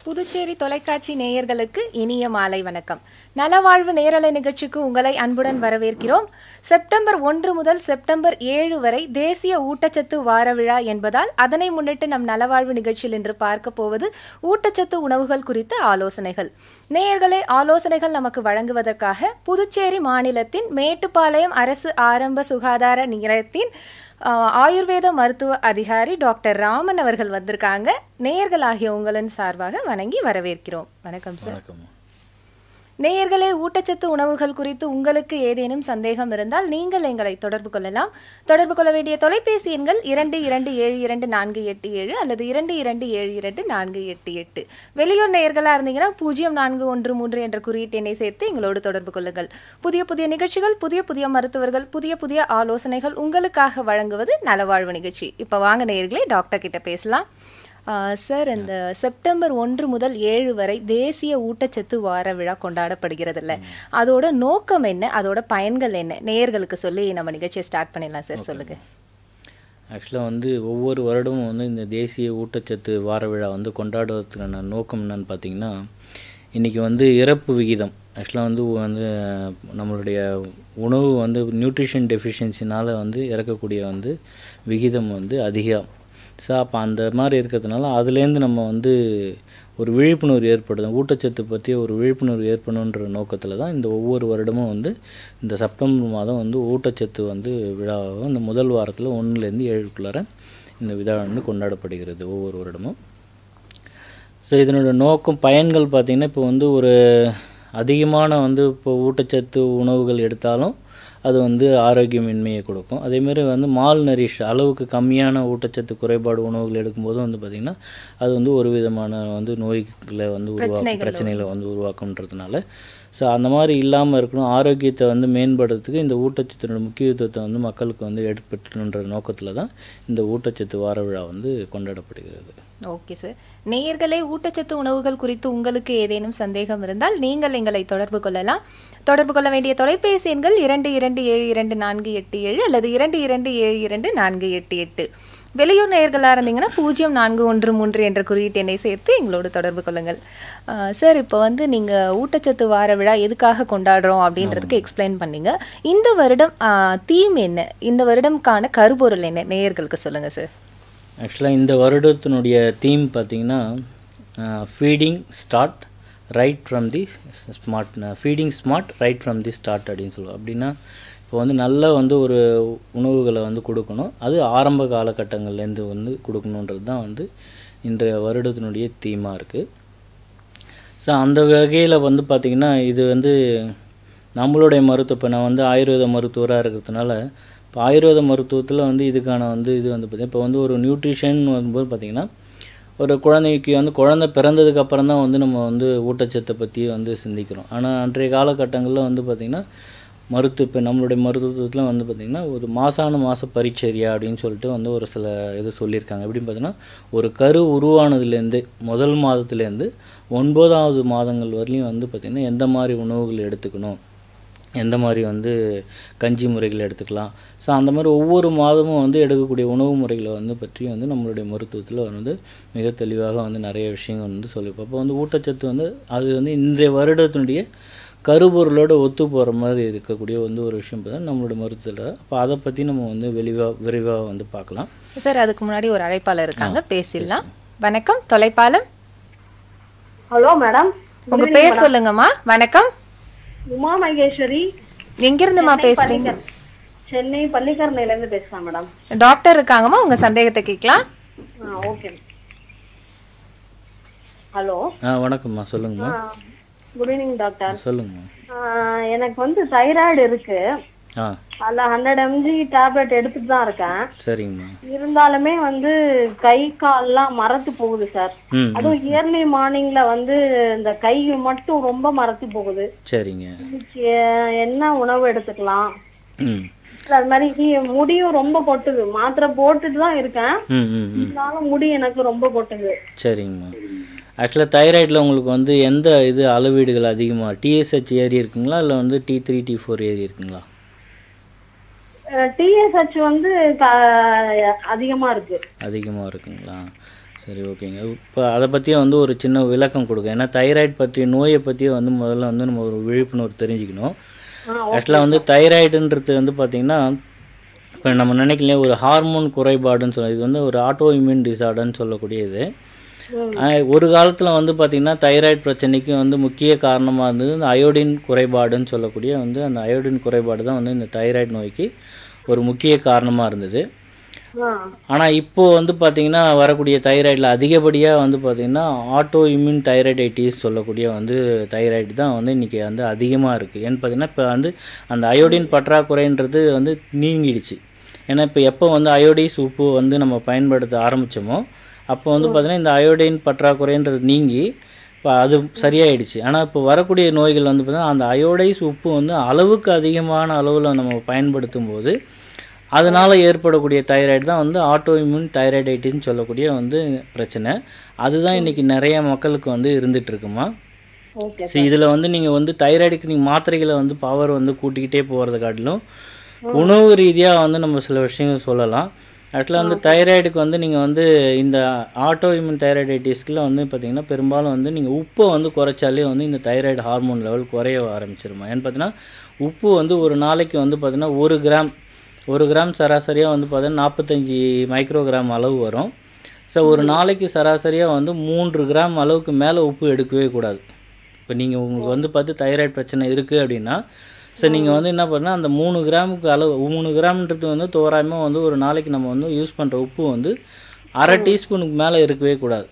புதுச்சேரி தொலைக்காட்சி நேயர்களுக்கு இனிய மாலை வணக்கம் நலவாழ்வு நேரலை நிகழ்ச்சிக்கு உங்களை அன்புடன் வரவேற்கிறோம் செப்டம்பர் ஒன்று முதல் செப்டம்பர் ஏழு வரை தேசிய ஊட்டச்சத்து வார விழா என்பதால் அதனை முன்னிட்டு நம் நலவாழ்வு நிகழ்ச்சியில் இன்று பார்க்க போவது ஊட்டச்சத்து உணவுகள் குறித்த ஆலோசனைகள் நேயர்களே ஆலோசனைகள் நமக்கு வழங்குவதற்காக புதுச்சேரி மாநிலத்தின் மேட்டுப்பாளையம் அரசு ஆரம்ப சுகாதார நிலையத்தின் ஆஹ், ஆயுர்வேத மருத்துவ அதிகாரி டாக்டர் ராமன் அவர்கள் வந்திருக்காங்க நேயர்களாகிய உங்களின் சார்பாக வணங்கி வரவேற்கிறோம் வணக்கம் சார் வணக்கம் நேயர்களே ஊட்டச்சத்து உணவுகள் குறித்து உங்களுக்கு ஏதேனும் சந்தேகம் இருந்தால் நீங்கள் எங்களை தொடர்பு கொள்ளலாம் தொடர்பு கொள்ள வேண்டிய தொலைபேசி எண்கள் இரண்டு இரண்டு ஏழு இரண்டு நான்கு எட்டு ஏழு அல்லது இரண்டு இரண்டு ஏழு இரண்டு நான்கு எட்டு எட்டு வெளியூர் நேயர்களாக இருந்தீங்கன்னா பூஜ்ஜியம் நான்கு ஒன்று மூன்று என்ற குறியீட்டு எண்ணை சேர்த்து எங்களோடு தொடர்பு கொள்ளுங்கள் புதிய புதிய நிகழ்ச்சிகள் புதிய புதிய மருத்துவர்கள் புதிய புதிய ஆலோசனைகள் உங்களுக்காக வழங்குவது நலவாழ்வு நிகழ்ச்சி இப்போ வாங்க நேயர்களே டாக்டர் கிட்ட பேசலாம் ஆஹ் சார் இந்த செப்டம்பர் ஒன்று முதல் ஏழு வரை தேசிய ஊட்டச்சத்து வார விழா கொண்டாடப்படுகிறதுல்ல அதோட நோக்கம் என்ன அதோட பயன்கள் என்ன நேயர்களுக்கு சொல்லி நம்ம நிகழ்ச்சியை ஸ்டார்ட் பண்ணிடலாம் சார் சொல்லுங்க ஆக்சுவலாக வந்து ஒவ்வொரு வருடமும் வந்து இந்த தேசிய ஊட்டச்சத்து வார விழா வந்து கொண்டாடுவதற்கான நோக்கம் என்னன்னு பார்த்தீங்கன்னா இன்றைக்கி வந்து இறப்பு விகிதம் ஆக்சுவலாக வந்து வந்து நம்மளுடைய உணவு வந்து நியூட்ரிஷன் டெஃபிஷியன்சினால் வந்து இறக்கக்கூடிய வந்து விகிதம் வந்து அதிகம் ஸோ அப்போ அந்த மாதிரி இருக்கிறதுனால அதுலேருந்து நம்ம வந்து ஒரு விழிப்புணர்வு ஏற்படுத்தும் ஊட்டச்சத்து பற்றி ஒரு விழிப்புணர்வு ஏற்படணுன்ற நோக்கத்தில் தான் இந்த ஒவ்வொரு வருடமும் வந்து இந்த செப்டம்பர் மாதம் வந்து ஊட்டச்சத்து வந்து விழாவாக இந்த முதல் வாரத்தில் ஒன்றுலேருந்து ஏழுக்குள்ளார இந்த விழா வந்து கொண்டாடப்படுகிறது ஒவ்வொரு வருடமும் ஸோ இதனோட நோக்கம் பயன்கள் பார்த்திங்கன்னா இப்போ வந்து ஒரு அதிகமான வந்து இப்போ ஊட்டச்சத்து உணவுகள் எடுத்தாலும் அது வந்து ஆரோக்கியமின்மையை கொடுக்கும் அதேமாரி வந்து மால் நரிஷ் அளவுக்கு கம்மியான ஊட்டச்சத்து குறைபாடு உணவுகள் எடுக்கும்போது வந்து பார்த்திங்கன்னா அது வந்து ஒரு விதமான வந்து நோய்களை வந்து உருவாக்கும் பிரச்சனைகளை வந்து உருவாக்குன்றதுனால ஸோ அந்த மாதிரி இல்லாமல் இருக்கணும் ஆரோக்கியத்தை வந்து மேம்படுறதுக்கு இந்த ஊட்டச்சத்தினோட முக்கியத்துவத்தை வந்து மக்களுக்கு வந்து எடுப்பற்றணுன்ற நோக்கத்தில் தான் இந்த ஊட்டச்சத்து வார விழா வந்து கொண்டாடப்படுகிறது ஓகே சார் நேயர்களே ஊட்டச்சத்து உணவுகள் குறித்து உங்களுக்கு ஏதேனும் சந்தேகம் இருந்தால் நீங்கள் எங்களை தொடர்பு கொள்ளலாம் தொடர்பு கொள்ள வேண்டிய தொலைபேசி எண்கள் இரண்டு இரண்டு ஏழு இரண்டு நான்கு எட்டு ஏழு அல்லது இரண்டு இரண்டு ஏழு இரண்டு நான்கு எட்டு எட்டு வெளியூர் நேயர்களாக இருந்தீங்கன்னா பூஜ்ஜியம் நான்கு ஒன்று மூன்று என்ற குறியீட்டு எண்ணை சேர்த்து எங்களோடு தொடர்பு கொள்ளுங்கள் ஆஹ் சார் இப்போ வந்து நீங்கள் ஊட்டச்சத்து வார விழா எதுக்காக கொண்டாடுறோம் அப்படின்றதுக்கு எக்ஸ்பிளைன் பண்ணீங்க இந்த வருடம் தீம் என்ன இந்த வருடம்கான கருப்பொருள் என்ன நேயர்களுக்கு சொல்லுங்கள் சார் ஆக்சுவலாக இந்த வருடத்தினுடைய தீம் பார்த்தீங்கன்னா feeding start right from the smart feeding smart right from the start அப்படின்னு சொல்லுவோம் அப்படின்னா இப்போ வந்து நல்ல வந்து ஒரு உணவுகளை வந்து கொடுக்கணும் அது ஆரம்ப காலகட்டங்கள்லேருந்து வந்து கொடுக்கணுன்றது தான் வந்து இன்றைய வருடத்தினுடைய தீமாக இருக்குது ஸோ அந்த வகையில் வந்து பார்த்திங்கன்னா இது வந்து நம்மளுடைய மருத்துவ இப்போ நான் வந்து ஆயுர்வேத மருத்துவராக இருக்கிறதுனால இப்போ ஆயுர்வேத மருத்துவத்தில் வந்து இதுக்கான வந்து இது வந்து பார்த்திங்கன்னா இப்போ வந்து ஒரு நியூட்ரிஷன் வரும்போது பார்த்திங்கன்னா ஒரு குழந்தைக்கு வந்து குழந்தை பிறந்ததுக்கு அப்புறம் தான் வந்து நம்ம வந்து ஊட்டச்சத்தை பற்றி வந்து சிந்திக்கிறோம் ஆனால் அன்றைய காலகட்டங்களில் வந்து பார்த்திங்கன்னா மருத்துவ இப்போ நம்மளுடைய மருத்துவத்தில் வந்து பார்த்திங்கன்னா ஒரு மாசான மாத பரிச்சரியா அப்படின்னு சொல்லிட்டு வந்து ஒரு சில இது சொல்லியிருக்காங்க எப்படின்னு பார்த்தீங்கன்னா ஒரு கரு உருவானதுலேருந்து முதல் மாதத்துலேருந்து ஒன்பதாவது மாதங்கள் வரலையும் வந்து பார்த்திங்கன்னா எந்த மாதிரி உணவுகள் எடுத்துக்கணும் எந்த மாதிரி வந்து கஞ்சி முறைகள் எடுத்துக்கலாம் ஸோ அந்த மாதிரி ஒவ்வொரு மாதமும் வந்து எடுக்கக்கூடிய உணவு முறைகளை வந்து பற்றி வந்து நம்மளுடைய மருத்துவத்தில் வந்து மிக தெளிவாக வந்து நிறைய விஷயங்கள் வந்து சொல்லியிருப்போம் அப்போ வந்து ஊட்டச்சத்து வந்து அது வந்து இன்றைய வருடத்தினுடைய கருப்பொருளோட ஒத்து போகிற மாதிரி இருக்கக்கூடிய வந்து ஒரு விஷயம் பார்த்தா நம்மளுடைய மருத்துவத்தில் அப்போ அதை பற்றி நம்ம வந்து விரிவாக விரைவாக வந்து பார்க்கலாம் சார் அதுக்கு முன்னாடி ஒரு அழைப்பாளர் இருக்காங்க பேசிடலாம் வணக்கம் தொலைப்பாலம் ஹலோ மேடம் உங்க பேர் சொல்லுங்கம்மா வணக்கம் உமா மகேஸ்வரி எங்கிருந்துமா பேசுறீங்க சென்னை பள்ளிக்கரணையில இருந்து பேசுறேன் மேடம் டாக்டர் இருக்காங்கம்மா உங்க சந்தேகத்தை கேட்கலாம் ஆ ஓகே ஹலோ ஆ வணக்கம்மா சொல்லுங்கம்மா குட் ஈவினிங் டாக்டர் சொல்லுங்கம்மா ஆ, எனக்கு வந்து தைராய்டு இருக்கு ஆ அதில் ஹண்ட்ரட் எம்ஜி டேப்லெட் எடுத்துட்டு தான் இருக்கேன் சரிங்கம்மா இருந்தாலுமே வந்து கை கால்லாம் மரத்து போகுது சார் ம் அதுவும் இயர்லி மார்னிங்ல வந்து இந்த கை மட்டும் ரொம்ப மரத்து போகுது சரிங்க இதுக்கு, அஹ், என்ன உணவு எடுத்துக்கலாம் ம் அது மாதிரி ஹீ- முடியும் ரொம்ப கொட்டுது மாத்திரை போட்டுட்டு தான் இருக்கேன் ம் ம் ம் இருந்தாலும் முடி எனக்கு ரொம்ப கொட்டுது சரிங்கம்மா ஆக்சுவலாக தைராய்டில் உங்களுக்கு வந்து எந்த இது அளவீடுகள் அதிகமாக டிஎஸ்ஹெச் ஏறி இருக்குங்களா இல்லை வந்து டி த்ரீ டி ஃபோர் ஏறி இருக்குங்களா டிஎஸ்ஹெச் வந்து க- அதிகமா இருக்கு அதிகமாக இருக்குங்களா சரி ஓகேங்க இப்போ அதை பற்றியே வந்து ஒரு சின்ன விளக்கம் கொடுங்க ஏன்னா தைராய்டு பற்றி நோயை பற்றியே வந்து முதல்ல வந்து நம்ம ஒரு விழிப்புணர்வு தெரிஞ்சுக்கணும் ஆ ஆக்சுவலாக வந்து தைராய்டுன்றது வந்து பார்த்திங்கன்னா இப்போ நம்ம நினைக்கலையே ஒரு ஹார்மோன் குறைபாடுன்னு சொல்ல இது வந்து ஒரு ஆட்டோ இம்யூன் டிசார்டர்னு சொல்லக்கூடியது ஆஹ் ஒரு காலத்தில் வந்து பார்த்திங்கன்னா தைராய்டு பிரச்சனைக்கு வந்து முக்கிய காரணமாக இருந்தது இந்த அயோடின் குறைபாடுன்னு சொல்லக்கூடிய வந்து அந்த அயோடின் குறைபாடு தான் வந்து இந்த தைராய்டு நோய்க்கு ஒரு முக்கிய காரணமாக இருந்தது ஆ ஆனால் இப்போது வந்து பார்த்திங்கன்னா வரக்கூடிய தைராய்டில் அதிகப்படியாக வந்து பார்த்திங்கன்னா ஆட்டோ இம்யூன் தைராய்டைட்டிஸ் சொல்லக்கூடிய வந்து தைராய்டு தான் வந்து இன்றைக்கி வந்து அதிகமாக இருக்குது ஏன்னு பார்த்தீங்கன்னா இப்போ வந்து அந்த அயோடின் பற்றாக்குறைன்றது வந்து நீங்கிடுச்சு ஏன்னா இப்போ எப்போ வந்து அயோடைஸ் உப்பு வந்து நம்ம பயன்படுத்த ஆரம்பித்தோமோ அப்போ வந்து பார்த்திங்கன்னா இந்த அயோடின் பற்றாக்குறைன்றது நீங்கி இப்போ அது சரியாயிடுச்சு ஆனால் இப்போ வரக்கூடிய நோய்கள் வந்து பார்த்திங்கன்னா அந்த அயோடைஸ் உப்பு வந்து அளவுக்கு அதிகமான அளவில் நம்ம பயன்படுத்தும் போது அதனால் ஏற்படக்கூடிய தைராய்டு தான் வந்து ஆட்டோ இம்யூன் தைராய்டைட்டின்னு சொல்லக்கூடிய வந்து பிரச்சனை அதுதான் இன்றைக்கி நிறைய மக்களுக்கு வந்து இருந்துட்டு இருக்குமா ஓகே ஸோ இதில் வந்து நீங்கள் வந்து தைராய்டுக்கு நீங்கள் மாத்திரைகளை வந்து பவர் வந்து கூட்டிக்கிட்டே போகிறத காட்டிலும் உணவு ரீதியாக வந்து நம்ம சில விஷயங்கள் சொல்லலாம் ஆக்சுவலாக வந்து தைராய்டுக்கு வந்து நீங்கள் வந்து இந்த ஆட்டோ இம்யூன் தைராய்டைட்டிஸ்க்குல வந்து பார்த்தீங்கன்னா பெரும்பாலும் வந்து நீங்கள் உப்பை வந்து குறைச்சாலே வந்து இந்த தைராய்டு ஹார்மோன் லெவல் குறைய ஆரம்பிச்சிருமா ஏன்னு பார்த்தீங்கன்னா உப்பு வந்து ஒரு நாளைக்கு வந்து பார்த்தீங்கன்னா ஒரு கிராம் ஒரு கிராம் சராசரியாக வந்து பார்த்தீங்கன்னா நாற்பத்தஞ்சி மைக்ரோகிராம் அளவு வரும் ஸோ ஒரு நாளைக்கு சராசரியாக வந்து மூன்று கிராம் அளவுக்கு மேலே உப்பு எடுக்கவே கூடாது இப்போ நீங்கள் உங்களுக்கு வந்து பார்த்து தைராய்டு பிரச்சனை இருக்குது அப்படின்னா ஸோ நீங்கள் வந்து என்ன பண்ணால் அந்த மூணு கிராமுக்கு அளவு மூணு கிராம்ன்றது வந்து தோராயமாக வந்து ஒரு நாளைக்கு நம்ம வந்து யூஸ் பண்ணுற உப்பு வந்து அரை டீஸ்பூனுக்கு மேலே இருக்கவே கூடாது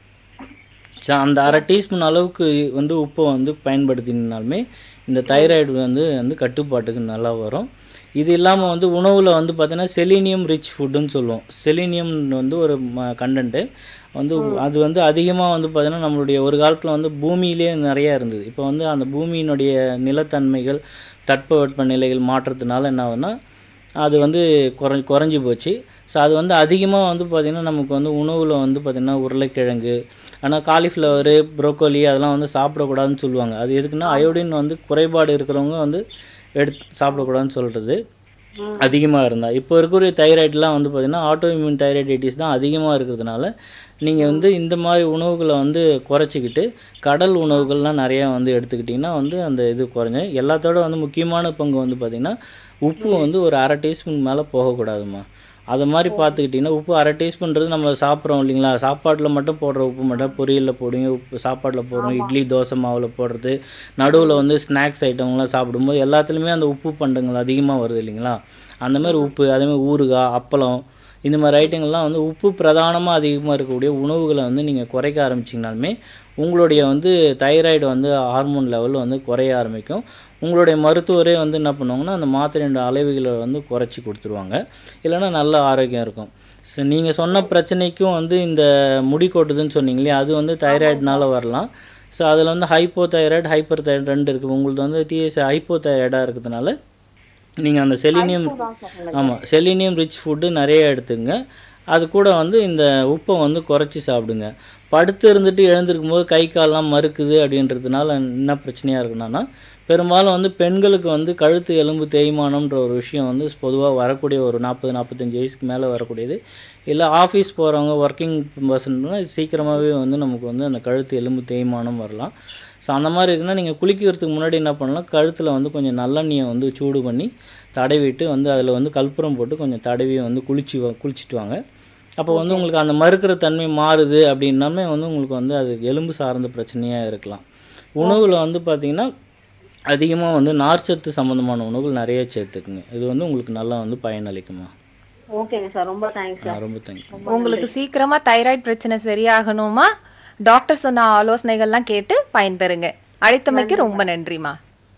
ஸோ அந்த அரை டீஸ்பூன் அளவுக்கு வந்து உப்பை வந்து பயன்படுத்தினாலுமே இந்த தைராய்டு வந்து வந்து கட்டுப்பாட்டுக்கு நல்லா வரும் இது இல்லாமல் வந்து உணவில் வந்து பார்த்தீங்கன்னா செலினியம் ரிச் ஃபுட்டுன்னு சொல்லுவோம் செலினியம் வந்து ஒரு கண்டென்ட்டு வந்து அது வந்து அதிகமாக வந்து பார்த்தீங்கன்னா நம்மளுடைய ஒரு காலத்தில் வந்து பூமியிலே நிறையா இருந்தது இப்போ வந்து அந்த பூமியினுடைய நிலத்தன்மைகள் தட்பவெட்ப நிலைகள் மாற்றத்தினால என்ன ஆகுதுன்னா அது வந்து குறை குறைஞ்சி போச்சு ஸோ அது வந்து அதிகமாக வந்து பார்த்திங்கன்னா நமக்கு வந்து உணவில் வந்து பார்த்திங்கன்னா உருளைக்கிழங்கு ஆனால் காலிஃப்ளவரு ப்ரோக்கோலி அதெல்லாம் வந்து சாப்பிடக்கூடாதுன்னு சொல்லுவாங்க அது எதுக்குன்னா அயோடின் வந்து குறைபாடு இருக்கிறவங்க வந்து எடுத்து சாப்பிடக்கூடாதுன்னு சொல்கிறது அதிகமாக இருந்தால் இப்போ இருக்கக்கூடிய தைராய்டுலாம் வந்து பார்த்திங்கன்னா ஆட்டோ இம்யூன் தைராய்டைட்டிஸ் தான் அதிகமாக இருக்கிறதுனால நீங்கள் வந்து இந்த மாதிரி உணவுகளை வந்து குறைச்சிக்கிட்டு கடல் உணவுகள்லாம் நிறையா வந்து எடுத்துக்கிட்டிங்கன்னா வந்து அந்த இது குறைஞ்சு எல்லாத்தோட வந்து முக்கியமான பங்கு வந்து பார்த்திங்கன்னா உப்பு வந்து ஒரு அரை டீஸ்பூன் மேலே போகக்கூடாதுமா அது மாதிரி பார்த்துக்கிட்டிங்கன்னா உப்பு அரை டீஸ்பூன்றது நம்ம சாப்பிட்றோம் இல்லைங்களா சாப்பாட்டில் மட்டும் போடுற உப்பு மட்டும் பொரியலில் போடுங்க உப்பு சாப்பாட்டில் போடுறோம் இட்லி தோசை மாவில் போடுறது நடுவில் வந்து ஸ்நாக்ஸ் ஐட்டம்லாம் சாப்பிடும்போது எல்லாத்துலேயுமே அந்த உப்பு பண்டங்கள் அதிகமாக வருது இல்லைங்களா அந்த மாதிரி உப்பு அதேமாதிரி ஊறுகாய் அப்பளம் இந்த மாதிரி ஐட்டங்கள்லாம் வந்து உப்பு பிரதானமாக அதிகமாக இருக்கக்கூடிய உணவுகளை வந்து நீங்கள் குறைக்க ஆரம்பிச்சிங்கனாலுமே உங்களுடைய வந்து தைராய்டு வந்து ஹார்மோன் லெவல் வந்து குறைய ஆரம்பிக்கும் உங்களுடைய மருத்துவரே வந்து என்ன பண்ணுவாங்கன்னா அந்த மாத்திரையோட அளவுகளை வந்து குறைச்சி கொடுத்துருவாங்க இல்லைன்னா நல்ல ஆரோக்கியம் இருக்கும் ஸோ நீங்கள் சொன்ன பிரச்சனைக்கும் வந்து இந்த முடி கொட்டுதுன்னு சொன்னீங்களே அது வந்து தைராய்டுனால வரலாம் ஸோ அதில் வந்து ஹைப்போ தைராய்டு ஹைப்பர் தைராய்டு ரெண்டு இருக்குது உங்களுக்கு வந்து டிஎஸ் ஹைப்போ தைராய்டாக இருக்கிறதுனால நீங்கள் அந்த செலினியம் ஆமாம் செலினியம் ரிச் ஃபுட்டு நிறைய எடுத்துங்க அது கூட வந்து இந்த உப்பை வந்து குறைச்சி சாப்பிடுங்க படுத்து இருந்துட்டு எழுந்திருக்கும் போது கை கால்லாம் மறுக்குது அப்படின்றதுனால என்ன பிரச்சனையாக இருக்குன்னா பெரும்பாலும் வந்து பெண்களுக்கு வந்து கழுத்து எலும்பு தேய்மானம்ன்ற ஒரு விஷயம் வந்து பொதுவாக வரக்கூடிய ஒரு நாற்பது நாற்பத்தஞ்சு வயசுக்கு மேலே வரக்கூடியது இல்லை ஆஃபீஸ் போகிறவங்க ஒர்க்கிங் பர்சன்னா சீக்கிரமாகவே வந்து நமக்கு வந்து அந்த கழுத்து எலும்பு தேய்மானம் வரலாம் ஸோ அந்த மாதிரி இருக்குன்னா நீங்கள் குளிக்கிறதுக்கு முன்னாடி என்ன பண்ணலாம் கழுத்தில் வந்து கொஞ்சம் நல்லெண்ணெயை வந்து சூடு பண்ணி தடவிட்டு வந்து அதில் வந்து கற்பூரம் போட்டு கொஞ்சம் தடவி வந்து குளிச்சு வா- குளிச்சுட்டு வாங்க அப்போ வந்து உங்களுக்கு அந்த மறுக்கிற தன்மை மாறுது அப்படின்னாமே வந்து உங்களுக்கு வந்து அது எலும்பு சார்ந்த பிரச்சனையாக இருக்கலாம் உணவில் வந்து பார்த்திங்கன்னா அதிகமாக வந்து நார்ச்சத்து சம்மந்தமான உணவுகள் நிறைய சேர்த்துக்குங்க இது வந்து உங்களுக்கு நல்லா வந்து பயனளிக்குமா ஓகேங்க சார் ரொம்ப தேங்க்ஸ் ஆ, ரொம்ப தேங்க்யூ உங்களுக்கு சீக்கிரமா தைராய்டு பிரச்சனை சரியாகணுமா டாக்டர் சொன்ன ஆலோசனைகள்லாம் கேட்டு பயன்பெறுங்க அழைத்தமைக்கு ரொம்ப நன்றிமா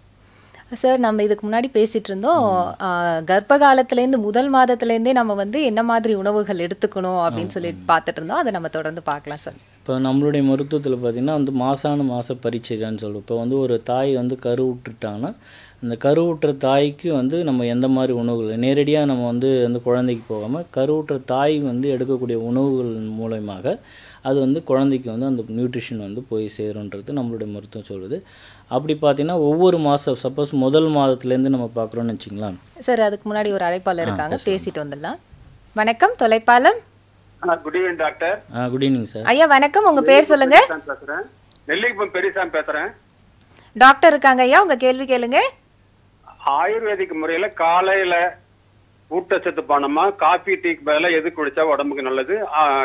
சார் நம்ம இதுக்கு முன்னாடி பேசிட்டு இருந்தோம் ஆ, கர்ப்ப காலத்துலேருந்து முதல் மாதத்துலேருந்தே நம்ம வந்து என்ன மாதிரி உணவுகள் எடுத்துக்கணும் அப்படின்னு சொல்லிட்டு பார்த்துட்டு இருந்தோம் அதை நம்ம தொடர்ந்து பார்க்கலாம் சார் இப்போ நம்மளுடைய மருத்துவத்தில் பார்த்திங்கன்னா வந்து மாசான மாச பரீட்சைன்னு சொல்லுவோம் இப்போ வந்து ஒரு தாய் வந்து கரு விட்டுட்டாங்கன்னா அந்த கருவுற்ற தாய்க்கு வந்து நம்ம எந்த மாதிரி உணவுகள் நேரடியாக நம்ம வந்து அந்த குழந்தைக்கு போகாமல் கருவுற்ற தாய் வந்து எடுக்கக்கூடிய உணவுகள் மூலயமாக அது வந்து குழந்தைக்கு வந்து அந்த நியூட்ரிஷன் வந்து போய் சேருன்றது நம்மளுடைய மருத்துவம் சொல்லுது அப்படி பார்த்தீங்கன்னா ஒவ்வொரு மாதம் சப்போஸ் முதல் மாதத்துலேருந்து நம்ம பார்க்குறோன்னு வச்சுங்களேன் சார் அதுக்கு முன்னாடி ஒரு அழைப்பாளர் இருக்காங்க பேசிட்டு வந்துடலாம் வணக்கம் தொலைப்பாளம் good evening doctor ah good evening sir ஐயா வணக்கம் உங்க பேர் சொல்லுங்க பெரியசாமி பேசுறேன் நெல்லிக்குப்பம் பெரியசாமி பேசுறேன் டாக்டர் இருக்காங்க ஐயா உங்க கேள்வி கேளுங்க ஆயுர்வேதிக் முறையில காலையில ஊட்டச்சத்து பானமா காபி டீக்கு பதிலா எது குடிச்சா உடம்புக்கு நல்லது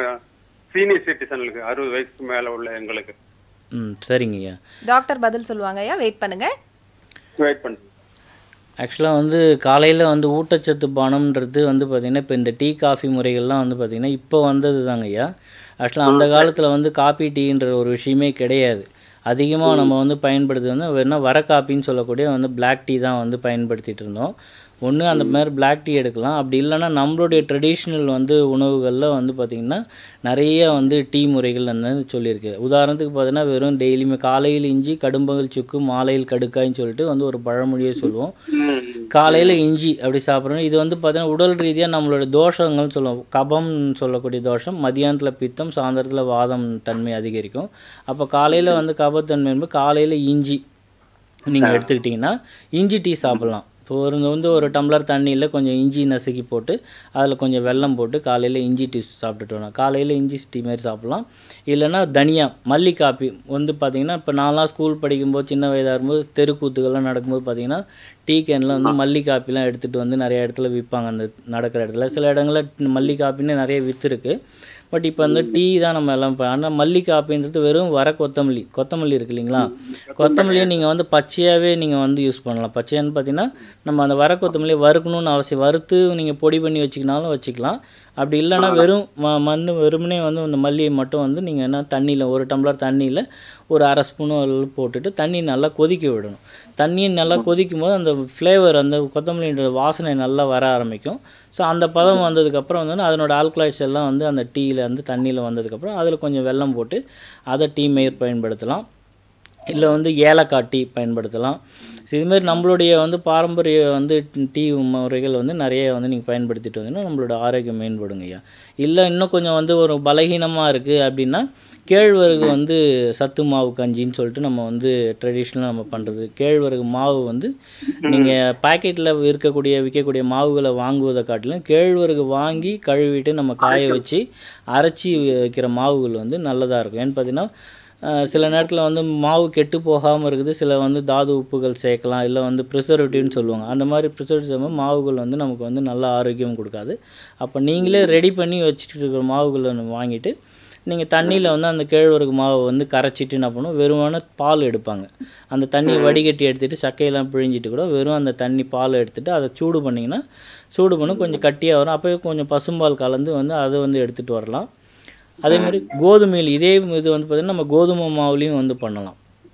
சீனியர் சிட்டிசனுக்கு அறுபது வயசுக்கு மேல உள்ள எங்களுக்கு ம் சரிங்க ஐயா டாக்டர் பதில் சொல்லுவாங்க ஐயா வெயிட் பண்ணுங்க வெயிட் பண்ணு ஆக்சுவலாக வந்து காலையில் வந்து ஊட்டச்சத்து பானம்ன்றது வந்து பார்த்திங்கன்னா இப்போ இந்த டீ காஃபி முறைகள்லாம் வந்து பார்த்திங்கன்னா இப்போ வந்தது தாங்க ஐயா ஆக்சுவலாக அந்த காலத்தில் வந்து காபி டீன்ற ஒரு விஷயமே கிடையாது அதிகமாக நம்ம வந்து பயன்படுத்தி வந்து வேணால் வர காப்பின்னு சொல்லக்கூடிய வந்து பிளாக் டீ தான் வந்து பயன்படுத்திட்டு இருந்தோம் ஒன்று அந்த மாதிரி பிளாக் டீ எடுக்கலாம் அப்படி இல்லைன்னா நம்மளுடைய ட்ரெடிஷ்னல் வந்து உணவுகளில் வந்து பார்த்திங்கன்னா நிறைய வந்து டீ முறைகள் வந்து சொல்லியிருக்கு உதாரணத்துக்கு பார்த்தீங்கன்னா வெறும் டெய்லியுமே காலையில் இஞ்சி கடும்பகல் சுக்கு மாலையில் கடுக்காய்ன்னு சொல்லிட்டு வந்து ஒரு பழமொழியே சொல்லுவோம் காலையில் இஞ்சி அப்படி சாப்பிட்றோம் இது வந்து பார்த்தீங்கன்னா உடல் ரீதியாக நம்மளோட தோஷங்கள்னு சொல்லுவோம் கபம்னு சொல்லக்கூடிய தோஷம் மதியானத்தில் பித்தம் சாயந்தரத்தில் வாதம் தன்மை அதிகரிக்கும் அப்போ காலையில் வந்து கபத்தன்மை என்பது காலையில் இஞ்சி நீங்கள் எடுத்துக்கிட்டிங்கன்னா இஞ்சி டீ சாப்பிட்லாம் இப்போ ஒரு வந்து ஒரு டம்ளர் தண்ணியில் கொஞ்சம் இஞ்சி நசுக்கி போட்டு அதில் கொஞ்சம் வெல்லம் போட்டு காலையில் இஞ்சி டீ சாப்பிட்டுட்டு வரணும் காலையில் இஞ்சி டீ மாதிரி சாப்பிட்லாம் இல்லைன்னா தனியா மல்லி காப்பி வந்து பார்த்திங்கன்னா இப்போ நான்லாம் ஸ்கூல் படிக்கும்போது சின்ன வயதாக இருக்கும்போது தெருக்கூத்துக்கள்லாம் நடக்கும்போது பார்த்திங்கன்னா டீ கேனில் வந்து மல்லி காப்பிலாம் எடுத்துகிட்டு வந்து நிறைய இடத்துல விற்பாங்க அந்த நடக்கிற இடத்துல சில இடங்களில் மல்லி காப்பின்னு நிறைய விற்றுருக்கு பட் இப்போ வந்து டீ தான் நம்ம எல்லாம் இப்போ ஆனால் மல்லி காப்பின்றது வெறும் வர கொத்தமல்லி கொத்தமல்லி இருக்கு இல்லைங்களா கொத்தமல்லியை நீங்கள் வந்து பச்சையாகவே நீங்கள் வந்து யூஸ் பண்ணலாம் பச்சையான்னு பார்த்தீங்கன்னா நம்ம அந்த வர கொத்தமல்லியை வறுக்கணும்னு அவசியம் வறுத்து நீங்கள் பொடி பண்ணி வச்சுக்கினாலும் வச்சுக்கலாம் அப்படி இல்லைன்னா வெறும் ம மண் வெறுமனே வந்து இந்த மல்லியை மட்டும் வந்து நீங்கள் என்ன தண்ணியில் ஒரு டம்ளர் தண்ணியில் ஒரு அரை ஸ்பூனு அதில் போட்டுட்டு தண்ணி நல்லா கொதிக்க விடணும் தண்ணியை நல்லா கொதிக்கும் போது அந்த ஃப்ளேவர் அந்த கொத்தமல்லின்ற வாசனை நல்லா வர ஆரம்பிக்கும் ஸோ அந்த பதம் வந்ததுக்கப்புறம் வந்து அதனோட ஆல்கலாய்ட்ஸ் எல்லாம் வந்து அந்த டீயில் வந்து தண்ணியில் வந்ததுக்கப்புறம் அதில் கொஞ்சம் வெல்லம் போட்டு அதை டீ மேயர் பயன்படுத்தலாம் இல்லை வந்து ஏலக்காய் டீ பயன்படுத்தலாம் ஸோ இதுமாரி நம்மளுடைய வந்து பாரம்பரிய வந்து டீ முறைகள் வந்து நிறைய வந்து நீங்கள் பயன்படுத்திட்டு வந்தீங்கன்னா நம்மளோட ஆரோக்கியம் மேம்படுங்க ஐயா இல்லை இன்னும் கொஞ்சம் வந்து ஒரு பலகீனமாக இருக்குது அப்படின்னா கேழ்வரகு வந்து சத்து மாவு கஞ்சின்னு சொல்லிட்டு நம்ம வந்து ட்ரெடிஷ்னலாக நம்ம பண்ணுறது கேழ்வரகு மாவு வந்து நீங்கள் பாக்கெட்டில் இருக்கக்கூடிய விற்கக்கூடிய மாவுகளை வாங்குவதை காட்டிலும் கேழ்வரகு வாங்கி கழுவிட்டு நம்ம காய வச்சு அரைச்சி வைக்கிற மாவுகள் வந்து நல்லதாக இருக்கும் ஏன்னு பார்த்தீங்கன்னா அஹ் சில நேரத்தில் வந்து மாவு கெட்டு போகாமல் இருக்குது சில வந்து தாது உப்புகள் சேர்க்கலாம் இல்லை வந்து ப்ரிசர்வேட்டிவ்னு சொல்லுவாங்க அந்த மாதிரி ப்ரிசர்வேட்டிவ் மாவுகள் வந்து நமக்கு வந்து நல்ல ஆரோக்கியம் கொடுக்காது அப்போ நீங்களே ரெடி பண்ணி வச்சுட்டு இருக்கிற மாவுகளை வாங்கிட்டு நீங்கள் தண்ணியில் வந்து அந்த கேழ்வரகு மாவை வந்து கரைச்சிட்டு என்ன பண்ணும் வெறுமான பால் எடுப்பாங்க அந்த தண்ணியை வடிகட்டி எடுத்துகிட்டு சக்கையெல்லாம் பிழிஞ்சிட்டு கூட வெறும் அந்த தண்ணி பால் எடுத்துகிட்டு அதை சூடு பண்ணிங்கன்னா சூடு பண்ணி கொஞ்சம் கட்டியாக வரும் அப்போயே கொஞ்சம் பசும்பால் கலந்து வந்து அதை வந்து எடுத்துகிட்டு வரலாம் அதே மாதிரி கோதுமையில் இதே இது வந்து பார்த்திங்கன்னா நம்ம கோதுமை மாவுலேயும் வந்து பண்ணலாம்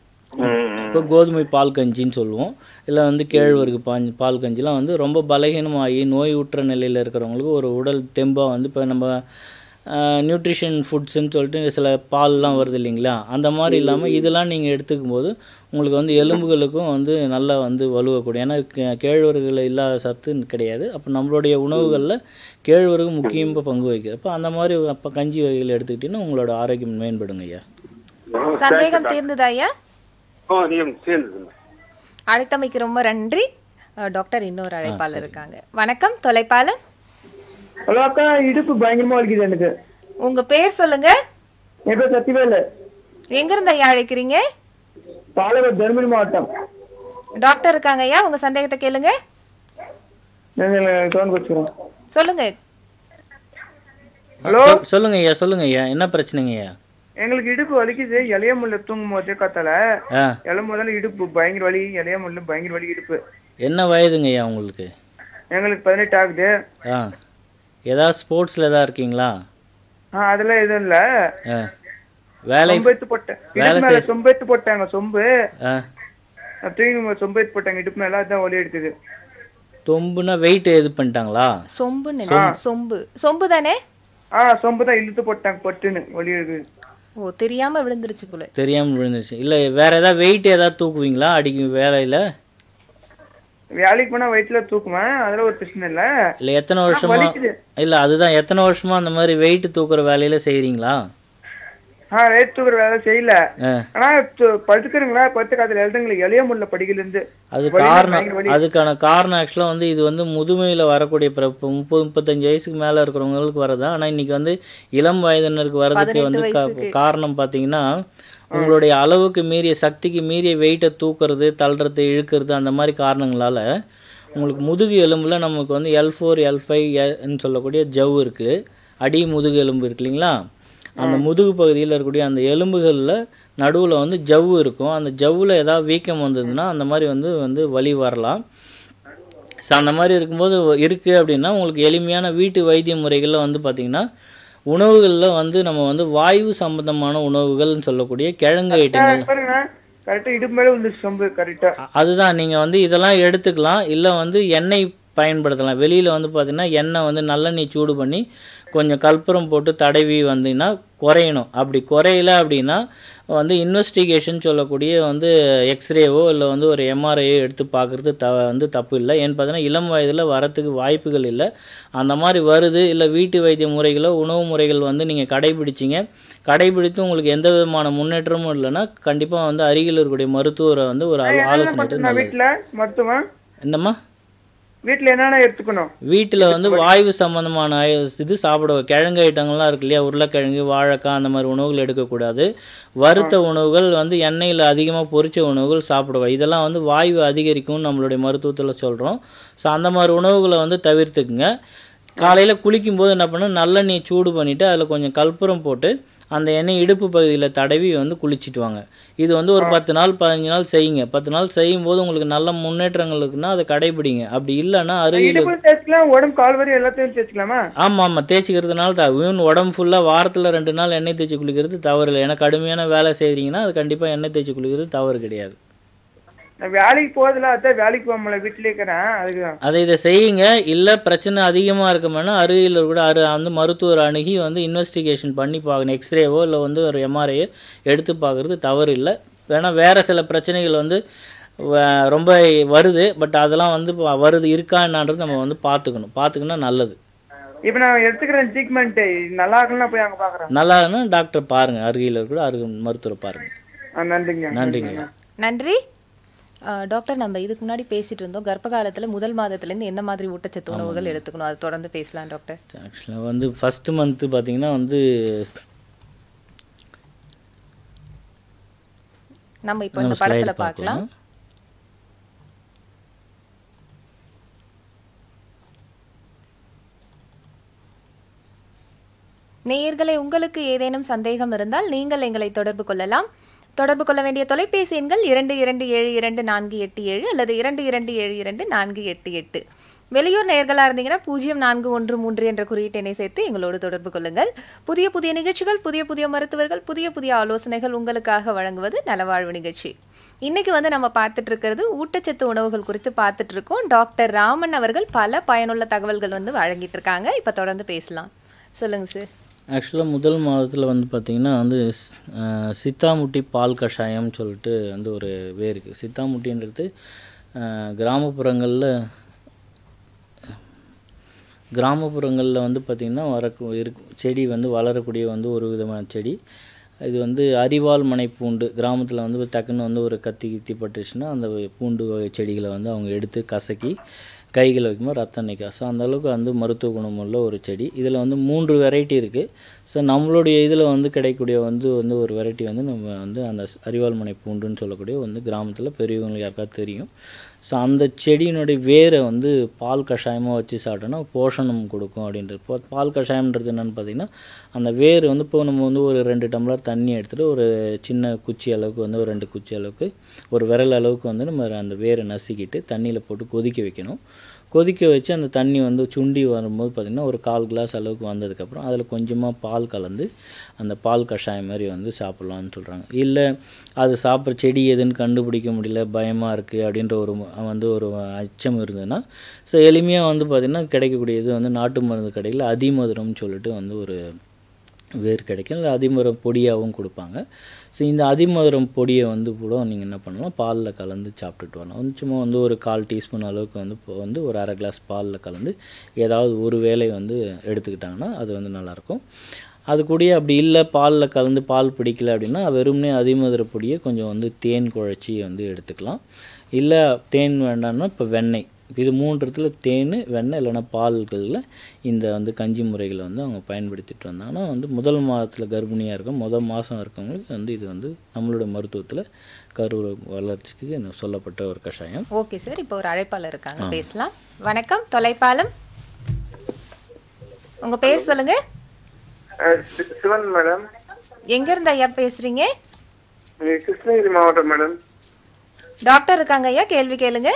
இப்போ கோதுமை பால் கஞ்சின்னு சொல்லுவோம் இல்லை வந்து கேழ்வரகு பாஞ்சி பால் கஞ்சிலாம் வந்து ரொம்ப பலகீனமாகி நோய் உற்ற நிலையில் இருக்கிறவங்களுக்கு ஒரு உடல் தெம்பாக வந்து இப்போ நம்ம நியூட்ரிஷன் ஃபுட்ஸ்ன்னு சொல்லிட்டு சில பால்லாம் வருது இல்லைங்களா அந்த மாதிரி இல்லாமல் இதெல்லாம் நீங்கள் எடுத்துக்கும் போது உங்களுக்கு வந்து எலும்புகளுக்கும் வந்து நல்லா வந்து வலுவக்கூடிய ஏன்னா கே- கேழ்வரகுல இல்லாத சத்து கிடையாது அப்போ நம்மளுடைய உணவுகளில் கேழ்வரகு முக்கியமாக பங்கு வகிக்குது அப்போ அந்த மாதிரி அப்போ கஞ்சி வகைகள் எடுத்துக்கிட்டிங்கன்னா உங்களோட ஆரோக்கியம் மேம்படுங்க ஐயா சந்தேகம் தீர்ந்ததா ஐயா ஓ நீங்க சேர்ந்துதுங்க அழைத்தமைக்கு ரொம்ப நன்றி அஹ், டாக்டர் இன்னொரு அழைப்பாளர் இருக்காங்க வணக்கம் தொலைப்பாளர் ஹலோ அக்கா இடுப்பு பயங்கரமா வலிக்குது எனக்கு உங்க பேர் சொல்லுங்க என் பேர் சத்திவேலு எங்க இருந்து ஐயா அழைக்கிறீங்க பாலகோட் தருமபுரி மாவட்டம் டாக்டர் இருக்காங்க ஐயா உங்க சந்தேகத்தை கேளுங்க நாங்கள் கவனம் வச்சுக்கிறோம் சொல்லுங்க ஹலோ சொல்- சொல்லுங்க ஐயா சொல்லுங்க ஐயா என்ன பிரச்சனைங்க ஐயா எங்களுக்கு இடுப்பு வலிக்குது இளைய முள்ள தூங்கும் போது காத்தால ஆ இளம் முதல்ல இடுப்பு பயங்கர வலி இளைய முள்ள பயங்கர வலி இடுப்பு என்ன வயதுங்க ஐயா உங்களுக்கு எங்களுக்கு பதினெட்டு ஆகுது ஆ ஏதாவது ஸ்போர்ட்ஸில் எதாவது இருக்கீங்களா ஆ அதெல்லாம் எதுவும் இல்ல ஆ வேலை சொம்பு எடுத்து போட்டேன் இடுப்பு மேல சொம்பு எடுத்து போட்டாங்க சொம்பு ஆ நான் தூங்கி போது சொம்பு எடுத்து போட்டாங்க இடுப்பு மேல அதான் வலி எடுக்குது தொம்புனா வெயிட் இது பண்ணிட்டாங்களா சொம்பு சொம்பு சொம்பு தானே ஆ சொம்பு தான் இழுத்து போட்டாங்க பொட்டுன்னு வலி எடுக்குது ஓ தெரியாம விழுந்துருச்சு போல தெரியாமல் விழுந்துருச்சு இல்லை வேற ஏதாவது வெயிட் ஏதாவது தூக்குவீங்களா அடிக்கும் வேலையில் வேலைக்கு போனா வயிற்றுல தூக்குவேன் அதெல்லாம் ஒரு பிரச்சனை இல்ல இல்லை எத்தனை வருஷமா வலிக்குது இல்லை அதுதான் எத்தனை வருஷமா அந்த மாதிரி வெயிட் தூக்குற வேலையில செய்கிறீங்களா ஆ ஆ ரேட் தூக்குற வேலை செய்யல ஆ. ஆனா து- படுத்துக்கிறீங்களா படுத்து காத்துல எழுதுங்களுக்கு எளிய முடியல படிக்கல இருந்து அது வலினா காரணம் பயங்கர வலி. அதுக்கான காரணம் ஆக்சுவலாக வந்து இது வந்து முதுமையில் வரக்கூடிய பிற இப்போ முப்பது முப்பத்தஞ்சு வயசுக்கு மேலே இருக்கிறவங்களுக்கு வரதான் ஆனால் இன்னைக்கு வந்து இளம் வயதினருக்கு வரதுக்கு பதினெட்டு வந்து கா- வயசுக்கு. காரணம் பார்த்தீங்கன்னா உங்களுடைய அளவுக்கு மீறிய சக்திக்கு மீறிய வெயிட்டை தூக்குறது தள்ளுறது இழுக்கிறது அந்த மாதிரி காரணங்களால உங்களுக்கு முதுகு எலும்பில் நமக்கு வந்து எல் ஃபோர் எல் ஃபைவ்னு சொல்லக்கூடிய ஜவ் இருக்குது அடி முதுகு எலும்பு இருக்கு இல்லைங்களா அந்த முதுகு பகுதியில் இருக்கக்கூடிய அந்த எலும்புகளில் நடுவில் வந்து ஜவ்வு இருக்கும் அந்த ஜவ்வில் ஏதாவது வீக்கம் வந்ததுன்னா அந்த மாதிரி வந்து வந்து வலி வரலாம் ஸோ அந்த மாதிரி இருக்கும்போது இருக்குது அப்படின்னா உங்களுக்கு எளிமையான வீட்டு வைத்திய முறைகளில் வந்து பார்த்திங்கன்னா உணவுகளில் வந்து நம்ம வந்து வாயு சம்பந்தமான உணவுகள்னு சொல்லக்கூடிய கிழங்கு ஐட்டங்கள் பாருங்க கரெக்டா இடுப்பு மேல வந்து சொம்பு கரெக்டா அ- அதுதான் நீங்கள் வந்து இதெல்லாம் எடுத்துக்கலாம் இல்லை வந்து எண்ணெய் பயன்படுத்தலாம் வெளியில் வந்து பார்த்தீங்கன்னா எண்ணெய் வந்து நல்லெண்ணெய் சூடு பண்ணி கொஞ்சம் கற்பூரம் போட்டு தடவி வந்தீங்கன்னா குறையணும் அப்படி குறையல அப்படின்னா வந்து இன்வெஸ்டிகேஷன் சொல்லக்கூடிய வந்து எக்ஸ்ரேவோ இல்லை வந்து ஒரு எம்ஆர்ஐயோ எடுத்து பார்க்குறது த வந்து தப்பு இல்லை ஏன்னு பார்த்தீங்கன்னா இளம் வயதில் வரத்துக்கு வாய்ப்புகள் இல்லை அந்த மாதிரி வருது இல்லை வீட்டு வைத்திய முறைகளோ உணவு முறைகள் வந்து நீங்கள் கடைபிடிச்சிங்க கடைபிடித்து உங்களுக்கு எந்த விதமான முன்னேற்றமும் இல்லைன்னா கண்டிப்பாக வந்து அருகில் இருக்கக்கூடிய மருத்துவரை வந்து ஒரு ஆலோ- ஆலோசனை எடுத்து நான் நல்லது வீட்டுல மருத்துவம் என்னம்மா வீட்டுல என்னென்ன எடுத்துக்கணும் வீட்டில் வந்து வாயு சம்மந்தமான ஐ- இது சாப்பிட கிழங்கு ஐட்டங்கள்லாம் இருக்கு இல்லையா உருளைக்கிழங்கு வாழைக்காய் அந்த மாதிரி உணவுகள் எடுக்கக்கூடாது வறுத்த உணவுகள் வந்து எண்ணெயில் அதிகமாக பொரிச்ச உணவுகள் சாப்பிடுவோம் இதெல்லாம் வந்து வாயு அதிகரிக்கும்னு நம்மளுடைய மருத்துவத்தில் சொல்கிறோம் ஸோ அந்த மாதிரி உணவுகளை வந்து தவிர்த்துக்குங்க காலையில் குளிக்கும்போது என்ன பண்ணணும் நல்லெண்ணெய் சூடு பண்ணிவிட்டு அதில் கொஞ்சம் கற்பூரம் போட்டு அந்த எண்ணெய் இடுப்பு பகுதியில் தடவி வந்து குளிச்சிட்டு வாங்க இது வந்து ஒரு பத்து நாள் பதினஞ்சு நாள் செய்யுங்க பத்து நாள் செய்யும்போது உங்களுக்கு நல்ல முன்னேற்றங்கள் இருக்குன்னா அதை கடைபிடிங்க அப்படி இல்லைன்னா அருகில் இடுப்பு தேய்ச்சிக்கலாம் உடம்பு கால் வரி எல்லாத்தையும் தேய்ச்சிக்கலாமா ஆமாம் ஆமாம் தேய்ச்சிக்கிறதுனால தான் ஈவன் உடம்பு ஃபுல்லாக வாரத்தில் ரெண்டு நாள் எண்ணெய் தேய்ச்சி குளிக்கிறது தவறு இல்லை ஏன்னா கடுமையான வேலை செய்கிறீங்கன்னா அது கண்டிப்பாக எண்ணெய் தேய்ச்சி குளிக்கிறது தவறு கிடையாது நான் வேலைக்கு போறதுல அதான் வேலைக்கு போகல வீட்டுல இருக்கிறேன் அதுக்குதான் அதை இதை செய்யுங்க இல்லை பிரச்சனை அதிகமாக இருக்குமென்னா அருகில் கூட அரு அந்த மருத்துவர் அணுகி வந்து இன்வெஸ்டிகேஷன் பண்ணி பார்க்கணும் எக்ஸ்ரேவோ இல்லை வந்து ஒரு எம்ஆர்ஐயோ எடுத்து பார்க்குறது தவறு இல்லை வேணா வேறு சில பிரச்சனைகள் வந்து வ- ரொம்ப வருது பட் அதெல்லாம் வந்து ப- வருது இருக்கா என்னன்றது நம்ம வந்து பார்த்துக்கணும் பார்த்துக்கினா நல்லது இப்ப நான் எடுத்துக்கிறேன் ட்ரீட்மெண்ட் நல்லா இருக்குன்னா போய் அங்க பாக்குறேன் நல்லா இருக்குன்னா டாக்டர் பாருங்கள் அருகில் கூட அருகு மருத்துவரை பாருங்கள் ஆ, நன்றிங்க நன்றிங்க நன்றி அஹ், டாக்டர் நம்ம இதுக்கு முன்னாடி பேசிட்டு இருந்தோம் கர்ப்ப காலத்துல முதல் மாதத்துலேருந்து எந்த மாதிரி ஊட்டச்சத்து உணவுகள் எடுத்துக்கணும் அதை தொடர்ந்து பேசலாம் டாக்டர் ஆக்சுவலாக வந்து ஃபஸ்ட்டு மந்த்து பார்த்தீங்கன்னா வந்து நம்ம இப்போ இந்த நம்ம slide படத்துல பார்க்கலாம் நேயர்களே உங்களுக்கு ஏதேனும் சந்தேகம் இருந்தால் நீங்கள் எங்களை தொடர்பு கொள்ளலாம் தொடர்பு கொள்ள வேண்டிய தொலைபேசி எண்கள் இரண்டு இரண்டு ஏழு இரண்டு நான்கு எட்டு ஏழு அல்லது இரண்டு இரண்டு ஏழு இரண்டு நான்கு எட்டு எட்டு வெளியூர் நேயர்களாக இருந்தீங்கன்னா பூஜ்ஜியம் நான்கு ஒன்று மூன்று என்ற குறியீட்டினை சேர்த்து எங்களோடு தொடர்பு கொள்ளுங்கள் புதிய புதிய நிகழ்ச்சிகள் புதிய புதிய மருத்துவர்கள் புதிய புதிய ஆலோசனைகள் உங்களுக்காக வழங்குவது நலவாழ்வு நிகழ்ச்சி இன்னைக்கு வந்து நம்ம பார்த்துட்டு இருக்கிறது ஊட்டச்சத்து உணவுகள் குறித்து பார்த்துட்டு இருக்கோம் டாக்டர் ராமன் அவர்கள் பல பயனுள்ள தகவல்கள் வந்து வழங்கிட்டு இருக்காங்க இப்போ தொடர்ந்து பேசலாம் சொல்லுங்க சார் ஆக்சுவலாக முதல் மாதத்தில் வந்து பார்த்திங்கன்னா வந்து ஸ்- அஹ் சித்தாமுட்டி பால் கஷாயம்னு சொல்லிட்டு வந்து ஒரு வே இருக்குது சித்தாமுட்டின்றது கிராமப்புறங்களில் கிராமப்புறங்களில் வந்து பார்த்திங்கன்னா வரக்கு இருக்கு செடி வந்து வளரக்கூடிய வந்து ஒரு விதமான செடி இது வந்து அரிவாள் மனை பூண்டு கிராமத்தில் வந்து டக்குன்னு வந்து ஒரு கத்தி கித்தி பட்டுச்சுன்னா அந்த பூண்டு வகை செடிகளை வந்து அவங்க எடுத்து கசக்கி கைகளை வைக்கும்போது ரத்தம் நிற்கும் ஸோ அந்த அளவுக்கு வந்து மருத்துவ குணமுள்ள ஒரு செடி இதில் வந்து மூன்று வெரைட்டி இருக்குது ஸோ நம்மளுடைய இதில் வந்து கிடைக்கக்கூடிய வந்து வந்து ஒரு வெரைட்டி வந்து நம்ம வந்து அந்த ஸ்- அரிவாள் மனை பூண்டுன்னு சொல்லக்கூடிய வந்து கிராமத்தில் பெரியவங்களுக்கு யாருக்காவது தெரியும் ஸோ அந்த செடியினுடைய வேரை வந்து பால் கஷாயமாக வச்சு சாப்பிட்டோன்னா போஷணம் கொடுக்கும் அப்படின்றது இப்போ பால் கஷாயம்ன்றது என்னென்னு பார்த்தீங்கன்னா அந்த வேர் வந்து இப்போ நம்ம வந்து ஒரு ரெண்டு டம்ளர் தண்ணி எடுத்துகிட்டு ஒரு சின்ன குச்சி அளவுக்கு வந்து ஒரு ரெண்டு குச்சி அளவுக்கு ஒரு விரல் அளவுக்கு வந்து நம்ம அந்த வேரை நசுக்கிட்டு தண்ணியில் போட்டு கொதிக்க வைக்கணும் கொதிக்க வச்சு அந்த தண்ணி வந்து சுண்டி வரும்போது பார்த்திங்கன்னா ஒரு கால் கிளாஸ் அளவுக்கு வந்ததுக்கப்புறம் அதில் கொஞ்சமாக பால் கலந்து அந்த பால் கஷாயம் மாதிரி வந்து சாப்பிட்லான்னு சொல்கிறாங்க இல்லை அது சாப்பிட்ற செடி எதுன்னு கண்டுபிடிக்க முடியல பயமாக இருக்குது அப்படின்ற ஒரு ம- வந்து ஒரு அச்சம் இருந்ததுன்னா ஸோ எளிமையாக வந்து பார்த்திங்கன்னா கிடைக்கக்கூடியது வந்து நாட்டு மருந்து கடையில் அதிமதுரம்னு சொல்லிட்டு வந்து ஒரு வேர் கிடைக்கும் இல்லை அதிமதுரம் பொடியாகவும் கொடுப்பாங்க ஸோ இந்த அதிமதுரம் பொடியை வந்து கூட நீங்கள் என்ன பண்ணலாம் பாலில் கலந்து சாப்பிட்டுட்டு வரலாம் வந்து சும்மா வந்து ஒரு கால் டீஸ்பூன் அளவுக்கு வந்து இப்போ வந்து ஒரு அரை கிளாஸ் பாலில் கலந்து ஏதாவது ஒரு வேளை வந்து எடுத்துக்கிட்டாங்கன்னா அது வந்து நல்லாயிருக்கும் அது கூடயே அப்படி இல்லை பாலில் கலந்து பால் பிடிக்கல அப்படின்னா வெறுமனே அதிமதுர பொடியை கொஞ்சம் வந்து தேன் குழச்சி வந்து எடுத்துக்கலாம் இல்லை தேன் வேண்டாம்னா இப்போ வெண்ணெய் இது மூன்றத்தில் தேன் வெண்ணெய் இல்லைன்னா பால்களில் இந்த வந்து கஞ்சி முறைகளை வந்து அவங்க பயன்படுத்திட்டு வந்தாங்கன்னா வந்து முதல் மாதத்தில் கர்ப்பிணியாக இருக்கும் முதல் மாதம் இருக்கவங்களுக்கு வந்து இது வந்து நம்மளோட மருத்துவத்தில் கரு வளர்ச்சிக்கு இந்த சொல்லப்பட்ட ஒரு கஷாயம் ஓகே சார் இப்போ ஒரு அழைப்பாளர் இருக்காங்க பேசலாம் வணக்கம் தொலைப்பாலம் உங்க பேர் சொல்லுங்க அஹ் சி- சிவன் மேடம் எங்க இருந்து ஐயா பேசுறீங்க இது கிருஷ்ணகிரி மாவட்டம் மேடம் டாக்டர் இருக்காங்க ஐயா கேள்வி கேளுங்க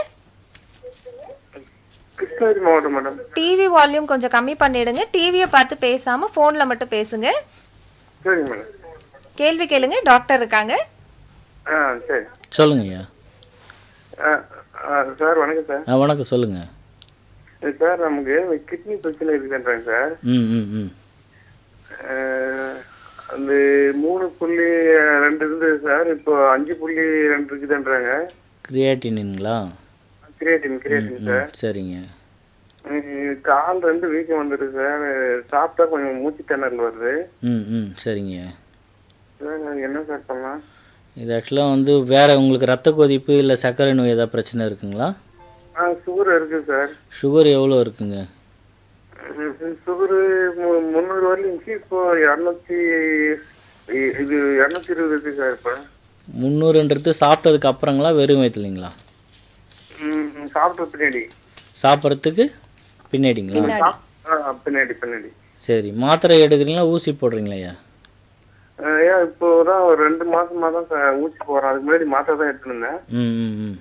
கிருஷ்ணகிரி மாவட்டம் மேடம் டிவி வால்யூம் கொஞ்சம் கம்மி பண்ணிடுங்க டிவியை பார்த்து பேசாம ஃபோன்ல மட்டும் பேசுங்க சரிங்க மேடம் கேள்வி கேளுங்க டாக்டர் இருக்காங்க ஆ சரி சொல்லுங்க ஐயா ஆ, ஆ, சார் வணக்கம் சார் ஆ வணக்கம் சொல்லுங்கள் இது சார் நமக்கு கிட்னி பிரச்சனை இருக்குதுன்றாங்க சார் ம் ம் ம் அஹ், அந்த மூணு புள்ளி ரெண்டு இருந்தது சார் இப்போ அஞ்சு புள்ளி ரெண்டு இருக்குதுன்றாங்க கிரியாட்டினுங்களா கிரியேட்டின் கிரியேட்டின் சார் ம் சரிங்க அஹ், கால் ரெண்டு வீக்கம் வந்துருக்கு சார் சாப்பிட்டா கொஞ்சம் மூச்சு திணறல் வருது ம் ம் சரிங்க சார் அது என்ன சார் பண்ணலாம் இது ஆக்சுவலாக வந்து வேறு உங்களுக்கு ரத்த கொதிப்பு இல்லை சர்க்கரை நோய் ஏதாவது பிரச்சனை இருக்குங்களா ஆ சுகர் இருக்கு சார் சுகர் எவ்வளோ இருக்குங்க சுகரு முந்நூறு வரல இருந்துச்சு இப்போ இரநூத்தி இ- இது இரநூத்தி இருபது இருக்கு சார் இப்போ முந்நூறுன்றது சாப்பிட்டதுக்கு அப்புறங்களா வெறும் வயிற்றுலைங்களா ம், சாப்பிட்ட பின்னாடி சாப்பிட்றதுக்கு பின்னாடிங்களா பின்னாடி ஆ பின்னாடி பின்னாடி சரி மாத்திரை எடுக்கிறீங்களா ஊசி போடுறீங்களா ஐயா ஆ, ஏன் இப்போ தான் ஒரு ரெண்டு மாசமா தான் சார் ஊசி போறேன் அதுக்கு முன்னாடி மாத்திரை தான் எடுத்துருந்தேன் ம் ம் ம்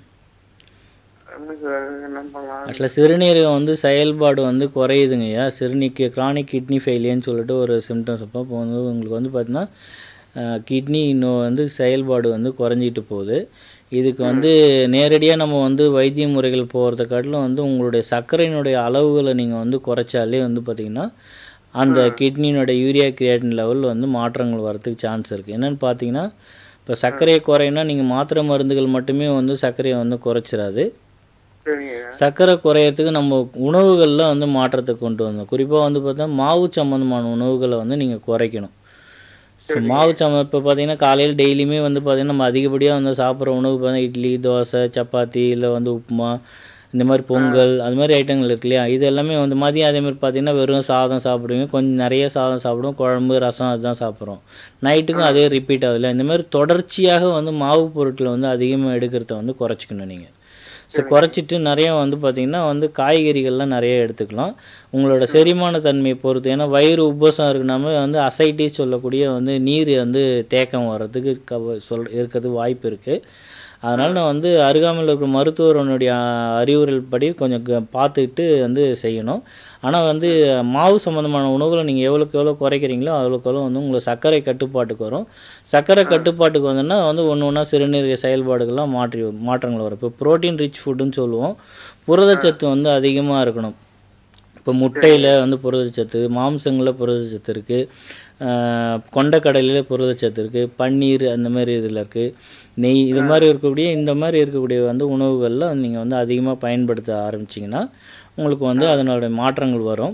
என்ன சார் என்ன பண்ணலாம் ஆக்சுவலாக சிறுநீரகம் வந்து செயல்பாடு வந்து குறையுதுங்க ஐயா சிறுநீக்கு கிரானிக் கிட்னி ஃபெயிலியர்னு சொல்லிட்டு ஒரு சிம்டம்ஸ் அப்போ இப்போ வந்து உங்களுக்கு வந்து பார்த்தீங்கன்னா கிட்னி இன்னும் வந்து செயல்பாடு வந்து குறைஞ்சிட்டு போகுது இதுக்கு வந்து நேரடியாக நம்ம வந்து வைத்திய முறைகள் போகிறத காட்டிலும் வந்து உங்களுடைய சர்க்கரையினுடைய அளவுகளை நீங்கள் வந்து குறைச்சாலே வந்து பார்த்திங்கன்னா அந்த கிட்னியினுடைய யூரியா கிரியேட்டின் லெவல் வந்து மாற்றங்கள் வரதுக்கு சான்ஸ் இருக்குது என்னென்னு பார்த்தீங்கன்னா இப்போ சர்க்கரையை குறையினா நீங்கள் மாத்திரை மருந்துகள் மட்டுமே வந்து சர்க்கரையை வந்து குறைச்சிடாது சரிங்க சர்க்கரை குறையறதுக்கு நம்ம உணவுகளில் வந்து மாற்றத்தை கொண்டு வந்தோம் குறிப்பாக வந்து பார்த்தா மாவு சம்மந்தமான உணவுகளை வந்து நீங்கள் குறைக்கணும் ஸோ மாவு சம்ம இப்போ பார்த்தீங்கன்னா காலையில் டெய்லியுமே வந்து பார்த்தீங்கன்னா நம்ம அதிகப்படியாக வந்து சாப்பிட்ற உணவு பார்த்தீங்கன்னா இட்லி தோசை சப்பாத்தி இல்லை வந்து உப்புமா இந்த மாதிரி பொங்கல் அது மாதிரி ஐட்டங்கள் இருக்கு இல்லையா இது எல்லாமே வந்து மதியம் அதே மாதிரி பார்த்தீங்கன்னா வெறும் சாதம் சாப்பிடுவீங்க கொஞ்சம் நிறைய சாதம் சாப்பிடுவோம் குழம்பு ரசம் அதுதான் சாப்பிட்றோம் நைட்டுக்கும் அதே ரிப்பீட் ஆகுதுல்ல இந்த மாதிரி தொடர்ச்சியாக வந்து மாவு பொருட்களை வந்து அதிகமாக எடுக்கிறத வந்து குறைச்சிக்கணும் நீங்கள் ஸோ குறைச்சிட்டு நிறைய வந்து பார்த்திங்கன்னா வந்து காய்கறிகள்லாம் நிறைய எடுத்துக்கலாம் உங்களோட செரிமான தன்மையை பொறுத்து ஏன்னா வயிறு உப்பசம் இருக்குனாம வந்து அசைட்டிஸ் சொல்லக்கூடிய வந்து நீர் வந்து தேக்கம் வர்றதுக்கு கவ சொல் இருக்கிறதுக்கு வாய்ப்பு இருக்குது அதனால் நான் வந்து அருகாமையில் இருக்கிற மருத்துவரனுடைய அறிவுரைகள் படி கொஞ்சம் க- பார்த்துக்கிட்டு வந்து செய்யணும் ஆனால் வந்து மாவு சம்மந்தமான உணவுகளை நீங்கள் எவ்வளோக்கு எவ்வளோ குறைக்கிறீங்களோ அவ்வளோக்கு எவ்வளோ வந்து உங்களுக்கு சர்க்கரை கட்டுப்பாட்டுக்கு வரும் சர்க்கரை கட்டுப்பாட்டுக்கு வந்தோன்னா வந்து ஒன்று ஒன்றா சிறுநீரக செயல்பாடுகள்லாம் மாற்றி மாற்றங்கள் வரும் இப்போ ப்ரோட்டீன் ரிச் ஃபுட்டுன்னு சொல்லுவோம் புரதச்சத்து வந்து அதிகமாக இருக்கணும் இப்போ முட்டையில் வந்து புரதச்சத்து மாம்சங்களில் புரதச்சத்து இருக்குது கொண்டக்கடலையில் புரதச்சத்து இருக்குது பன்னீர் அந்த மாதிரி இதில் இருக்குது நெய் இது மாதிரி இருக்கக்கூடிய இந்த மாதிரி இருக்கக்கூடிய வந்து உணவுகளில் நீங்கள் வந்து அதிகமாக பயன்படுத்த ஆரம்பிச்சிங்கன்னா உங்களுக்கு வந்து அதனுடைய மாற்றங்கள் வரும்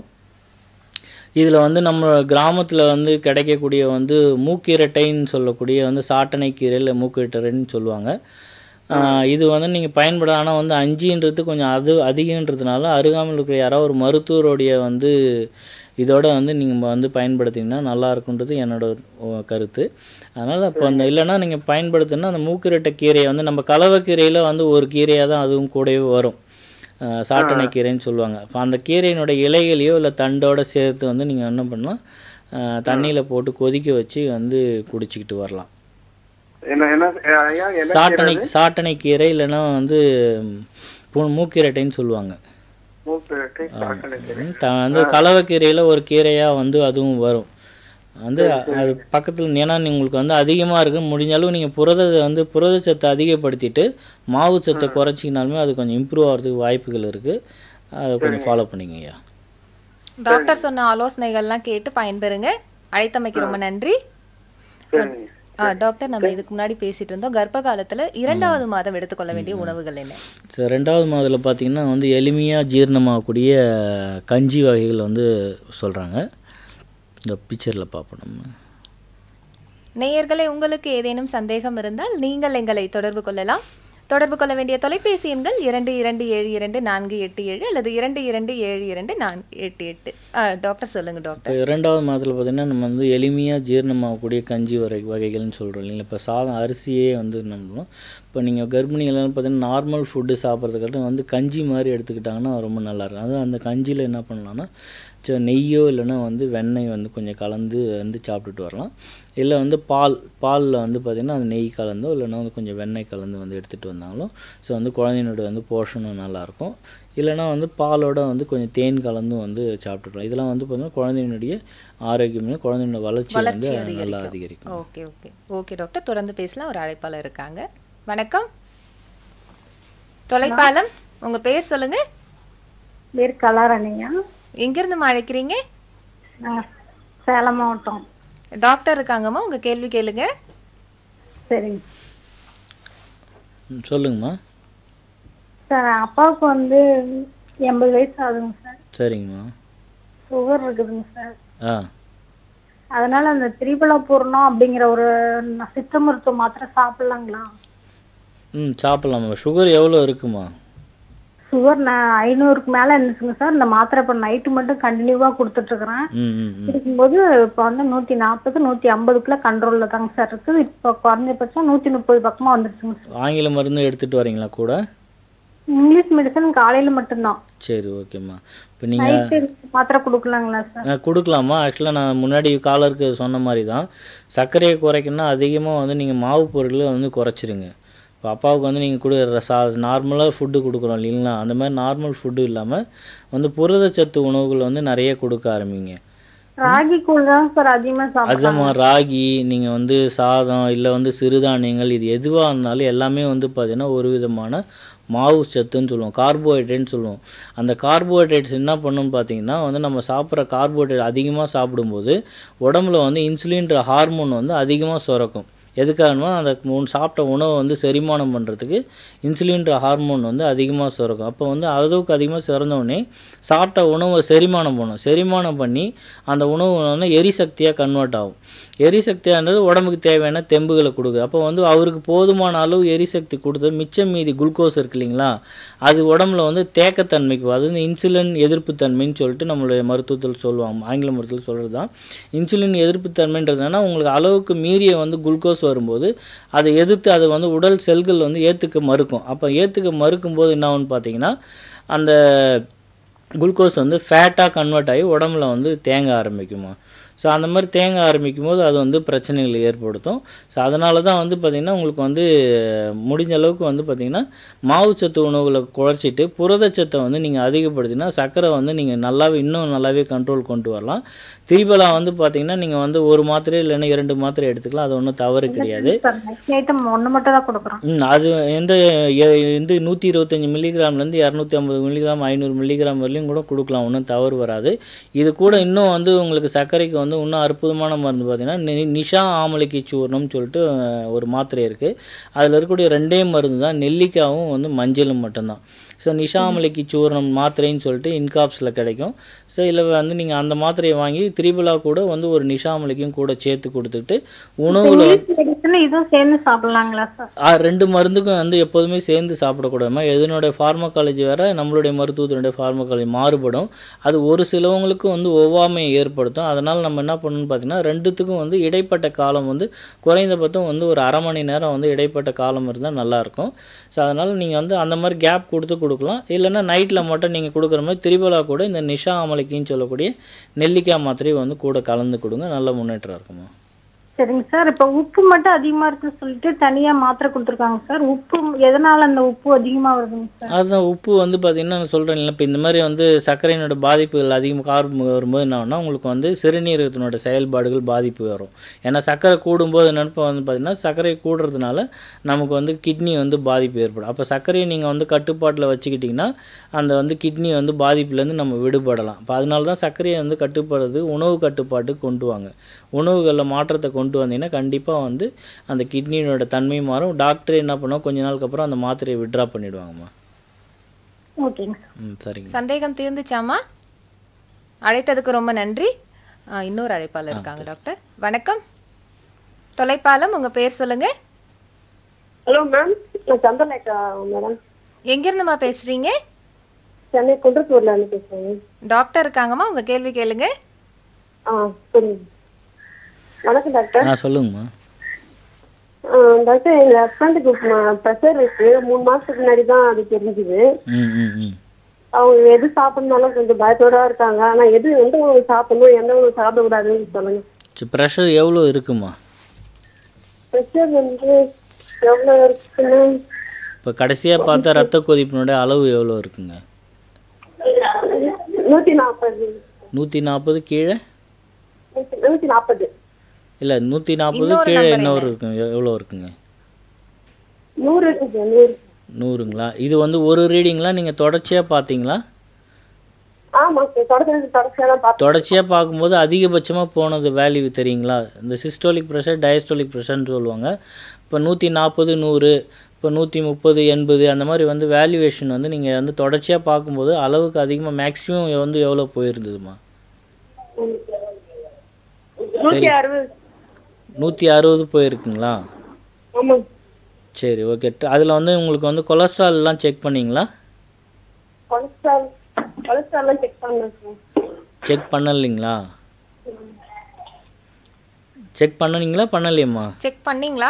இதில் வந்து நம்ம கிராமத்தில் வந்து கிடைக்கக்கூடிய வந்து மூக்கிரட்டைன்னு சொல்லக்கூடிய வந்து சாட்டனை கீரை இல்லை மூக்கிரட்டைன்னு சொல்லுவாங்க ஆஹ் இது வந்து நீங்கள் பயன்பட ஆனால் வந்து அஞ்சுன்றது கொஞ்சம் அது அதிகன்றதுனால அருகாமையில் இருக்கிற யாராவது ஒரு மருத்துவருடைய வந்து இதோட வந்து நீங்கள் வந்து பயன்படுத்திங்கன்னா நல்லா இருக்குன்றது என்னோட ஒ- கருத்து அதனால் இப்போ அந்த இல்லைன்னா நீங்கள் பயன்படுத்தினா அந்த மூக்கிரட்டை கீரையை வந்து நம்ம கலவைக்கீரையில் வந்து ஒரு கீரையாக தான் அதுவும் கூடவே வரும் ஆஹ் சாட்டனை கீரைன்னு சொல்லுவாங்க அப்போ அந்த கீரையினுடைய இலைகளையோ இல்லை தண்டோட சேர்த்து வந்து நீங்கள் என்ன பண்ணலாம் தண்ணியில் போட்டு கொதிக்க வச்சு வந்து குடிச்சிக்கிட்டு வரலாம் என்ன என்ன ஐயா என்ன சாட்டனை சாட்டனை கீரை இல்லைன்னா வந்து பூ- மூக்கீரட்டைன்னு சொல்லுவாங்க மூக்கு ரெட்டை, சாக்கடை கீரை. ம், த வந்து கலவைக்கீரையில் ஒரு கீரையாக வந்து அதுவும் வரும் வந்து அது பக்கத்தில் ஏன்னா உங்களுக்கு வந்து அதிகமாக இருக்கு முடிஞ்ச அளவு நீங்கள் புரத வந்து புரதச்சத்தை அதிகப்படுத்திட்டு மாவு சத்தை குறைச்சிக்கினாலுமே அது கொஞ்சம் இம்ப்ரூவ் ஆகிறதுக்கு வாய்ப்புகள் இருக்குது அதை கொஞ்சம் ஃபாலோ பண்ணிக்கங்கய்யா டாக்டர் சொன்ன ஆலோசனைகள்லாம் கேட்டு பயன்பெறுங்க அழைத்தமைக்கு ரொம்ப நன்றி சரிங்க ஆ, டாக்டர் நம்ம இதுக்கு முன்னாடி பேசிட்டு இருந்தோம் கர்ப்ப காலத்துல இரண்டாவது மாதம் எடுத்துக்கொள்ள வேண்டிய உணவுகள் என்ன ஸோ ரெண்டாவது மாதத்தில் பார்த்தீங்கன்னா வந்து எளிமையாக ஜீரணமாகக்கூடிய கஞ்சி வகைகள் வந்து சொல்கிறாங்க இந்த பிக்சரில் பார்ப்போம் நம்ம நேயர்களே உங்களுக்கு ஏதேனும் சந்தேகம் இருந்தால் நீங்கள் எங்களை தொடர்பு கொள்ளலாம் தொடர்பு கொள்ள வேண்டிய தொலைபேசி எண்கள் இரண்டு இரண்டு ஏழு இரண்டு நான்கு எட்டு ஏழு அல்லது இரண்டு இரண்டு ஏழு இரண்டு நான்கு எட்டு எட்டு ஆ, டாக்டர் சொல்லுங்க டாக்டர் இப்போ இரண்டாவது மாதத்தில் பார்த்தீங்கன்னா நம்ம வந்து எளிமையாக ஜீரணமாகக்கூடிய கஞ்சி வகை வகைகள்னு சொல்கிறோம் இல்லைங்களா இப்போ சாதம் அரிசியே வந்து நம்ம இப்போ நீங்கள் கர்ப்பிணிகள்லாம் பார்த்தீங்கன்னா நார்மல் ஃபுட்டு சாப்பிட்றதுக்காட்டும் வந்து கஞ்சி மாதிரி எடுத்துக்கிட்டாங்கன்னா ரொம்ப நல்லாயிருக்கும் அதுவும் அந்த கஞ்சியில் என்ன பண்ணலாம்னா ச- நெய்யோ இல்லைன்னா வந்து வெண்ணெய் வந்து கொஞ்சம் கலந்து வந்து சாப்பிட்டுட்டு வரலாம் இல்லை வந்து பால் பாலில் வந்து பார்த்திங்கன்னா அந்த நெய் கலந்தோ இல்லைன்னா வந்து கொஞ்சம் வெண்ணெய் கலந்து வந்து எடுத்துகிட்டு வந்தாலும் ஸோ வந்து குழந்தையினோட வந்து போஷணும் நல்லாயிருக்கும் இல்லைன்னா வந்து பாலோட வந்து கொஞ்சம் தேன் கலந்தும் வந்து சாப்பிட்டுக்கலாம் இதெல்லாம் வந்து பார்த்தீங்கன்னா குழந்தையினுடைய ஆரோக்கியமே குழந்தையோட வளர்ச்சி வந்து வளர்ச்சி நல்லா அதிகரிக்கும் அதிகரிக்கும் ஓகே ஓகே ஓகே டாக்டர் தொடர்ந்து பேசலாம் ஒரு அழைப்பாளர் இருக்காங்க வணக்கம் தொலைப்பாலம் உங்க பேர் சொல்லுங்க பேர் கலாரணிங்க எங்கிருந்து அழைக்கிறீங்க நாங்கள் சேலம் மாவட்டம் டாக்டர் இருக்காங்கம்மா உங்க கேள்வி கேளுங்க சரிங்க ம், சொல்லுங்கம்மா சார் அப்பாவுக்கு வந்து எண்பது வயசு ஆகுதுங்க சார் சரிங்கம்மா சுகர் இருக்குதுங்க சார் ஆ அதனால அந்த திரிபலா பூர்ணம் அப்படிங்கிற ஒரு ந- சித்த மருத்துவ மாத்திரை சாப்பிடலாங்களா ம் சாப்பிட்லாமா சுகர் எவ்வளோ இருக்குமா சுகர் நான் ஐநூறுக்கு மேல இருந்துச்சுங்க சார் இந்த மாத்திரை இப்போ நைட்டு மட்டும் கண்டினியூவா கொடுத்துட்டு இருக்கிறேன் ம் ம் ம் இருக்கும்போது இப்போ வந்து நூத்தி நாற்பது நூத்தி ஐம்பதுக்குள்ள கண்ட்ரோல்ல தாங்க சார் இருக்குது இப்போ குறைஞ்சபட்சம் நூத்தி முப்பது பக்கமா வந்துருச்சுங்க சார் ஆங்கில மருந்து எடுத்துகிட்டு வரீங்களா கூட இங்கிலீஷ் மெடிசன் காலையில மட்டும்தான் சரி ஓகேம்மா இப்போ நீங்கள் நைட்டு மாத்திரை கொடுக்கலாங்களா சார் நான் கொடுக்கலாமா ஆக்சுவலாக நான் முன்னாடி காலருக்கு சொன்ன மாதிரி தான் சர்க்கரையை குறைக்கணும்னா அதிகமாக வந்து நீங்கள் மாவு பொருட்களை வந்து குறைச்சிருங்க இப்போ அப்பாவுக்கு வந்து நீங்கள் கொடு சா நார்மலாக ஃபுட்டு கொடுக்குறோம் இல்லைங்களா அந்த மாதிரி நார்மல் ஃபுட்டு இல்லாமல் வந்து புரதச்சத்து உணவுகள் வந்து நிறைய கொடுக்க ஆரம்பிங்க ராகி கூழ் தான் சார் அதிகமா சாப்பிடுறேன் அதுமா ராகி நீங்கள் வந்து சாதம் இல்லை வந்து சிறுதானியங்கள் இது எதுவாக இருந்தாலும் எல்லாமே வந்து பார்த்தீங்கன்னா ஒரு விதமான மாவு சத்துன்னு சொல்லுவோம் கார்போஹைட்ரேட்னு சொல்லுவோம் அந்த கார்போஹைட்ரேட்ஸ் என்ன பண்ணுன்னு பார்த்தீங்கன்னா வந்து நம்ம சாப்பிட்ற கார்போஹைட்ரேட் அதிகமாக சாப்பிடும்போது உடம்புல வந்து இன்சுலின்ற ஹார்மோன் வந்து அதிகமாக சுரக்கும் எதுக்காகனா அந்த உன் சாப்பிட்ட உணவை வந்து செரிமானம் பண்ணுறதுக்கு இன்சுலின்ற ஹார்மோன் வந்து அதிகமாக சுரக்கும் அப்போ வந்து அளவுக்கு அதிகமாக சுரந்தவுடனே சாப்பிட்ட உணவை செரிமானம் பண்ணும் செரிமானம் பண்ணி அந்த உணவு வந்து எரிசக்தியாக கன்வெர்ட் ஆகும் எரிசக்தியானது உடம்புக்கு தேவையான தெம்புகளை கொடுக்குது அப்போ வந்து அவருக்கு போதுமான அளவு எரிசக்தி கொடுத்து மிச்சம் மீதி குளுக்கோஸ் இருக்கு இல்லைங்களா அது உடம்புல வந்து தேக்கத்தன்மைக்கு அது வந்து இன்சுலின் எதிர்ப்பு தன்மைன்னு சொல்லிட்டு நம்மளுடைய மருத்துவத்தில் சொல்லுவாங்க ஆங்கில மருத்துவத்தில் சொல்கிறது தான் இன்சுலின் எதிர்ப்பு தன்மைன்றதுனா உங்களுக்கு அளவுக்கு மீறிய வந்து குளுக்கோஸ் வரும்போது அதை எதிர்த்து அது வந்து உடல் செல்கள் வந்து ஏற்றுக்க மறுக்கும் அப்போ ஏற்றுக்க மறுக்கும் போது என்ன ஆகும்னு பார்த்தீங்கன்னா அந்த குளுக்கோஸ் வந்து ஃபேட்டாக கன்வெர்ட் ஆகி உடம்புல வந்து தேங்க ஆரம்பிக்குமா ஸோ அந்த மாதிரி தேங்க ஆரம்பிக்கும் போது அது வந்து பிரச்சனைகளை ஏற்படுத்தும் ஸோ அதனால தான் வந்து பார்த்திங்கன்னா உங்களுக்கு வந்து முடிஞ்ச அளவுக்கு வந்து பார்த்திங்கன்னா மாவுச்சத்து உணவுகளை குறைச்சிட்டு புரதச்சத்தை வந்து நீங்கள் அதிகப்படுத்தினா சர்க்கரை வந்து நீங்கள் நல்லாவே இன்னும் நல்லாவே கண்ட்ரோல் கொண்டு வரலாம் திரிபலா வந்து பார்த்திங்கன்னா நீங்கள் வந்து ஒரு மாத்திரை இல்லைன்னா இரண்டு மாத்திரை எடுத்துக்கலாம் அது ஒன்றும் தவறு கிடையாது சார் நெக்ஸ்ட் ஐட்டம் ஒன்று மட்டும் தான் கொடுக்குறோம் ம் அது எந்த எ- வந்து நூற்றி இருபத்தஞ்சி மில்லிகிராம்லேருந்து இரநூத்தி ஐம்பது மில்லிகிராம் ஐநூறு மில்லிகிராம் வரலையும் கூட கொடுக்கலாம் ஒன்றும் தவறு வராது இது கூட இன்னும் வந்து உங்களுக்கு சர்க்கரைக்கு வந்து இன்னும் அற்புதமான மருந்து பார்த்தீங்கன்னா நி- நிஷா ஆமலைக்கு சூர்ணம்னு சொல்லிட்டு அஹ், ஒரு மாத்திரை இருக்குது அதில் இருக்கக்கூடிய ரெண்டே மருந்து தான் நெல்லிக்காவும் வந்து மஞ்சளும் மட்டும்தான் ஸோ நிஷாமலைக்கு சூர்ணம் மாத்திரைன்னு சொல்லிட்டு இன்காப்ஸில் கிடைக்கும் ஸோ இதில் வந்து நீங்கள் அந்த மாத்திரையை வாங்கி திரிபுலா கூட வந்து ஒரு நிஷாமலைக்கும் கூட சேர்த்து கொடுத்துட்டு உணவில் இங்கிலீஷ் மெடிசன் இதுவும் சேர்ந்து சாப்பிடலாங்களா சார் ஆ, ரெண்டு மருந்துக்கும் வந்து எப்போதுமே சேர்ந்து சாப்பிடக்கூடாதுமா எதனுடைய ஃபார்மகாலஜி வேறு நம்மளுடைய மருத்துவத்தினுடைய ஃபார்மகாலஜி மாறுபடும் அது ஒரு சிலவங்களுக்கு வந்து ஒவ்வாமையை ஏற்படுத்தும் அதனால் நம்ம என்ன பண்ணணும்னு பார்த்தீங்கன்னா ரெண்டுத்துக்கும் வந்து இடைப்பட்ட காலம் வந்து குறைந்தபட்சம் வந்து ஒரு அரை மணி நேரம் வந்து இடைப்பட்ட காலம் இருந்தால் நல்லாயிருக்கும் ஸோ அதனால் நீங்கள் வந்து அந்த மாதிரி கேப் கொடுத்து கொடுக்கலாம் இல்லைன்னா நைட்டில் மட்டும் நீங்கள் கொடுக்குற மாதிரி திரிபலா கூட இந்த நிஷா அமலைக்கின்னு சொல்லக்கூடிய நெல்லிக்காய் மாத்திரையை வந்து கூட கலந்து கொடுங்க நல்ல முன்னேற்றம் இருக்குமா சரிங்க சார் இப்போ உப்பு மட்டும் அதிகமா இருக்குன்னு சொல்லிட்டு தனியா மாத்திரை கொடுத்துருக்காங்க சார் உப்பு எதனால அந்த உப்பு அதிகமா வருதுங்க சார் அதுதான் உப்பு வந்து பார்த்திங்கன்னா நான் சொல்கிறேன் இல்லை இப்போ இந்த மாதிரி வந்து சர்க்கரையினோட பாதிப்புகள் அதிகமாக கார்பு வரும்போது என்ன ஆகும்னா உங்களுக்கு வந்து சிறுநீரகத்தினோட செயல்பாடுகள் பாதிப்பு வரும் ஏன்னா சர்க்கரை கூடும்போது நினைப்ப வந்து பார்த்திங்கன்னா சர்க்கரை கூடுறதுனால நமக்கு வந்து கிட்னி வந்து பாதிப்பு ஏற்படும் அப்போ சர்க்கரையை நீங்கள் வந்து கட்டுப்பாட்டில் வச்சுக்கிட்டிங்கன்னா அந்த வந்து கிட்னி வந்து பாதிப்புலேருந்து நம்ம விடுபடலாம் அப்போ அதனால தான் சர்க்கரையை வந்து கட்டுப்படுறது உணவு கட்டுப்பாட்டுக்கு கொண்டு வாங்க உணவுகளில் மாற்றத்தை கொண்டு வந்தீங்கன்னா கண்டிப்பாக வந்து அந்த கிட்னியோட தன்மை மாறும் டாக்டர் என்ன பண்ணுவோம் கொஞ்ச நாளுக்கு அப்புறம் அந்த மாத்திரையை விட்ரா பண்ணிடுவாங்கம்மா ஓகேங்க சார் ம் சரிங்க சந்தேகம் தீர்ந்துச்சாமா அழைத்ததுக்கு ரொம்ப நன்றி ஆ, இன்னொரு அழைப்பாளர் இருக்காங்க டாக்டர் வணக்கம் தொலைப்பாலம் உங்க பேர் சொல்லுங்க ஹலோ மேம் நான் சந்திரலேகா மேடம் எங்கிருந்துமா பேசுறீங்க சென்னை குன்றத்தூர்ல இருந்து பேசுறேன் டாக்டர் இருக்காங்கம்மா உங்க கேள்வி கேளுங்க ஆ சொல்லுங்க வணக்கம் டாக்டர் ஆ சொல்லுங்கம்மா ஆ, டாக்டர் எங்க ஹஸ்பண்டுக்கு ப்ரெஷர் இருக்கு மூணு மாசத்துக்கு முன்னாடி தான் அது தெரிஞ்சுது ம் ம் ம் அவங்க எது சாப்பிடணும்னாலும் கொஞ்சம் பயத்தோட இருக்காங்க ஆனா எது எந்த உணவு சாப்பிடணும் எந்த உணவு சாப்பிடக்கூடாதுன்னு சொல்லுங்க சரி ப்ரெஷர் எவ்வளோ இருக்குமா ப்ரெஷர் வந்து எவ்வளவு இருக்குன்னு இப்போ கடைசியாக பார்த்தா ரத்த கொதிப்பினுடைய அளவு எவ்வளோ இருக்குங்க நூத்தி நாற்பது நூற்றி நாற்பது கீழே நூத்தி- நூத்தி நாற்பது இல்லை நூற்றி நாற்பது இன்னொரு கீழே number இன்னொரு இருக்குங்க எவ்வளோ இருக்குங்க நூறு இருக்குது நூறு நூறுங்களா இது வந்து ஒரு ரீடிங்களா நீங்கள் தொடர்ச்சியாக பார்த்தீங்களா ஆமா சார் தொடர்ச்சி தொடர்ச்சியா தான் பார்த்தேன் தொடர்ச்சியாக பார்க்கும்போது அதிகபட்சமாக போனது வேல்யூ தெரியுங்களா இந்த சிஸ்டோலிக் ப்ரெஷர் டயஸ்டோலிக் ப்ரெஷர்னு சொல்லுவாங்க இப்போ நூற்றி நாற்பது நூறு இப்போ நூற்றி முப்பது எண்பது அந்த மாதிரி வந்து வேல்யூவேஷன் வந்து நீங்கள் வந்து தொடர்ச்சியாக பார்க்கும்போது அளவுக்கு அதிகமாக மேக்ஸிமம் வந்து எவ்வளோ போயிருந்ததுமா நூத்தி அறுபது நூற்றி அறுபது போயிருக்குங்களா ஆமா சரி ஓகே அதில் வந்து உங்களுக்கு வந்து கொலஸ்ட்ரால்லாம் செக் பண்ணீங்களா கொலஸ்ட்ரால் கொலஸ்ட்ரால்லாம் செக் பண்ணேன் சார் செக் பண்ணலைங்களா செக் பண்ணனீங்களா பண்ணலையம்மா செக் பண்ணீங்களா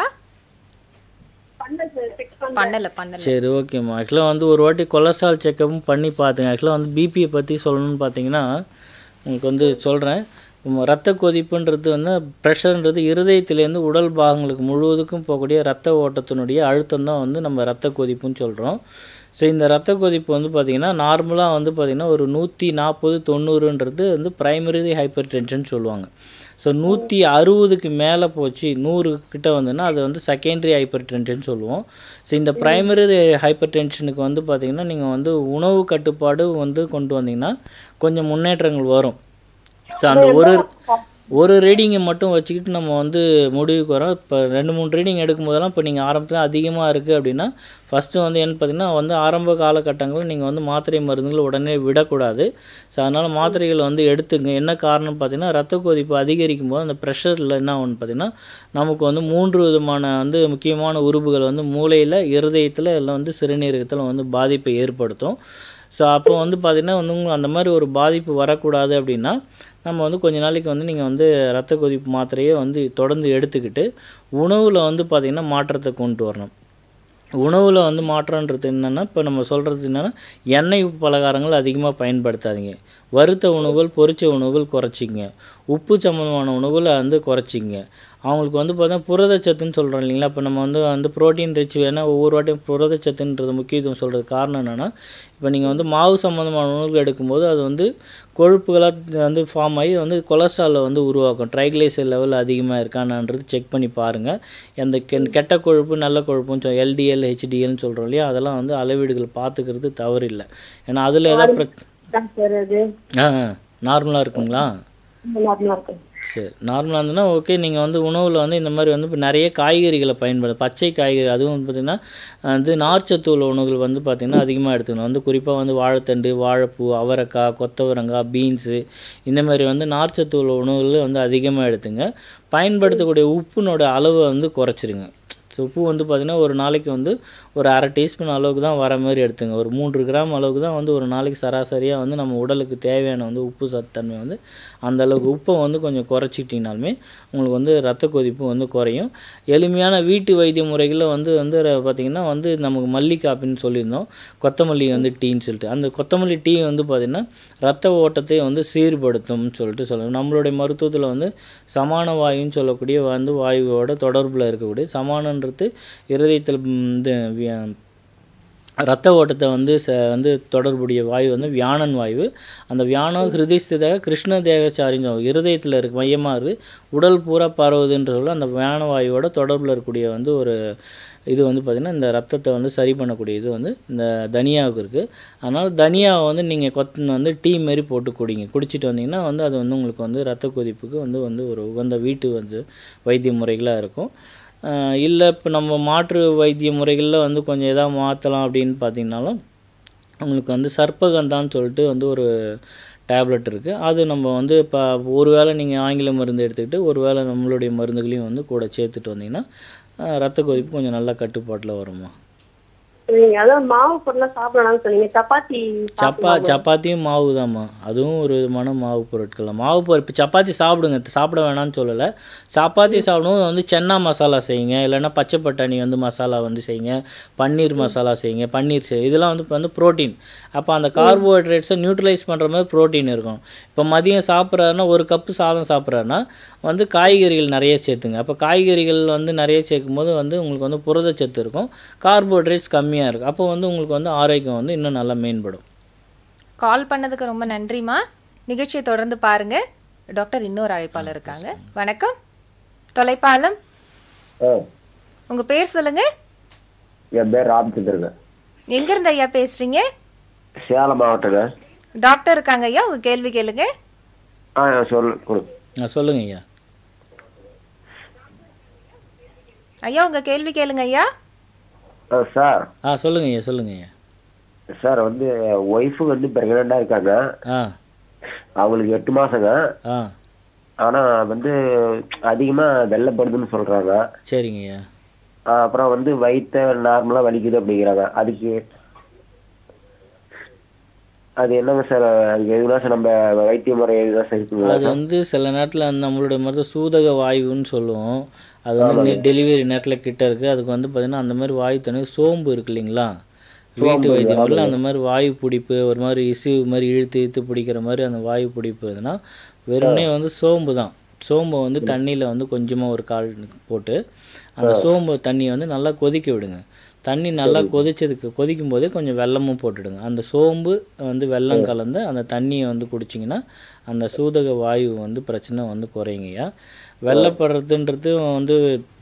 பண்ணேன் சார் செக் பண்ணேன் பண்ணல பண்ணல சரி ஓகேம்மா ஆக்சுவலாக வந்து ஒரு வாட்டி கொலஸ்ட்ரால் செக்கப்பும் பண்ணி பார்த்துங்க ஆக்சுவலாக வந்து பிபியை பற்றி சொல்லணும்னு பார்த்தீங்கன்னா உங்களுக்கு வந்து சொல்கிறேன் ரத்த கொதிப்புன்றது வந்து ப்ரெஷர்ன்றது இருதயத்திலேருந்து உடல் பாகங்களுக்கு முழுவதுக்கும் போகக்கூடிய ரத்த ஓட்டத்தினுடைய அழுத்தம் தான் வந்து நம்ம ரத்த கொதிப்புன்னு சொல்கிறோம் ஸோ இந்த ரத்த கொதிப்பு வந்து பார்த்திங்கன்னா நார்மலாக வந்து பார்த்திங்கன்னா ஒரு நூற்றி நாற்பது தொண்ணூறுன்றது வந்து பிரைமரி ஹைப்பர் டென்ஷன் சொல்லுவாங்க ஸோ நூற்றி அறுபதுக்கு மேலே போச்சு நூறு கிட்ட வந்துன்னா அது வந்து செகண்டரி ஹைப்பர் டென்ஷன் சொல்லுவோம் ஸோ இந்த பிரைமரி ஹைப்பர் டென்ஷனுக்கு வந்து பார்த்திங்கன்னா நீங்கள் வந்து உணவு கட்டுப்பாடு வந்து கொண்டு வந்தீங்கன்னா கொஞ்சம் முன்னேற்றங்கள் வரும் ஸோ அந்த ஒரு ஒரு ரீடிங்கை மட்டும் வச்சுக்கிட்டு நம்ம வந்து முடிவுக்கு வரோம் இப்போ ரெண்டு மூணு ரீடிங் எடுக்கும்போதெல்லாம் இப்போ நீங்கள் ஆரம்பத்தில் அதிகமாக இருக்குது அப்படின்னா ஃபஸ்ட்டு வந்து என்ன பார்த்தீங்கன்னா வந்து ஆரம்ப காலகட்டங்களில் நீங்கள் வந்து மாத்திரை மருந்துகளை உடனே விடக்கூடாது ஸோ அதனால் மாத்திரைகளை வந்து எடுத்துங்க என்ன காரணம் பார்த்தீங்கன்னா ரத்த கொதிப்பு அதிகரிக்கும் போது அந்த ப்ரெஷரில் என்ன ஒன்று பார்த்தீங்கன்னா நமக்கு வந்து மூன்று விதமான வந்து முக்கியமான உறுப்புகள் வந்து மூளையில் இருதயத்தில் எல்லாம் வந்து சிறுநீரகத்தில் வந்து பாதிப்பை ஏற்படுத்தும் ஸோ அப்போ வந்து பார்த்திங்கன்னா வந்து உங்களுக்கு அந்த மாதிரி ஒரு பாதிப்பு வரக்கூடாது அப்படின்னா நம்ம வந்து கொஞ்ச நாளைக்கு வந்து நீங்கள் வந்து ரத்த கொதிப்பு மாத்திரையை வந்து தொடர்ந்து எடுத்துக்கிட்டு உணவில் வந்து பார்த்திங்கன்னா மாற்றத்தை கொண்டு வரணும் உணவில் வந்து மாற்றன்றது என்னென்னா இப்போ நம்ம சொல்கிறது என்னென்னா எண்ணெய் பலகாரங்கள் அதிகமாக பயன்படுத்தாதீங்க வறுத்த உணவுகள் பொரிச்ச உணவுகள் குறைச்சிங்க உப்பு சம்மந்தமான உணவுகளை வந்து குறைச்சிங்க அவங்களுக்கு வந்து பார்த்தீங்கன்னா புரதச்சத்துன்னு சொல்கிறோம் இல்லைங்களா இப்போ நம்ம வந்து வந்து ப்ரோட்டீன் ரிச் வேணால் ஒவ்வொரு வாட்டியும் புரதச்சத்துன்றது முக்கியத்துவம் சொல்கிறது காரணம் என்னென்னா இப்போ நீங்கள் வந்து மாவு சம்மந்தமான உணவுகள் எடுக்கும்போது அது வந்து கொழுப்புகளாக வந்து ஃபார்ம் ஆகி வந்து கொலஸ்ட்ராலை வந்து உருவாக்கும் ட்ரைக்ளைசர் லெவல் அதிகமாக இருக்கானான்றது செக் பண்ணி பாருங்கள் அந்த கெ- கெட்ட கொழுப்பு நல்ல கொழுப்புன்னு சொல் எல்டிஎல் ஹெச்டிஎல்னு சொல்கிறோம் இல்லையா அதெல்லாம் வந்து அளவீடுகள் பார்த்துக்கிறது தவறு இல்லை ஏன்னா அதில் ஏதாவது பிரச் தான் சார் அது ஆ நார்மலாக இருக்குங்களா நார்மலா இருக்கு சரி நார்மலாக இருந்ததுன்னா ஓகே நீங்கள் வந்து உணவில் வந்து இந்த மாதிரி வந்து இப்போ நிறைய காய்கறிகளை பயன்படு பச்சை காய்கறி அதுவும் வந்து பார்த்திங்கன்னா வந்து நார்ச்சத்து உள்ள உணவுகள் வந்து பார்த்திங்கன்னா அதிகமாக எடுத்துக்கணும் வந்து குறிப்பாக வந்து வாழைத்தண்டு வாழைப்பூ அவரைக்காய் கொத்தவரங்காய் பீன்ஸு இந்த மாதிரி வந்து நார்ச்சத்து உள்ள உணவுகள் வந்து அதிகமாக எடுத்துங்க பயன்படுத்தக்கூடிய உப்புனோட அளவை வந்து குறைச்சிருங்க ஸோ உப்பு வந்து பார்த்திங்கன்னா ஒரு நாளைக்கு வந்து ஒரு அரை டீஸ்பூன் அளவுக்கு தான் வர மாதிரி எடுத்துங்க ஒரு மூன்று கிராம் அளவுக்கு தான் வந்து ஒரு நாளைக்கு சராசரியாக வந்து நம்ம உடலுக்கு தேவையான வந்து உப்பு சத்தன்மை வந்து அந்த அளவுக்கு உப்பை வந்து கொஞ்சம் குறைச்சிட்டிங்கனாலுமே உங்களுக்கு வந்து ரத்த கொதிப்பு வந்து குறையும் எளிமையான வீட்டு வைத்திய முறைகளில் வந்து வந்து ர- பார்த்திங்கன்னா வந்து நமக்கு மல்லி காப்பின்னு சொல்லியிருந்தோம் கொத்தமல்லி வந்து டீன்னு சொல்லிட்டு அந்த கொத்தமல்லி டீ வந்து பார்த்திங்கன்னா ரத்த ஓட்டத்தை வந்து சீர்படுத்தும்னு சொல்லிட்டு சொல்லுவோம் நம்மளுடைய மருத்துவத்தில் வந்து சமான வாயுன்னு சொல்லக்கூடிய வந்து வாயுவோட தொடர்பில் இருக்கக்கூடிய சமானன்றது இருதயத்தில் ம், இது வி- ரத்த ஓட்டத்தை வந்து ச வந்து தொடர்புடைய வாயு வந்து வியானன் வாயு அந்த வியானம் ஹிருதயஸ்தித கிருஷ்ண தேகச்சாரின்னு சொல்லுவோம். இருதயத்தில் இருக்கு மையமாக இருக்குது உடல் பூரா பரவுதுன்றது அந்த வியான வாயுவோட தொடர்பில் இருக்கக்கூடிய வந்து ஒரு இது வந்து பார்த்திங்கன்னா இந்த ரத்தத்தை வந்து சரி பண்ணக்கூடிய இது வந்து இந்த தனியாவுக்கு இருக்குது அதனால் தனியாவை வந்து நீங்கள் கொத் வந்து டீ மாரி போட்டு குடிங்க குடிச்சிட்டு வந்தீங்கன்னா வந்து அது வந்து உங்களுக்கு வந்து ரத்த கொதிப்புக்கு வந்து வந்து ஒரு உகந்த வீட்டு வந்து வைத்திய முறைகளாக இருக்கும் இல்லை இப்போ நம்ம மாற்று வைத்திய முறைகளில் வந்து கொஞ்சம் எதாவது மாற்றலாம் அப்படின்னு பார்த்தீங்கன்னாலும் உங்களுக்கு வந்து சர்ப்பகந்தான்னு சொல்லிட்டு வந்து ஒரு டேப்லெட் இருக்குது அது நம்ம வந்து இப்போ ஒரு வேளை நீங்கள் ஆங்கில மருந்து எடுத்துக்கிட்டு ஒரு வேளை நம்மளுடைய மருந்துகளையும் வந்து கூட சேர்த்துட்டு வந்தீங்கன்னா அஹ், ரத்த கொதிப்பு கொஞ்சம் நல்லா கட்டுப்பாட்டில் வருமா நீங்க அதான் மாவு பொருளா சாப்பிடலாம்னு சொன்னீங்க சப்பாத்தி சப்பா சப்பாத்தியும் மாவு தாம்மா அதுவும் ஒரு விதமான மாவு பொருட்கள் தான். மாவு பொருள் இப்போ சப்பாத்தி சாப்பிடுங்க சாப்பிட வேணாம்னு சொல்லலை சப்பாத்தி சாப்பிடும் வந்து சென்னா மசாலா செய்யுங்க இல்லைன்னா பச்சை பட்டாணி வந்து மசாலா வந்து செய்யுங்க பன்னீர் மசாலா செய்யுங்க பன்னீர் செய் இதெல்லாம் வந்து இப்போ வந்து ப்ரோட்டீன் அப்போ அந்த கார்போஹைட்ரேட்ஸை நியூட்ரலைஸ் பண்ணுற மாதிரி ப்ரோட்டீன் இருக்கும் இப்போ மதியம் சாப்பிட்றாருன்னா ஒரு கப்பு சாதம் சாப்பிட்றாருன்னா வந்து காய்கறிகள் நிறைய சேர்த்துங்க அப்போ காய்கறிகள் வந்து நிறைய சேர்க்கும் போது வந்து உங்களுக்கு வந்து புரதச்சத்து இருக்கும் கார்போஹைட்ரேட்ஸ் கம்மியாக இருக்கும் அப்போ வந்து உங்களுக்கு வந்து ஆரோக்கியம் வந்து இன்னும் நல்லா மேம்படும் கால் பண்ணதுக்கு ரொம்ப நன்றிம்மா நிகழ்ச்சியை தொடர்ந்து பாருங்க டாக்டர் இன்னொரு அழைப்பாளர் இருக்காங்க வணக்கம் தொலைப்பாலம் உங்க பேர் சொல்லுங்க என் பேர் ராமச்சந்திரங்க எங்க இருந்து ஐயா பேசுறீங்க சேலம் மாவட்டங்க டாக்டர் இருக்காங்க ஐயா உங்க கேள்வி கேளுங்க ஆ சொல்லு கொடு ஆ சொல்லுங்க ஐயா ஐயா உங்க கேள்வி கேளுங்க ஐயா ஆ சார் ஆ சொல்லுங்க ஐயா சொல்லுங்க ஐயா சார் வந்து ஒய்ஃபு வந்து ப்ரெக்னெண்ட்டாக இருக்காங்க ஆ அவங்களுக்கு எட்டு மாசங்க ஆ ஆனால் வந்து அதிகமாக வெள்ளைப்படுதுன்னு சொல்கிறாங்க சரிங்க ஐயா அப்புறம் வந்து வயிற்ற நார்மலாக வலிக்குது அப்படிங்கிறாங்க அதுக்கு அது என்னங்க சார் அதுக்கு எதுனா சார் நம்ம வைத்திய முறை எதுனா சார் இருக்குங்களா அது வந்து சில நேரத்தில் அந்த நம்மளுடைய மருந்து சூதக வாயுன்னு சொல்லுவோம் அது வந்து டெலிவரி நேரத்தில் கிட்ட இருக்குது அதுக்கு வந்து பார்த்திங்கன்னா அந்த மாதிரி வாயு தண்ணி சோம்பு இருக்கு இல்லைங்களா வீட்டு வைத்திய முறையில் அந்த மாதிரி வாயு பிடிப்பு ஒரு மாதிரி இசிவு மாதிரி இழுத்து இழுத்து பிடிக்கிற மாதிரி அந்த வாயு பிடிப்பு இதுனா வெறுமனே வந்து சோம்பு தான் சோம்பை வந்து தண்ணியில் வந்து கொஞ்சமாக ஒரு கால் போட்டு அந்த சோம்பு தண்ணியை வந்து நல்லா கொதிக்க விடுங்க தண்ணி நல்லா கொதிச்சதுக்கு கொதிக்கும் போதே கொஞ்சம் வெல்லமும் போட்டுடுங்க அந்த சோம்பு வந்து வெல்லம் கலந்து அந்த தண்ணியை வந்து குடிச்சிங்கன்னா அந்த சூதக வாயு வந்து பிரச்சனை வந்து குறையுங்கய்யா வெள்ளப்படுறதுன்றது வந்து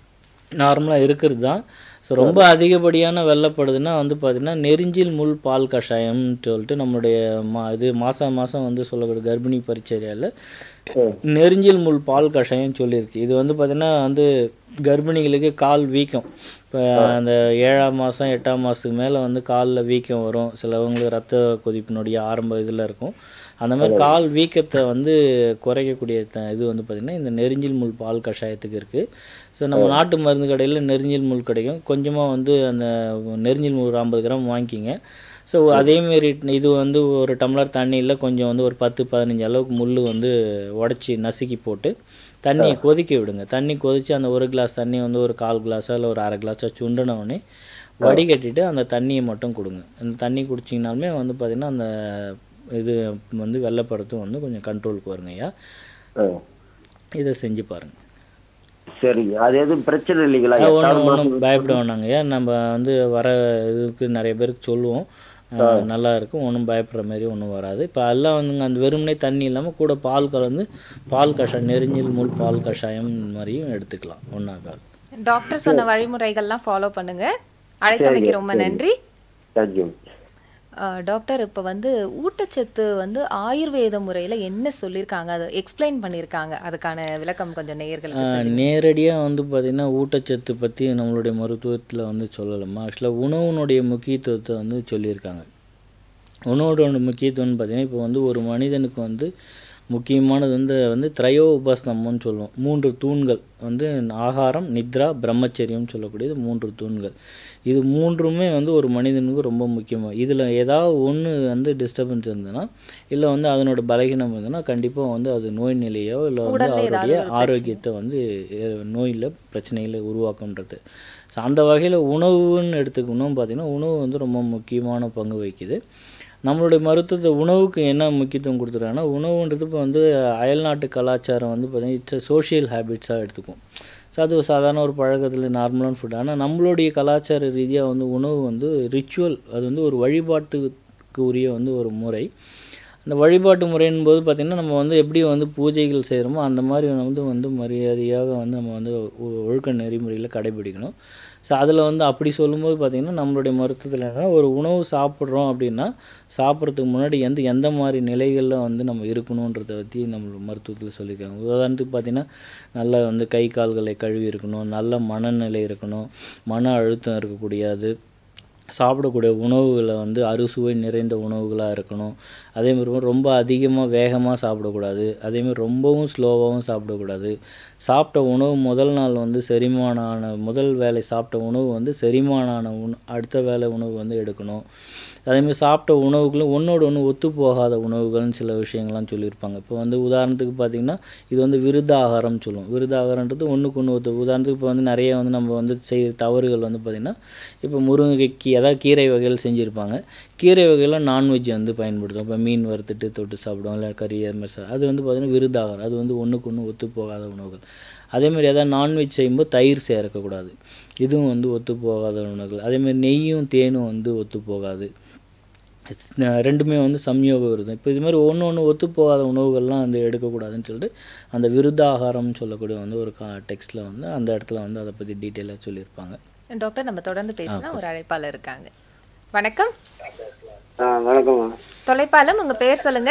நார்மலாக இருக்கிறது தான் ஸோ ரொம்ப அதிகப்படியான வெள்ளப்படுதுன்னா வந்து பார்த்திங்கன்னா நெரிஞ்சில் முள் பால் கஷாயம்னு சொல்லிட்டு நம்மளுடைய மா இது மாதம் மாதம் வந்து சொல்லக்கூடிய கர்ப்பிணி பரிச்சரியால் நெரிஞ்சில் முள் பால் கஷாயம் சொல்லியிருக்கு இது வந்து பார்த்திங்கன்னா வந்து கர்ப்பிணிகளுக்கு கால் வீக்கம் இப்போ அந்த ஏழாம் மாதம் எட்டாம் மாதத்துக்கு மேலே வந்து காலில் வீக்கம் வரும் சிலவங்களுக்கு ரத்த கொதிப்பினுடைய ஆரம்ப இதில் இருக்கும் அந்த மாதிரி கால் வீக்கத்தை வந்து குறைக்கக்கூடிய த இது வந்து பார்த்திங்கன்னா இந்த நெரிஞ்சில் முள் பால் கஷாயத்துக்கு இருக்குது ஸோ நம்ம நாட்டு மருந்து கடையில் நெரிஞ்சில் முள் கிடைக்கும் கொஞ்சமாக வந்து அந்த நெரிஞ்சில் முள் ஒரு ஐம்பது கிராம் வாங்கிக்கிங்க ஸோ அதேமாரி இது வந்து ஒரு டம்ளர் தண்ணியில் கொஞ்சம் வந்து ஒரு பத்து பதினஞ்சு அளவுக்கு முள் வந்து உடச்சி நசுக்கி போட்டு தண்ணியை கொதிக்க விடுங்க தண்ணி கொதித்து அந்த ஒரு கிளாஸ் தண்ணி வந்து ஒரு கால் கிளாஸோ இல்லை ஒரு அரை கிளாஸோ சுண்டின உடனே வடிகட்டிட்டு அந்த தண்ணியை மட்டும் கொடுங்க அந்த தண்ணி குடிச்சிங்கனாலுமே வந்து பார்த்திங்கன்னா அந்த இது வந்து வெள்ளப்படுத்தும் வந்து கொஞ்சம் கண்ட்ரோலுக்கு வருங்க ஐயா ஆ. இதை செஞ்சு பாருங்கள் சரிங்க அது எதுவும் பிரச்சனை இல்லைங்களா ஒன்றும் எட்டாவது ஒன்றும் மாசம் பயப்பட வேணாங்க ஏன் நம்ம வந்து வர இதுக்கு நிறைய பேருக்கு சொல்லுவோம் அஹ், நல்லா இருக்கும் ஒன்றும் பயப்படுற மாதிரி ஒன்றும் வராது இப்போ எல்லாம் வந்துங்க அந்த வெறுமனே தண்ணி இல்லாமல் கூட பால் கலந்து பால் கஷாயம் நெரிஞ்சில் முள் பால் கஷாயம் மாதிரியும் எடுத்துக்கலாம் ஒன்றாகாது டாக்டர் சொன்ன வழிமுறைகள்லாம் ஃபாலோ பண்ணுங்க அழைத்தமைக்கு ரொம்ப நன்றி தேங்க்யூ அஹ், டாக்டர் இப்போ வந்து ஊட்டச்சத்து வந்து ஆயுர்வேத முறையில் என்ன சொல்லியிருக்காங்க அதை எக்ஸ்பிளைன் பண்ணியிருக்காங்க அதுக்கான விளக்கம் கொஞ்சம் நேயர்களுக்கு சொல்லுங்க. நேரடியாக வந்து பார்த்திங்கன்னா ஊட்டச்சத்து பற்றி நம்மளுடைய மருத்துவத்தில் வந்து சொல்லலாமா ஆக்சுவலாக உணவுனுடைய முக்கியத்துவத்தை வந்து சொல்லியிருக்காங்க உணவோட முக்கியத்துவம்னு பார்த்தீங்கன்னா இப்போ வந்து ஒரு மனிதனுக்கு வந்து முக்கியமானது வந்து வந்து திரையோ உபாசனம்னு சொல்லுவோம் மூன்று தூண்கள் வந்து ஆகாரம் நித்ரா பிரம்மச்சரியம்னு சொல்லக்கூடியது மூன்று தூண்கள் இது மூன்றுமே வந்து ஒரு மனிதனுக்கு ரொம்ப முக்கியமாக இதில் ஏதாவது ஒன்று வந்து டிஸ்டர்பன்ஸ் இருந்ததுன்னா இல்லை வந்து அதனோட பலகீனம் இருந்ததுன்னா கண்டிப்பாக வந்து அது நோய் நிலையோ இல்லை வந்து உடல்ல ஏதாவது அவருடைய ஒரு ஆரோக்கியத்தை வந்து அஹ், நோயில் பிரச்சனைகளை உருவாக்குன்றது ஸோ அந்த வகையில் உணவுன்னு எடுத்துக்கணும் பார்த்திங்கன்னா உணவு வந்து ரொம்ப முக்கியமான பங்கு வகிக்குது நம்மளுடைய மருத்துவத்தை உணவுக்கு என்ன முக்கியத்துவம் கொடுத்துருக்காங்கன்னா உணவுன்றது இப்போ வந்து அயல்நாட்டு கலாச்சாரம் வந்து பார்த்திங்கன்னா இட்ஸ் சோஷியல் ஹேபிட்ஸாக எடுத்துக்கும் ஸோ அது ஒரு சாதாரண ஒரு பழக்கத்தில் நார்மலான ஃபுட் ஆனால் நம்மளுடைய கலாச்சார ரீதியாக வந்து உணவு வந்து ரிச்சுவல் அது வந்து ஒரு வழிபாட்டுக்கு உரிய வந்து ஒரு முறை அந்த வழிபாட்டு முறையின் போது பார்த்திங்கன்னா நம்ம வந்து எப்படி வந்து பூஜைகள் செய்கிறோமோ அந்த மாதிரி வந்து வந்து மரியாதையாக வந்து நம்ம வந்து ஒ- ஒழுக்க நெறிமுறையில் கடைபிடிக்கணும் ஸோ அதில் வந்து அப்படி சொல்லும்போது பார்த்திங்கன்னா நம்மளுடைய மருத்துவத்தில் என்னன்னா ஒரு உணவு சாப்பிட்றோம் அப்படின்னா சாப்பிட்றதுக்கு முன்னாடி எந்த எந்த மாதிரி நிலைகளில் வந்து நம்ம இருக்கணுன்றதை பற்றி நம்ம மருத்துவத்தில் சொல்லியிருக்காங்க உதாரணத்துக்கு பார்த்திங்கன்னா நல்லா வந்து கை கால்களை கழுவி இருக்கணும் நல்ல மனநிலை இருக்கணும் மன அழுத்தம் இருக்கக்கூடியது சாப்பிடக்கூடிய உணவுகளை வந்து அறுசுவை நிறைந்த உணவுகளாக இருக்கணும் அதே மாதிரி ரொம்ப அதிகமாக வேகமாக சாப்பிடக்கூடாது அதேமாதிரி ரொம்பவும் ஸ்லோவாகவும் சாப்பிடக்கூடாது சாப்பிட்ட உணவு முதல் நாள் வந்து செரிமானம் ஆன முதல் வேளை சாப்பிட்ட உணவு வந்து செரிமானம் ஆன உண அடுத்த வேளை உணவு வந்து எடுக்கணும் அதேமாதிரி சாப்பிட்ட உணவுகளும் ஒன்றோடு ஒன்று ஒத்து போகாத உணவுகள்னு சில விஷயங்கள்லாம் சொல்லியிருப்பாங்க இப்போ வந்து உதாரணத்துக்கு பார்த்திங்கன்னா இது வந்து விருதாகாரம்னு சொல்லுவோம் விருதாகாரன்றது ஒன்றுக்கு ஒன்று ஒத்து உதாரணத்துக்கு இப்போ வந்து நிறைய வந்து நம்ம வந்து செய்கிற தவறுகள் வந்து பார்த்திங்கன்னா இப்போ முருங்கைக்கீ அதாவது கீரை வகைகள் செஞ்சுருப்பாங்க கீரை வகையில் நான்வெஜ் வந்து பயன்படுத்தும் இப்போ மீன் வறுத்துட்டு தொட்டு சாப்பிடுவோம் இல்லை கறி அது மாதிரி சா- அது வந்து பார்த்திங்கன்னா விருதாகாரம் அது வந்து ஒன்றுக்கு ஒன்று ஒத்து போகாத உணவுகள் அதேமாதிரி எதாவது நான்வெஜ் செய்யும்போது தயிர் சேர்க்கக்கூடாது இதுவும் வந்து ஒத்து போகாத உணவுகள் அதேமாதிரி நெய்யும் தேனும் வந்து ஒத்து போகாது அஹ் ரெண்டுமே வந்து சம்யோக விரதம் இப்போ இது மாதிரி ஒன்று ஒன்று ஒத்து போகாத உணவுகள்லாம் வந்து எடுக்கக்கூடாதுன்னு சொல்லிட்டு அந்த விருதாகாரம்னு சொல்லக்கூடிய வந்து ஒரு கா டெக்ஸ்ட்டில் வந்து அந்த இடத்துல வந்து அதை பற்றி டீட்டெயிலாக சொல்லியிருப்பாங்க டாக்டர் நம்ம தொடர்ந்து பேசலாம் ஒரு அழைப்பாளர் இருக்காங்க வணக்கம் ஆ வணக்கம்மா தொலைப்பாலம் உங்க பேர் சொல்லுங்க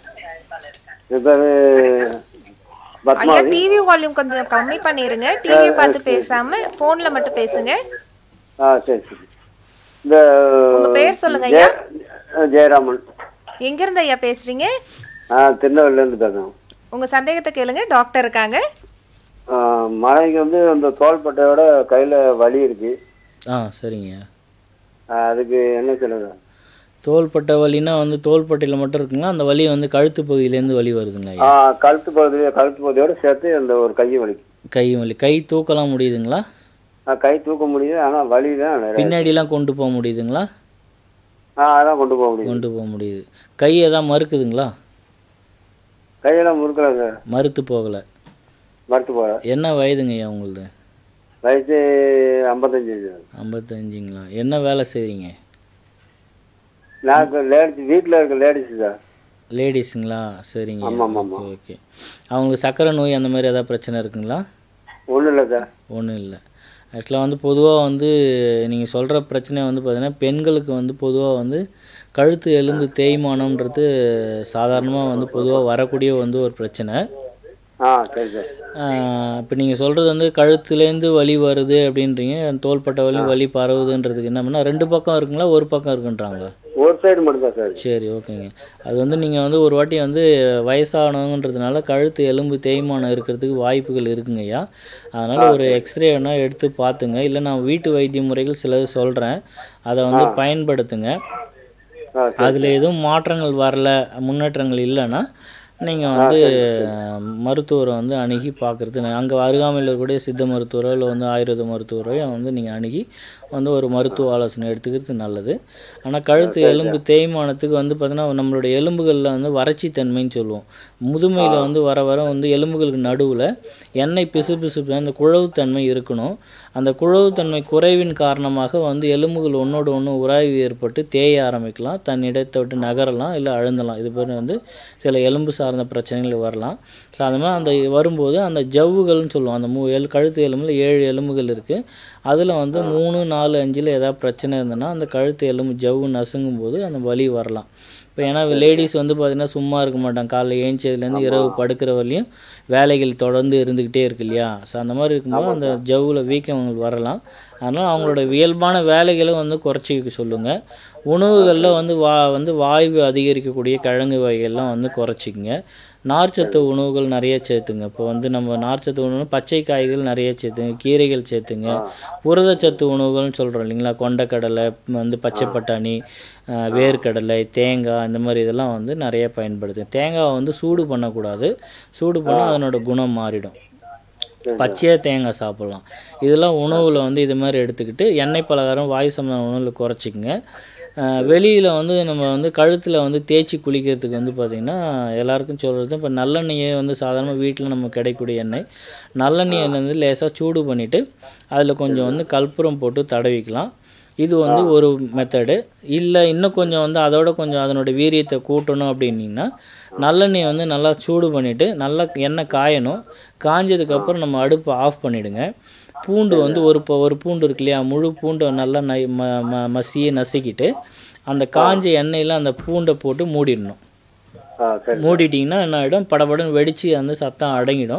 என் பேர் ஐயா பத்மாவதி டிவி வால்யூம் கொஞ்சம் கம்மி பண்ணிருங்க டிவியை பார்த்து பேசாம போன்ல மட்டும் பேசுங்க ஆ சரி சரி இந்த உங்க பேர் சொல்லுங்க ஐயா ஜெய- ஜெயராமன் எங்க இருந்து ஐயா பேசுறீங்க ஆ திருநெல்வேலியிலேருந்து பேசுகிறேன் உங்க சந்தேகத்தை கேளுங்க டாக்டர் இருக்காங்க ஆ, மனைவிக்கு வந்து அந்த தோள்பட்டையோட கையில் வலி இருக்கு ஆ சரிங்க ஆ, அதுக்கு என்ன சொல்லுங்க தோள்பட்டை வலினா வந்து தோள்பட்டையில் மட்டும் இருக்குங்களா அந்த வலி வந்து கழுத்து பகுதியிலேருந்து வலி வருதுங்க ஆ ஐயா கழுத்து பகுதி கழுத்து பகுதியோட சேர்த்து அந்த ஒரு கை வலி கை வலி கை தூக்கலாம் முடியுதுங்களா ஆ, கை தூக்க முடியுது ஆனால் வலி தான் நிறைய பின்னாடிலாம் கொண்டு போக முடியுதுங்களா ஆ அதான் கொண்டு போக முடியும் கொண்டு போக முடியுது கை எதாவது மறுக்குதுங்களா கையெல்லாம் முறுக்கலாம் சார் மறுத்து போகலை மறுத்து போகிற என்ன வயதுங்க ஐயா உங்களுது வயசு ஐம்பத்தஞ்சு சார் ஐம்பத்தஞ்சுங்களா என்ன வேலை செய்கிறீங்க நான் இப்போ லேடிஸ் வீட்டில் இருக்க லேடிஸ் சார் லேடிஸுங்களா சரிங்க ஆமாம், ஆமாம், ஆமாம். ஓகே ஓகே அவங்களுக்கு சர்க்கரை நோய் அந்த மாதிரி ஏதாவது பிரச்சனை இருக்குங்களா ஒன்றும் இல்லை சார் ஒன்றும் இல்லை ஆக்சுவலாக வந்து பொதுவாக வந்து நீங்கள் சொல்கிற பிரச்சனை வந்து பார்த்தீங்கன்னா பெண்களுக்கு வந்து பொதுவாக வந்து கழுத்து எலும்பு தேய்மானம்ன்றது சாதாரணமாக வந்து பொதுவாக வரக்கூடிய வந்து ஒரு பிரச்சனை ஆ சரி சார் இப்போ நீங்கள் சொல்கிறது வந்து கழுத்துலேருந்து வலி வருது அப்படின்றீங்க தோள்பட்ட வலி வலி பரவுதுன்றதுக்கு என்ன பண்ணால் ரெண்டு பக்கம் இருக்குங்களா ஒரு பக்கம் இருக்குன்றாங்களா ஒரு சைடு மட்டும் தான் சார் சரி ஓகேங்க அது வந்து நீங்கள் வந்து ஒரு வாட்டி வந்து வயசானவங்கன்றதுனால கழுத்து எலும்பு தேய்மானம் இருக்கிறதுக்கு வாய்ப்புகள் இருக்குங்க ஐயா அதனால் ஒரு எக்ஸ்ரே வேணால் எடுத்து பார்த்துங்க இல்லை நான் வீட்டு வைத்திய முறைகள் சிலது சொல்கிறேன் அதை வந்து பயன்படுத்துங்க ஆ அதில் எதுவும் மாற்றங்கள் வரல முன்னேற்றங்கள் இல்லைன்னா நீங்கள் வந்து மருத்துவரை வந்து அணுகி பார்க்குறது அங்கே அருகாமையில் இருக்கக்கூடிய சித்த மருத்துவரோ இல்லை வந்து ஆயுர்வேத மருத்துவரோ வந்து நீங்கள் அணுகி வந்து ஒரு மருத்துவ ஆலோசனை எடுத்துக்கிறது நல்லது ஆனால் கழுத்து எலும்பு தேய்மானத்துக்கு வந்து பார்த்தீங்கன்னா நம்மளுடைய எலும்புகளில் வந்து வறட்சி தன்மைன்னு சொல்லுவோம் முதுமையில் வந்து வர வர வந்து எலும்புகளுக்கு நடுவில் எண்ணெய் பிசு பிசுப்பு அந்த குழவுத்தன்மை இருக்கணும் அந்த குழவுத்தன்மை குறைவின் காரணமாக வந்து எலும்புகள் ஒன்றோடு ஒன்று உராய்வு ஏற்பட்டு தேய ஆரம்பிக்கலாம் தன் இடத்தை விட்டு நகரலாம் இல்லை அழுந்தலாம் இது பேர் வந்து சில எலும்பு சார்ந்த பிரச்சனைகள் வரலாம் ஸோ அது மாதிரி அந்த வரும்போது அந்த ஜவ்வுகள்னு சொல்லுவோம் அந்த மூ எல் கழுத்து எலும்பில் ஏழு எலும்புகள் இருக்குது அதில் வந்து மூணு நாலு அஞ்சில் ஏதாவது பிரச்சனை இருந்ததுன்னா அந்த கழுத்து எலும்பு ஜவ்வு நசுங்கும் போது அந்த வலி வரலாம் இப்போ ஏன்னா லேடிஸ் வந்து பார்த்திங்கன்னா சும்மா இருக்க மாட்டாங்க காலைல ஏஞ்சதுலேருந்து இரவு படுக்கிற வரையும் வேலைகள் தொடர்ந்து இருந்துக்கிட்டே இருக்கு இல்லையா ஸோ அந்த மாதிரி இருக்கும்போது அந்த ஜவ்வில் வீக்கம் அவங்களுக்கு வரலாம் அதனால் அவங்களோட இயல்பான வேலைகளை வந்து குறைச்சிக்க சொல்லுங்கள் உணவுகளில் வந்து வா வந்து வாய்வு அதிகரிக்கக்கூடிய கிழங்கு வகைகள்லாம் வந்து குறைச்சிக்கங்க நார்ச்சத்து உணவுகள் நிறைய சேர்த்துங்க இப்போ வந்து நம்ம நார்ச்சத்து உணவு பச்சை காய்கள் நிறைய சேர்த்துங்க கீரைகள் சேர்த்துங்க புரதச்சத்து உணவுகள்னு சொல்கிறோம் இல்லைங்களா கொண்டக்கடலை வந்து பச்சை பட்டாணி அஹ், வேர்க்கடலை தேங்காய் இந்த மாதிரி இதெல்லாம் வந்து நிறைய பயன்படுது தேங்காவை வந்து சூடு பண்ணக்கூடாது சூடு பண்ணால் அதனோட குணம் மாறிடும் பச்சையாக தேங்காய் சாப்பிட்லாம் இதெல்லாம் உணவில் வந்து இது மாதிரி எடுத்துக்கிட்டு எண்ணெய் பலகாரம் வாயு சம்பந்தமான உணவில் குறைச்சிக்கங்க வெளியில் வந்து நம்ம வந்து கழுத்தில் வந்து தேய்ச்சி குளிக்கிறதுக்கு வந்து பார்த்திங்கன்னா எல்லாருக்கும் சொல்கிறது இப்போ நல்லெண்ணெயே வந்து சாதாரண வீட்டில் நம்ம கிடைக்கக்கூடிய எண்ணெய் நல்லெண்ணெய் வந்து லேசாக சூடு பண்ணிவிட்டு அதில் கொஞ்சம் வந்து கற்பூரம் போட்டு தடவிக்கலாம் இது வந்து ஒரு மெத்தடு இல்லை இன்னும் கொஞ்சம் வந்து அதோட கொஞ்சம் அதனோட வீரியத்தை கூட்டணும் அப்படின்னீங்கன்னா நல்லெண்ணெயை வந்து நல்லா சூடு பண்ணிவிட்டு நல்லா எண்ணெய் காயணும் காஞ்சதுக்கப்புறம் நம்ம அடுப்பை ஆஃப் பண்ணிவிடுங்க பூண்டு வந்து ஒரு இப்போ ஒரு பூண்டு இருக்கு இல்லையா முழு பூண்டை நல்லா நை ம ம மசிய நசுக்கிட்டு அந்த காஞ்ச எண்ணெயில் அந்த பூண்டை போட்டு மூடிடணும் ஆ சரி மூடிட்டிங்கன்னா என்ன ஆகிடும் படபடன்னு வெடித்து அந்த சத்தம் அடங்கிடும்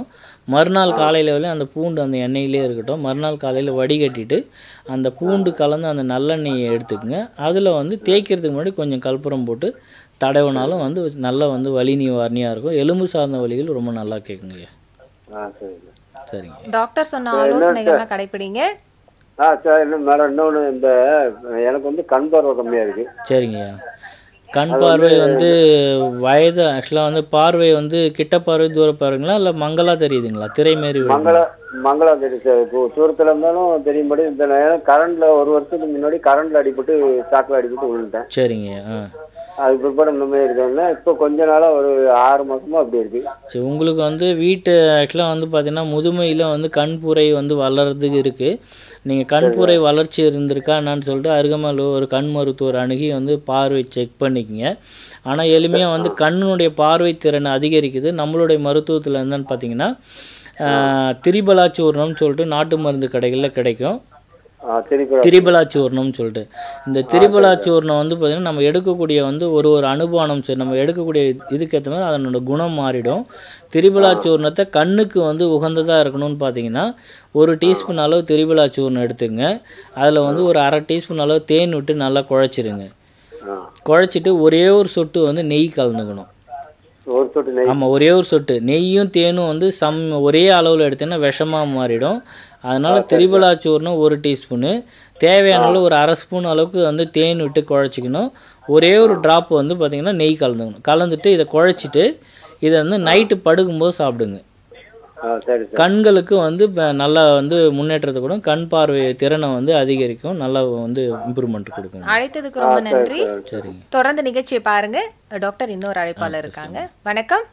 மறுநாள் காலையில் வரையும் அந்த பூண்டு அந்த எண்ணெயிலே இருக்கட்டும் மறுநாள் காலையில் வடிகட்டிட்டு அந்த பூண்டு கலந்து அந்த நல்லெண்ணெயை எடுத்துக்கங்க அதில் வந்து தேய்க்கிறதுக்கு முன்னாடி கொஞ்சம் கற்பூரம் போட்டு தடவினாலும் வந்து நல்லா வந்து வலி நிவாரணியாக இருக்கும் எலும்பு சார்ந்த வலிகள் ரொம்ப நல்லா கேட்குங்க ஆ சரிங்க சரிங்க டாக்டர் சொன்ன ஆலோசனைகள்லாம் கடைப்பிடிங்க ஆ சரி இன்னும் மேடம் இன்னொன்று இந்த எனக்கு வந்து கண் பார்வை கம்மியாக இருக்கு சரிங்கய்யா கண் பார்வை வந்து வயது ஆக்சுவலாக வந்து பார்வை வந்து கிட்ட பார்வை தூர பார்வைங்களா இல்லை மங்கலா தெரியுதுங்களா திரை மாரி விழுதுங்களா? மங்கள மங்களம் தெரியும் சார் இப்போ தூரத்தில் இருந்தாலும் தெரியும்படி இந்த நேரம் கரண்ட்ல ஒரு வருஷத்துக்கு முன்னாடி கரண்ட்ல அடிபட்டு சாக்கில் அடிபட்டு விழுந்துட்டேன் சரிங்க ஆ அது பிற்பாடு இந்த மாதிரி இருக்காங்க இப்போ கொஞ்ச நாளா ஒரு ஆறு மாசமா அப்படி இருக்கு சரி உங்களுக்கு வந்து வீட்டு ஆக்சுவலாக வந்து பார்த்தீங்கன்னா முதுமையில் வந்து கண்புரை வந்து வளர்றதுக்கு இருக்குது நீங்கள் கண்புரை வளர்ச்சி இருந்திருக்கா என்னன்னு சொல்லிட்டு அருகாமையில் ஒரு கண் மருத்துவர் அணுகி வந்து பார்வை செக் பண்ணிக்கங்க ஆனால் எளிமையாக வந்து கண்ணுடைய பார்வை திறன் அதிகரிக்குது நம்மளுடைய மருத்துவத்தில் என்னன்னு பார்த்தீங்கன்னா ஆஹ், திரிபலா சூர்ணம்னு சொல்லிட்டு நாட்டு மருந்து கடைகளில் கிடைக்கும் ஆ சரி இப்போ திரிபலா சூர்ணம்னு சொல்லிட்டு இந்த திரிபலா சூர்ணம் வந்து பார்த்திங்கன்னா நம்ம எடுக்கக்கூடிய வந்து ஒரு ஒரு அனுபானம் சரி நம்ம எடுக்கக்கூடிய இதுக்கேற்ற மாதிரி அதனோட குணம் மாறிடும் திரிபலா சூர்ணத்தை கண்ணுக்கு வந்து உகந்ததாக இருக்கணும்னு பார்த்தீங்கன்னா ஒரு டீஸ்பூன் அளவு திரிபலா சூர்ணம் எடுத்துங்க அதில் வந்து ஒரு அரை டீஸ்பூன் அளவு தேன் விட்டு நல்லா குழச்சிருங்க குழச்சிட்டு ஒரே ஒரு சொட்டு வந்து நெய் கலந்துக்கணும் ஒரு சொட்டு நெய் ஆமாம் ஒரே ஒரு சொட்டு நெய்யும் தேனும் வந்து சம் ஒரே அளவில் எடுத்தீங்கன்னா விஷமாக மாறிடும் அதனால் திரிபலா சூர்ணம் ஒரு டீஸ்பூனு தேவையான அளவு ஒரு அரை ஸ்பூன் அளவுக்கு வந்து தேன் விட்டு குழச்சிக்கணும் ஒரே ஒரு ட்ராப் வந்து பார்த்திங்கன்னா நெய் கலந்துக்கணும் கலந்துட்டு இதை குழச்சிட்டு இதை வந்து நைட்டு படுக்கும்போது சாப்பிடுங்க ஆ சரி சார் கண்களுக்கு வந்து இப்ப நல்லா வந்து முன்னேற்றத்தை கூட கண் பார்வை திறனை வந்து அதிகரிக்கும் நல்லா வந்து இம்ப்ரூவ்மெண்ட் கொடுக்கும் அழைத்ததுக்கு ரொம்ப நன்றி சரிங்க தொடர்ந்து நிகழ்ச்சியை பாருங்க டாக்டர் இன்னொரு அழைப்பாளர் இருக்காங்க வணக்கம்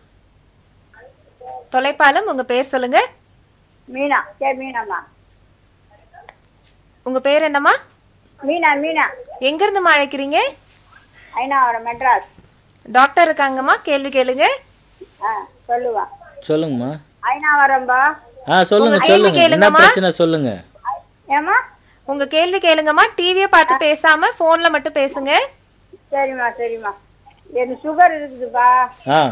தொலைப்பாலம் உங்க பேர் சொல்லுங்க மீனா சரி மீனாம்மா உங்க பேர் என்னம்மா மீனா மீனா எங்க இருந்து அழைக்கிறீங்க ஐநாவரம் மெட்ராஸ் டாக்டர் இருக்காங்கம்மா கேள்வி கேளுங்க ஆ சொல்லுவா சொல்லுங்கம்மா ஐநாவரம்பா ஆ சொல்லுங்க உங்க கேள்வி சொல்லுங்க என்ன கேளுங்கம்மா. பிரச்சனை சொல்லுங்க ஏம்மா உங்க கேள்வி கேளுங்கம்மா டிவியை பார்த்து பேசாம போன்ல மட்டும் பேசுங்க சரிம்மா சரிம்மா எனக்கு சுகர் இருக்குதுப்பா ஆ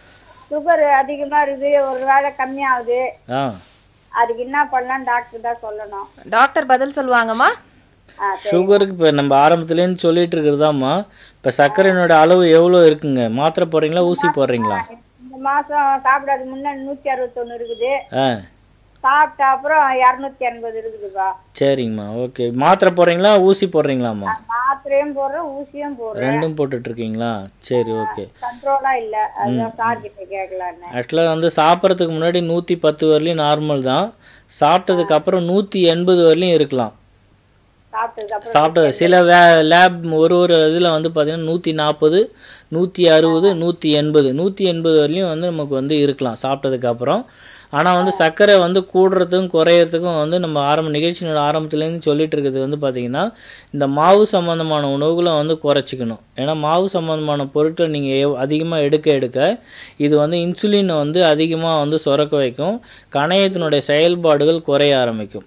சுகர் அதிகமா இருக்குது ஒரு வேளை கம்மியாகுது ஆ அதுக்கு என்ன பண்ணலாம் டாக்டர் தான் சொல்லணும் டாக்டர் பதில் சொல்லுவாங்கம்மா ஆ சுகருக்கு இப்போ நம்ம ஆரம்பத்துலேருந்து சொல்லிட்டு இருக்கிறதாம்மா இப்போ சர்க்கரையினோட அளவு எவ்வளோ இருக்குங்க மாத்திரை போடுறீங்களா ஊசி போடுறீங்களா இந்த மாசம் சாப்பிடாது முன்னாடி நூத்தி அறுபத்தொன்னு இருக்குது ஆ சாப்பிட்ட அப்புறம் இரநூத்தி எண்பது இருக்குதுப்பா சரிங்கம்மா ஓகே மாத்திரை போடுறீங்களா ஊசி போடுறீங்களாம்மா மாத்திரையும் போடுறேன் ஊசியும் போடுறேன் ரெண்டும் போட்டுட்டு இருக்கீங்களா சரி ஓகே கண்ட்ரோலா இல்ல அதுதான் சார் கிட்ட கேட்கலான்னு ஆக்சுவலாக வந்து சாப்பிட்றதுக்கு முன்னாடி நூற்றி பத்து வரலையும் நார்மல் தான் சாப்பிட்டதுக்கு அப்புறம் நூற்றி எண்பது வரலையும் இருக்கலாம் சாப்பிட்டதுக்கு அப்புறம் சாப்பிட்டது சில வே லேப் ஒரு ஒரு இதில் வந்து பார்த்தீங்கன்னா நூற்றி நாற்பது நூற்றி அறுபது நூற்றி எண்பது நூற்றி எண்பது வரலையும் வந்து நமக்கு வந்து இருக்கலாம் சாப்பிட்டதுக்கு அப்புறம் ஆனால் வந்து சர்க்கரை வந்து கூடுறதுக்கும் குறையிறதுக்கும் வந்து நம்ம ஆரம்ப நிகழ்ச்சியோட ஆரம்பத்துலேருந்து சொல்லிட்டு இருக்கிறது வந்து பார்த்திங்கன்னா இந்த மாவு சம்மந்தமான உணவுகளை வந்து குறைச்சிக்கணும் ஏன்னா மாவு சம்மந்தமான பொருட்கள் நீங்கள் அதிகமாக எடுக்க எடுக்க இது வந்து இன்சுலினை வந்து அதிகமாக வந்து சுரக்க வைக்கும் கணையத்தினுடைய செயல்பாடுகள் குறைய ஆரம்பிக்கும்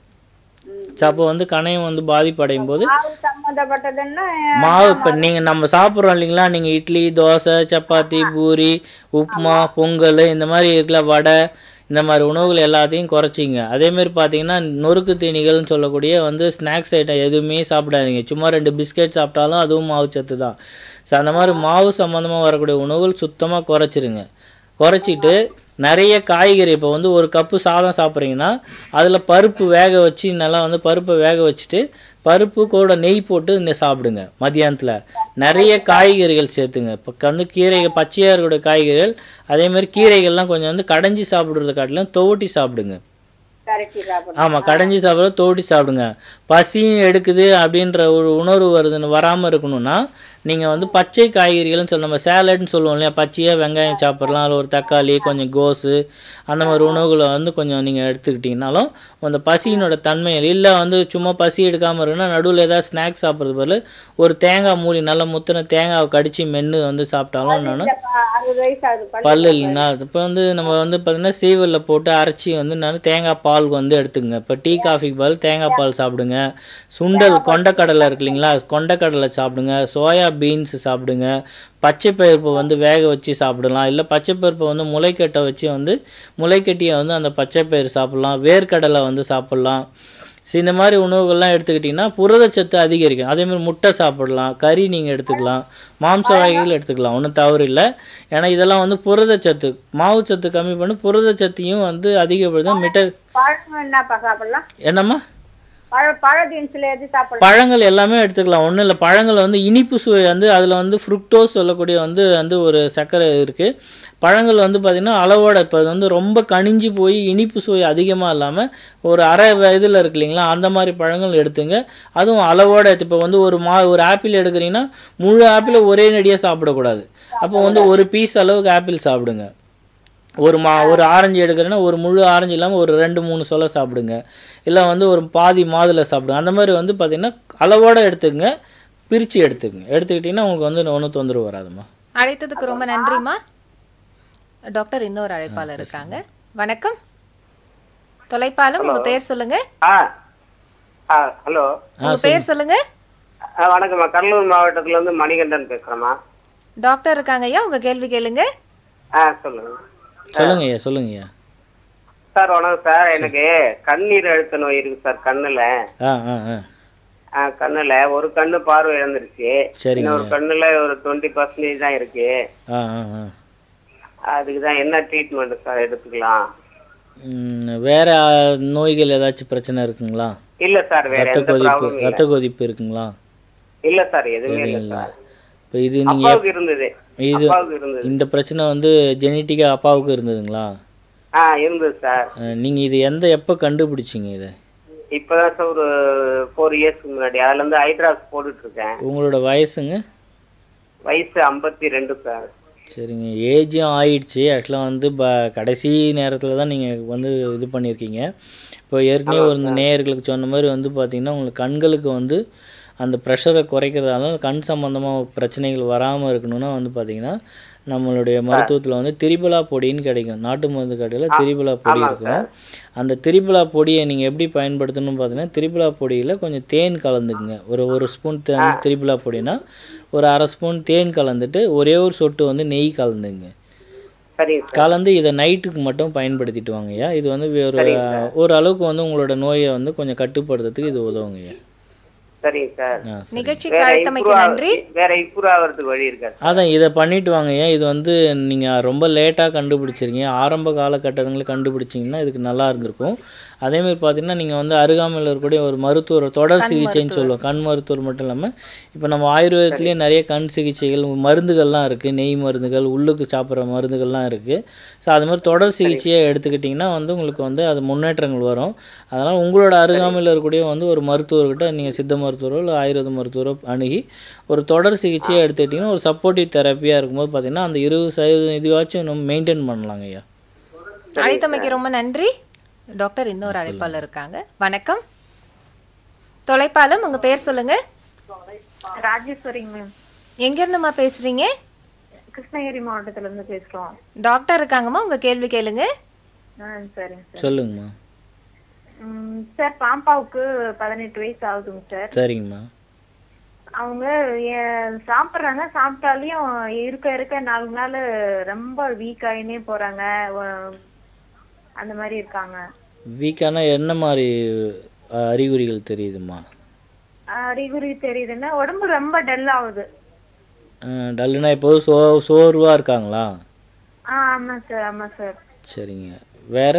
ஸோ அப்போ வந்து கணையம் வந்து பாதிப்படையும் போது மாவு சம்மந்தப்பட்டதுன்னா மாவு இப்போ நீங்கள் நம்ம சாப்பிட்றோம் இல்லைங்களா நீங்கள் இட்லி தோசை சப்பாத்தி பூரி உப்புமா பொங்கல் இந்த மாதிரி இருக்கல வடை இந்த மாதிரி உணவுகள் எல்லாத்தையும் குறைச்சிங்க அதேமாரி பார்த்தீங்கன்னா நொறுக்கு தீனிகள்னு சொல்லக்கூடிய வந்து ஸ்நாக்ஸ் ஐட்டம் எதுவுமே சாப்பிடாதீங்க சும்மா ரெண்டு பிஸ்கெட் சாப்பிட்டாலும் அதுவும் மாவு சத்து தான் ஸோ அந்த மாதிரி மாவு சம்மந்தமாக வரக்கூடிய உணவுகள் சுத்தமாக குறைச்சிருங்க குறைச்சிட்டு நிறைய காய்கறி இப்போ வந்து ஒரு கப்பு சாதம் சாப்பிட்றீங்கன்னா அதில் பருப்பு வேக வச்சு நல்லா வந்து பருப்பை வேக வச்சுட்டு பருப்பு கூட நெய் போட்டு இந்த சாப்பிடுங்க மதியானத்தில் நிறைய காய்கறிகள் சேர்த்துங்க இப்போ வந்து கீரைகள் பச்சையாக இருக்கக்கூடிய காய்கறிகள் அதே மாதிரி கீரைகள்லாம் கொஞ்சம் வந்து கடைஞ்சி சாப்பிட்றத காட்டிலும் துவட்டி சாப்பிடுங்க கரைச்சி சாப்பிடணும் ஆமாம் கடைஞ்சி சாப்பிட தோட்டி சாப்பிடுங்க பசியும் எடுக்குது அப்படின்ற ஒரு உணர்வு வருதுன்னு வராமல் இருக்கணும்னா நீங்கள் வந்து பச்சை காய்கறிகள்னு சொல்ல நம்ம சேலட்னு சொல்லுவோம் இல்லையா பச்சையாக வெங்காயம் சாப்பிட்லாம் அதில் ஒரு தக்காளி கொஞ்சம் கோஸு அந்த மாதிரி உணவுகளை வந்து கொஞ்சம் நீங்கள் எடுத்துக்கிட்டிங்கனாலும் அந்த பசியினோட தன்மைகள் இல்லை வந்து சும்மா பசி எடுக்காமல் இருக்குன்னா நடுவில் ஏதாவது ஸ்நாக்ஸ் சாப்பிட்றது பதில் ஒரு தேங்காய் மூடி நல்லா முத்தின தேங்காவை கடித்து மென்று வந்து சாப்பிட்டாலும் நான் இல்லப்பா, அறுபது வயசு ஆகுது பல்லு பல்லு இல்லைங்களா இப்போ வந்து நம்ம வந்து பார்த்தீங்கன்னா சீவலில் போட்டு அரைச்சி வந்து நான் தேங்காய் பால் வந்து எடுத்துங்க இப்போ டீ காஃபிக்கு பதில் தேங்காய் பால் சாப்பிடுங்க சாப்பிடுங்க சுண்டல் கொண்டக்கடலை இருக்கு இல்லைங்களா கொண்டக்கடலை சாப்பிடுங்க சோயா பீன்ஸ் சாப்பிடுங்க பச்சை பருப்பை வந்து வேக வச்சு சாப்பிடலாம் இல்லை பச்சை பருப்பை வந்து முளைக்கட்டை வச்சு வந்து முளைக்கட்டியை வந்து அந்த பச்சை பயிறு சாப்பிட்லாம் வேர்க்கடலை வந்து சாப்பிட்லாம் ஸோ இந்த மாதிரி உணவுகள்லாம் எடுத்துக்கிட்டிங்கன்னா புரதச்சத்து அதிகரிக்கும் அதே மாதிரி முட்டை சாப்பிடலாம் கறி நீங்கள் எடுத்துக்கலாம் மாംச வகைகள் எடுத்துக்கலாம் ஒன்றும் தவறு இல்லை ஏன்னா இதெல்லாம் வந்து புரதச்சத்து மாவுச்சத்து கம்மி பண்ணி புரதச்சத்தையும் வந்து அதிகப்படுத்தும் மிட்ட பழம் என்னப்பா சாப்பிடலாம் என்னம்மா பழ பழ தின்ஸ்ல எது சாப்பிடலாம் பழங்கள் எல்லாமே எடுத்துக்கலாம் ஒன்றும் இல்லை பழங்கள் வந்து இனிப்பு சுவை வந்து அதில் வந்து ஃப்ருக்டோஸ் சொல்லக்கூடிய வந்து வந்து ஒரு சர்க்கரை இருக்குது பழங்கள் வந்து பார்த்திங்கன்னா அளவோட இப்போ அது வந்து ரொம்ப கனிஞ்சு போய் இனிப்பு சுவை அதிகமாக இல்லாமல் ஒரு அரை இதில் இருக்கு இல்லைங்களா அந்த மாதிரி பழங்கள் எடுத்துங்க அதுவும் அளவோட இப்போ வந்து ஒரு மா ஒரு ஆப்பிள் எடுக்கிறீங்கன்னா முழு ஆப்பிளை ஒரே நடியாக சாப்பிடக்கூடாது அப்போ வந்து ஒரு பீஸ் அளவுக்கு ஆப்பிள் சாப்பிடுங்க ஒரு மா ஒரு ஆரஞ்சு எடுக்கிறேன்னா ஒரு முழு ஆரஞ்சு இல்லாமல் ஒரு ரெண்டு மூணு சொலை சாப்பிடுங்க இல்லை வந்து ஒரு பாதி மாதுளை சாப்பிடுங்க அந்த மாதிரி வந்து பார்த்திங்கன்னா அளவோடு எடுத்துக்கங்க பிரித்து எடுத்துக்கங்க எடுத்துக்கிட்டிங்கன்னா உங்களுக்கு வந்து ஒன்றும் தொந்தரவு வராதும்மா அழைத்ததுக்கு ரொம்ப நன்றிம்மா டாக்டர் இன்னொரு அழைப்பாளர் இருக்காங்க வணக்கம் தொலைப்பாலம் உங்க பேர் சொல்லுங்க ஆ ஆ ஹலோ உங்க பேர் சொல்லுங்க ஆ வணக்கம்மா கடலூர் மாவட்டத்துல இருந்து மணிகண்டன் பேசுறேம்மா டாக்டர் இருக்காங்க ஐயா உங்க கேள்வி கேளுங்க ஆ சொல்லுங்க சொல்லுங்க ஐயா சொல்லுங்க ஐயா சார் வணக்கம் சார் எனக்கு கண்ணீர் அழுத்த நோய் இருக்கு சார் கண்ணுல ஆ ஆ ஆ ஆ, கண்ணுல ஒரு கண்ணு பார்வை இழந்துருச்சு சரிங்க. இன்னொரு கண்ணுல ஒரு டுவெண்ட்டி பர்சன்டேஜ் தான் இருக்கு ஆ ஆ ஆ அதுக்கு தான் என்ன ட்ரீட்மெண்ட் சார் எடுத்துக்கலாம் ம், வேற ஆ, நோய்கள் ஏதாச்சும் பிரச்சனை இருக்குங்களா இல்ல சார் வேற ரத்த எந்த கொதிப்பு ப்ராப்ளம் இல்ல ரத்த கொதிப்பு இருக்குங்களா இல்ல சார் எதுவுமே இல்ல இல்லை சார் இப்போ இது நீங்கள் அப்பாவுக்கு இருந்தது இது அப்பாவுக்கு இருந்தது இந்த பிரச்சனை வந்து ஜெனட்டிக்காக அப்பாவுக்கு இருந்ததுங்களா ஆ இருந்தது சார் நீங்கள் இது எந்த எப்போ கண்டுபிடிச்சிங்க இதை இப்பதான் சார் ஒரு ஃபோர் இயர்ஸ்க்கு முன்னாடி அதுல இருந்து ஹைட்ராக்ஸ் போட்டுட்டு இருக்கேன் உங்களோட வயசுங்க வயசு ஐம்பத்தி ரெண்டு சார் சரிங்க ஏஜும் ஆயிடுச்சு ஆக்சுவலாக வந்து ப கடைசி நேரத்தில் தான் நீங்கள் வந்து இது பண்ணியிருக்கீங்க இப்போ ஏற்கனவே ஒரு நேயர்களுக்கு சொன்ன மாதிரி வந்து பார்த்திங்கன்னா உங்களுக்கு கண்களுக்கு வந்து அந்த ப்ரெஷரை குறைக்கிறதால கண் சம்மந்தமாக பிரச்சனைகள் வராமல் இருக்கணும்னா வந்து பார்த்திங்கன்னா நம்மளுடைய மருத்துவத்தில் வந்து திரிபலா பொடின்னு கிடைக்கும் நாட்டு மருந்து கடையில் திரிபலா பொடி இருக்கும் அந்த திரிபலா பொடியை நீங்கள் எப்படி பயன்படுத்தணும்னு பார்த்தீங்கன்னா திரிபலா பொடியில் கொஞ்சம் தேன் கலந்துக்குங்க ஒரு ஒரு ஸ்பூன் திரிபலா பொடினா ஒரு அரை ஸ்பூன் தேன் கலந்துட்டு ஒரே ஒரு சொட்டு வந்து நெய் கலந்துங்க சரிங்க சார் கலந்து இதை நைட்டுக்கு மட்டும் பயன்படுத்திட்டு வாங்கய்யா இது வந்து ஒரு ஒரு அளவுக்கு வந்து உங்களோட நோயை வந்து கொஞ்சம் கட்டுப்படுத்துறதுக்கு இது உதவுங்கய்யா சரிங்க சார் ஆ நிகழ்ச்சிக்கு வேற அழைத்தமைக்கு improve நன்றி ஆ- வேற இம்ப்ரூவ் ஆகிறதுக்கு வழி இருக்கா சார்? அதான் இதை பண்ணிட்டு வாங்கய்யா இது வந்து நீங்கள் ரொம்ப லேட்டாக கண்டுபிடிச்சிருக்கீங்க ஆரம்ப காலகட்டங்களில் கண்டுபிடிச்சிங்கன்னா இதுக்கு நல்லா இருந்திருக்கும் அதேமாதிரி பார்த்தீங்கன்னா நீங்கள் வந்து அருகாமையில் இருக்கக்கூடிய ஒரு மருத்துவர் தொடர் சிகிச்சைன்னு சொல்லுவோம் கண் மருத்துவர் மட்டும் இல்லாமல் இப்போ நம்ம ஆயுர்வேதத்துலேயே நிறைய கண் சிகிச்சைகள் மருந்துகள்லாம் இருக்குது நெய் மருந்துகள் உள்ளுக்கு சாப்பிட்ற மருந்துகள்லாம் இருக்குது ஸோ அது மாதிரி தொடர் சிகிச்சையை எடுத்துக்கிட்டிங்கன்னா வந்து உங்களுக்கு வந்து அது முன்னேற்றங்கள் வரும் அதனால் உங்களோட அருகாமையில் இருக்கக்கூடிய வந்து ஒரு மருத்துவர்கிட்ட நீங்கள் சித்த மருத்துவரோ இல்லை ஆயுர்வேத மருத்துவரோ அணுகி ஒரு தொடர் சிகிச்சையை எடுத்துக்கிட்டிங்கன்னா ஒரு சப்போர்ட்டிவ் தெரப்பியாக இருக்கும்போது பார்த்தீங்கன்னா அந்த இருபது சதவீதம் இதுவாச்சும் நம்ம மெயின்டைன் பண்ணலாங்க ஐயா அழைத்தமைக்கு ரொம்ப நன்றி டாக்டர் இன்னொரு அழைப்பாளர் இருக்காங்க வணக்கம் தொலைப்பாலம் உங்க பேர் சொல்லுங்க ராஜேஸ்வரிங்க மேம் எங்க இருந்துமா பேசுறீங்க கிருஷ்ணகிரி மாவட்டத்துல இருந்து பேசுறோம் டாக்டர் இருக்காங்கம்மா உங்க கேள்வி கேளுங்க ஆ சரிங்க சார் சொல்லுங்கம்மா ம், சார் பாப்பாவுக்கு பதினெட்டு வயசு ஆகுதுங்க சார் சரிங்கம்மா அவங்க எ- சாப்பிடுறாங்க சாப்பிட்டாலையும் இருக்க இருக்க நாலு நாள் ரொம்ப வீக் ஆயினே போறாங்க ஒ- அந்த மாதிரி இருக்காங்க வீக்கான என்ன மாதிரி அஹ், அறிகுறிகள் தெரியுதும்மா அறிகுறி தெரியுதுன்னா உடம்பு ரொம்ப டல் ஆகுது டல்லுனா எப்போதும் சோ சோர்வாக இருக்காங்களா ஆ ஆமா சார் ஆமா சார் சரிங்க வேற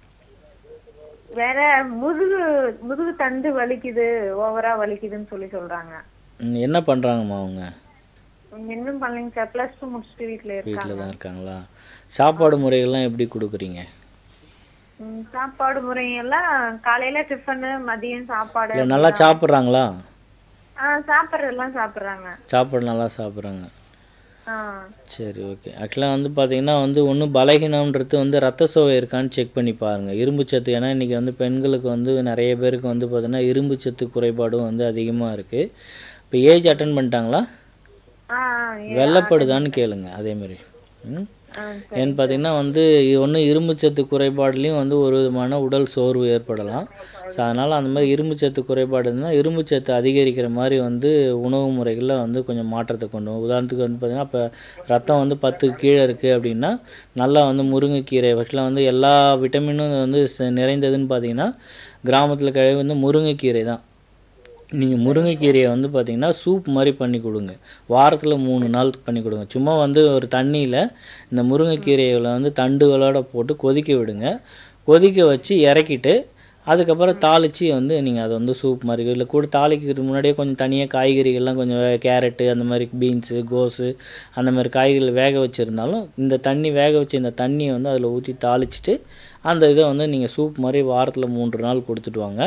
வேற முதுகு முதுகு தண்டு வலிக்குது ஓவரா வலிக்குதுன்னு சொல்லி சொல்றாங்க ம், என்ன பண்ணுறாங்கம்மா அவங்க இன்னும் பண்ணலைங்க சார் பிளஸ் டூ முடிச்சுட்டு வீட்டுல வீட்டில் இருக்காங்க தான் இருக்காங்களா சாப்பாடு முறைகள்லாம் எப்படி கொடுக்குறீங்க ம், சாப்பாடு முறையெல்லாம் காலையில டிஃபனு மதியம் சாப்பாடு இல்லை நல்லா சாப்பிட்றாங்களா ஆ சாப்பிட்றதெல்லாம் சாப்பிட்றாங்க சாப்பாடு நல்லா சாப்பிட்றாங்க ஆ சரி ஓகே ஆக்சுவலாக வந்து பார்த்தீங்கன்னா வந்து ஒன்றும் பலகீனம்ன்றது வந்து ரத்த சோகை இருக்கான்னு செக் பண்ணி பாருங்கள் இரும்பு சத்து ஏன்னா இன்றைக்கி வந்து பெண்களுக்கு வந்து நிறைய பேருக்கு வந்து பார்த்தீங்கன்னா இரும்பு சத்து குறைபாடும் வந்து அதிகமாக இருக்குது இப்போ ஏஜ் அட்டன் பண்ணிட்டாங்களா ஆ வெள்ளப்படுதான்னு கேளுங்க அதேமாரி ம் ஏன்னு பார்த்தீங்கன்னா வந்து ஒன்று இரும்புச்சத்து குறைபாடுலேயும் வந்து ஒரு விதமான உடல் சோர்வு ஏற்படலாம் ஸோ அதனால் அந்த மாதிரி இரும்புச்சத்து குறைபாடு இருந்தால் இரும்புச்சத்து அதிகரிக்கிற மாதிரி வந்து உணவு முறைகளில் வந்து கொஞ்சம் மாற்றத்தை கொண்டு வரும் உதாரணத்துக்கு வந்து பார்த்திங்கன்னா இப்போ ரத்தம் வந்து பத்துக்கு கீழே இருக்குது அப்படின்னா நல்லா வந்து முருங்கைக்கீரை ஃபஸ்ட்டில் வந்து எல்லா விட்டமினும் வந்து ச- நிறைந்ததுன்னு பார்த்தீங்கன்னா கிராமத்தில் கழிவு வந்து முருங்கைக்கீரை தான் நீங்கள் முருங்கைக்கீரையை வந்து பார்த்தீங்கன்னா சூப் மாதிரி பண்ணி கொடுங்க வாரத்தில் மூணு நாள் பண்ணி கொடுங்க சும்மா வந்து ஒரு தண்ணியில் இந்த முருங்கைக்கீரைகளை வந்து தண்டுகளோட போட்டு கொதிக்க விடுங்க கொதிக்க வச்சு இறக்கிட்டு அதுக்கப்புறம் தாளித்து வந்து நீங்கள் அதை வந்து சூப் மாதிரி இல்லை கூட தாளிக்கிறதுக்கு முன்னாடியே கொஞ்சம் தனியாக காய்கறிகள்லாம் கொஞ்சம் வே- கேரட்டு அந்த மாதிரி பீன்ஸு கோஸு அந்த மாதிரி காய்கறிகள் வேக வச்சுருந்தாலும் இந்த தண்ணி வேக வச்ச இந்த தண்ணியை வந்து அதில் ஊற்றி தாளிச்சிட்டு அந்த இதை வந்து நீங்கள் சூப் மாதிரி வாரத்தில் மூன்று நாள் கொடுத்துட்டு வாங்க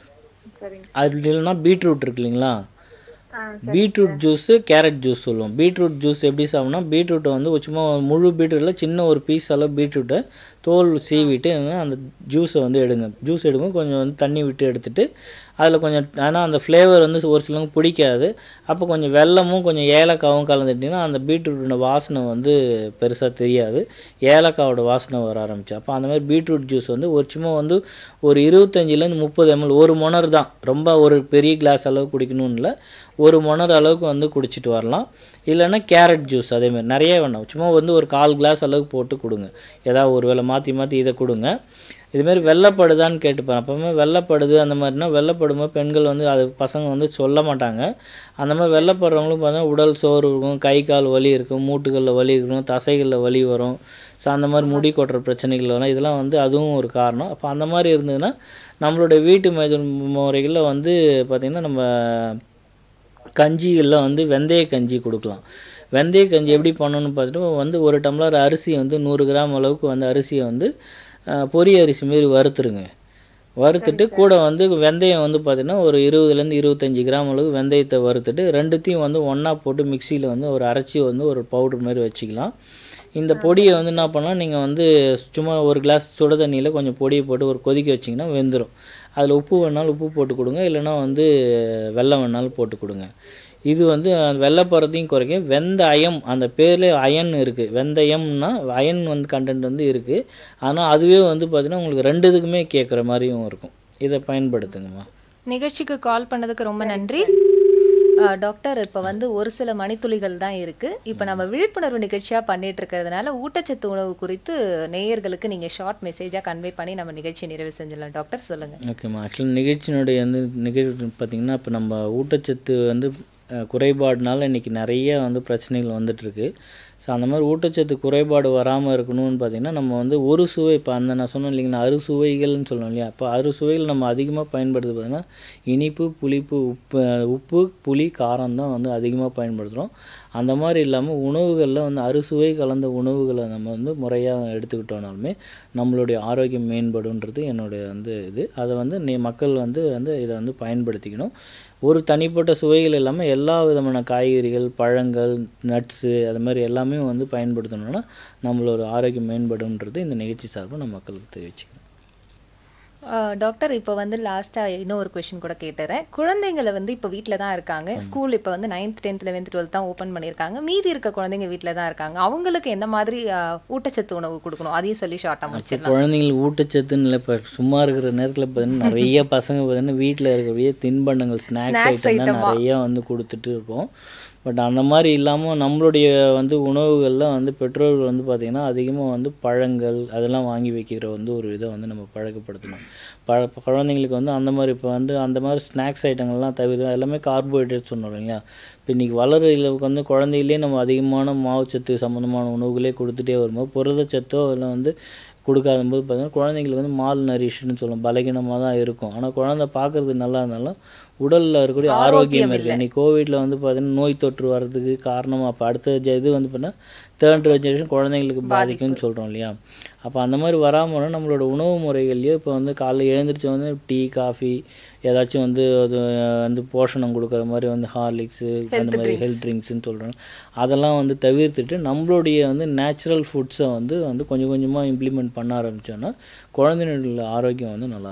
அது இல்லைன்னா பீட்ரூட் இருக்கு இல்லைங்களா பீட்ரூட் ஜூஸு கேரட் ஜூஸ் சொல்லுவோம் பீட்ரூட் ஜூஸ் எப்படி சாப்பிட்னா பீட்ரூட்டை வந்து ஒரு சும்மா ஒரு முழு பீட்ரூட்டில் சின்ன ஒரு பீஸ் அளவு பீட்ரூட்டை தோல் சீவிட்டு அந்த ஜூஸை வந்து எடுங்க ஜூஸ் எடுங்க கொஞ்சம் வந்து தண்ணி விட்டு எடுத்துட்டு அதில் கொஞ்சம் ஆனால் அந்த ஃப்ளேவர் வந்து ஒரு சிலவங்க பிடிக்காது அப்போ கொஞ்சம் வெல்லமும் கொஞ்சம் ஏலக்காவும் கலந்துட்டிங்கன்னா அந்த பீட்ரூட்டோட வாசனை வந்து பெருசாக தெரியாது ஏலக்காவோட வாசனை வர ஆரம்பிச்சு அப்போ அந்த மாதிரி பீட்ரூட் ஜூஸ் வந்து ஒரு சும்மா வந்து ஒரு இருபத்தஞ்சிலேருந்து முப்பது எம்எல் ஒரு மொனர் தான் ரொம்ப ஒரு பெரிய கிளாஸ் அளவு குடிக்கணும்னு இல்லை ஒரு மொனர் அளவுக்கு வந்து குடிச்சிட்டு வரலாம் இல்லைன்னா கேரட் ஜூஸ் அதேமாதிரி நிறைய வேணாம் சும்மா வந்து ஒரு கால் கிளாஸ் அளவுக்கு போட்டு கொடுங்க ஏதாவது ஒரு வேளை மாற்றி மாற்றி இதை கொடுங்க இதுமாரி வெள்ளப்படுதான்னு கேட்டுப்பேன் அப்போவுமே வெள்ளப்படுது அந்த மாதிரினா வெள்ளப்படும்போது பெண்கள் வந்து அது பசங்க வந்து சொல்ல மாட்டாங்க அந்த மாதிரி வெள்ளப்படுறவங்களும் பார்த்தா உடல் சோர்வு இருக்கும் கை கால் வலி இருக்கும் மூட்டுகளில் வலி இருக்கும் தசைகளில் வலி வரும் ஸோ அந்த மாதிரி முடி கொட்டுற பிரச்சனைகள் வரும் இதெல்லாம் வந்து அதுவும் ஒரு காரணம் அப்போ அந்த மாதிரி இருந்ததுன்னா நம்மளுடைய வீட்டு மைத முறைகளில் வந்து பார்த்திங்கன்னா நம்ம கஞ்சிகளில் வந்து வெந்தய கஞ்சி கொடுக்கலாம் வெந்தய கஞ்சி எப்படி பண்ணணும்னு பார்த்துட்டு வந்து ஒரு டம்ளர் அரிசி வந்து நூறு கிராம் அளவுக்கு வந்து அரிசியை வந்து அஹ், பொரி அரிசி மாரி வறுத்துருங்க வறுத்துட்டு கூட வந்து வெந்தயம் வந்து பார்த்திங்கன்னா ஒரு இருபதுலேருந்து இருபத்தஞ்சி கிராம் அளவு வெந்தயத்தை வறுத்துட்டு ரெண்டுத்தையும் வந்து ஒன்றா போட்டு மிக்சியில் வந்து ஒரு அரைச்சி வந்து ஒரு பவுடர் மாதிரி வச்சுக்கலாம் இந்த பொடியை வந்து என்ன பண்ணலாம் நீங்கள் வந்து சும்மா ஒரு கிளாஸ் சுட தண்ணியில் கொஞ்சம் பொடியை போட்டு ஒரு கொதிக்க வச்சிங்கன்னா வெந்துடும் அதில் உப்பு வேணாலும் உப்பு போட்டு கொடுங்க இல்லைன்னா வந்து வெல்லம் வேணாலும் போட்டு கொடுங்க இது வந்து வெள்ளைப்பறத்தையும் குறைக்கும் வெந்தயம் அந்த பேர்லேயே அயன் இருக்குது வெந்தயம்னா அயன் வந்து கண்டென்ட் வந்து இருக்குது ஆனால் அதுவே வந்து பார்த்திங்கன்னா உங்களுக்கு ரெண்டு இதுக்குமே கேட்குற மாதிரியும் இருக்கும் இதை பயன்படுத்துங்கம்மா நிகழ்ச்சிக்கு கால் பண்ணதுக்கு ரொம்ப நன்றி அஹ், டாக்டர் இப்போ வந்து ஒரு சில மணித்துளிகள் தான் இருக்கு இப்போ நம்ம விழிப்புணர்வு நிகழ்ச்சியா பண்ணிட்டு இருக்கிறதுனால ஊட்டச்சத்து உணவு குறித்து நேயர்களுக்கு நீங்க ஷார்ட் மெசேஜா கன்வே பண்ணி நம்ம நிகழ்ச்சி நிறைவு செஞ்சிடலாம் டாக்டர் சொல்லுங்க ஓகேம்மா ஆக்சுவலி நிகழ்ச்சியினுடைய வந்து நிகழ்ச்சி பார்த்திங்கன்னா இப்போ நம்ம ஊட்டச்சத்து வந்து அஹ், குறைபாடுனால இன்றைக்கி நிறைய வந்து பிரச்சனைகள் வந்துட்டுருக்கு ஸோ அந்த மாதிரி ஊட்டச்சத்து குறைபாடு வராமல் இருக்கணும்னு பார்த்திங்கன்னா நம்ம வந்து ஒரு சுவை இப்போ அந்த நான் சொன்னேன் இல்லைங்களா அறுசுவைகள்னு சொல்லுவோம் இல்லையா அப்போ அறுசுவைகள் நம்ம அதிகமாக பயன்படுத்துறது பார்த்திங்கன்னா இனிப்பு புளிப்பு உப்பு உப்பு புளி காரம் தான் வந்து அதிகமாக பயன்படுத்துகிறோம் அந்த மாதிரி இல்லாமல் உணவுகளில் வந்து அறுசுவை கலந்த உணவுகளை நம்ம வந்து முறையாக எடுத்துக்கிட்டோம்னாலுமே நம்மளுடைய ஆரோக்கியம் மேம்படுன்றது என்னுடைய வந்து இது அதை வந்து நீ மக்கள் வந்து வந்து இதை வந்து பயன்படுத்திக்கணும் ஒரு தனிப்பட்ட சுவைகள் இல்லாமல் எல்லா விதமான காய்கறிகள் பழங்கள் நட்ஸு அது மாதிரி எல்லாமே வந்து பயன்படுத்தணும்னா நம்மளோட ஆரோக்கியம் மேம்படுன்றது இந்த நிகழ்ச்சி சார்பாக நான் மக்களுக்கு தெரிவிச்சுக்கிறேன் அஹ், டாக்டர் இப்போ வந்து லாஸ்டா இன்னொரு கொஷின் கூட கேட்டுறேன் குழந்தைங்களை வந்து இப்போ வீட்டில் தான் இருக்காங்க ஸ்கூல் இப்போ வந்து நைன்த் டென்த் லெவன்த் டுவெல்த் தான் ஓப்பன் பண்ணியிருக்காங்க மீதி இருக்க குழந்தைங்க வீட்டில் தான் இருக்காங்க அவங்களுக்கு எந்த மாதிரி அஹ், ஊட்டச்சத்து உணவு கொடுக்கணும் அதையும் சொல்லி ஷார்ட்டாக இப்போ முடிச்சிடலாம் குழந்தைங்களுக்கு ஊட்டச்சத்துன்னு இல்லை இப்போ சும்மா இருக்கிற நேரத்தில் பார்த்தீங்கன்னா நிறைய பசங்க பார்த்தீங்கன்னா வீட்டில் இருக்கக்கூடிய தின்பண்டங்கள் ஸ்நாக்ஸ் Snacks ஐட்டம் தான் item-ஆ. நிறைய வந்து கொடுத்துட்டு இருப்போம் பட் அந்த மாதிரி இல்லாமல் நம்மளுடைய வந்து உணவுகளில் வந்து பெற்றோர்கள் வந்து பார்த்திங்கன்னா அதிகமாக வந்து பழங்கள் அதெல்லாம் வாங்கி வைக்கிற வந்து ஒரு இதை வந்து நம்ம பழக்கப்படுத்தணும் பழ குழந்தைங்களுக்கு வந்து அந்த மாதிரி இப்போ வந்து அந்த மாதிரி ஸ்நாக்ஸ் ஐட்டங்கள்லாம் தவிர எல்லாமே கார்போஹைட்ரேட் சொன்னோம் இல்லைங்களா இப்போ இன்றைக்கி வளர அளவுக்கு வந்து குழந்தையிலே நம்ம அதிகமான மாவுச்சத்து சம்மந்தமான உணவுகளே கொடுத்துட்டே வரும்போது புரதச்சத்தோ இல்லை வந்து கொடுக்காத போது பார்த்தீங்கன்னா குழந்தைங்களுக்கு வந்து மால் நரிஷ்னு சொல்லுவோம் பலகீனமாக தான் இருக்கும் ஆனால் குழந்தை பார்க்குறதுக்கு நல்லா இருந்தாலும் உடலில் இருக்கக்கூடிய ஆரோக்கியம் ஆரோக்கியம் இருக்குது இல்லை. இன்னைக்கு கோவிட்டில் வந்து பார்த்தீங்கன்னா நோய் தொற்று வர்றதுக்கு காரணம் அப்போ அடுத்த ஜ- இது வந்து பார்த்தீங்கன்னா தேர்ட் ஜெனரேஷன் குழந்தைங்களுக்கு பாதிக்கும்னு சொல்கிறோம் இல்லையா அப்போ அந்த மாதிரி வராமல் நம்மளோட உணவு முறைகள்லேயே இப்போ வந்து காலைல எழுந்திரிச்சு வந்து டீ காஃபி ஏதாச்சும் வந்து அது வந்து போஷணம் கொடுக்குற மாதிரி வந்து ஹார்லிக்ஸு அந்த Health மாதிரி drinks. ஹெல்த் ட்ரிங்க்ஸ்னு சொல்கிறோம் அதெல்லாம் வந்து தவிர்த்துட்டு நம்மளுடைய வந்து நேச்சுரல் ஃபுட்ஸை வந்து வந்து கொஞ்சம் கொஞ்சமாக இம்ப்ளிமெண்ட் பண்ண ஆரம்பித்தோன்னா குழந்தைங்களோட ஆரோக்கியம் வந்து நல்லாயிருக்கும்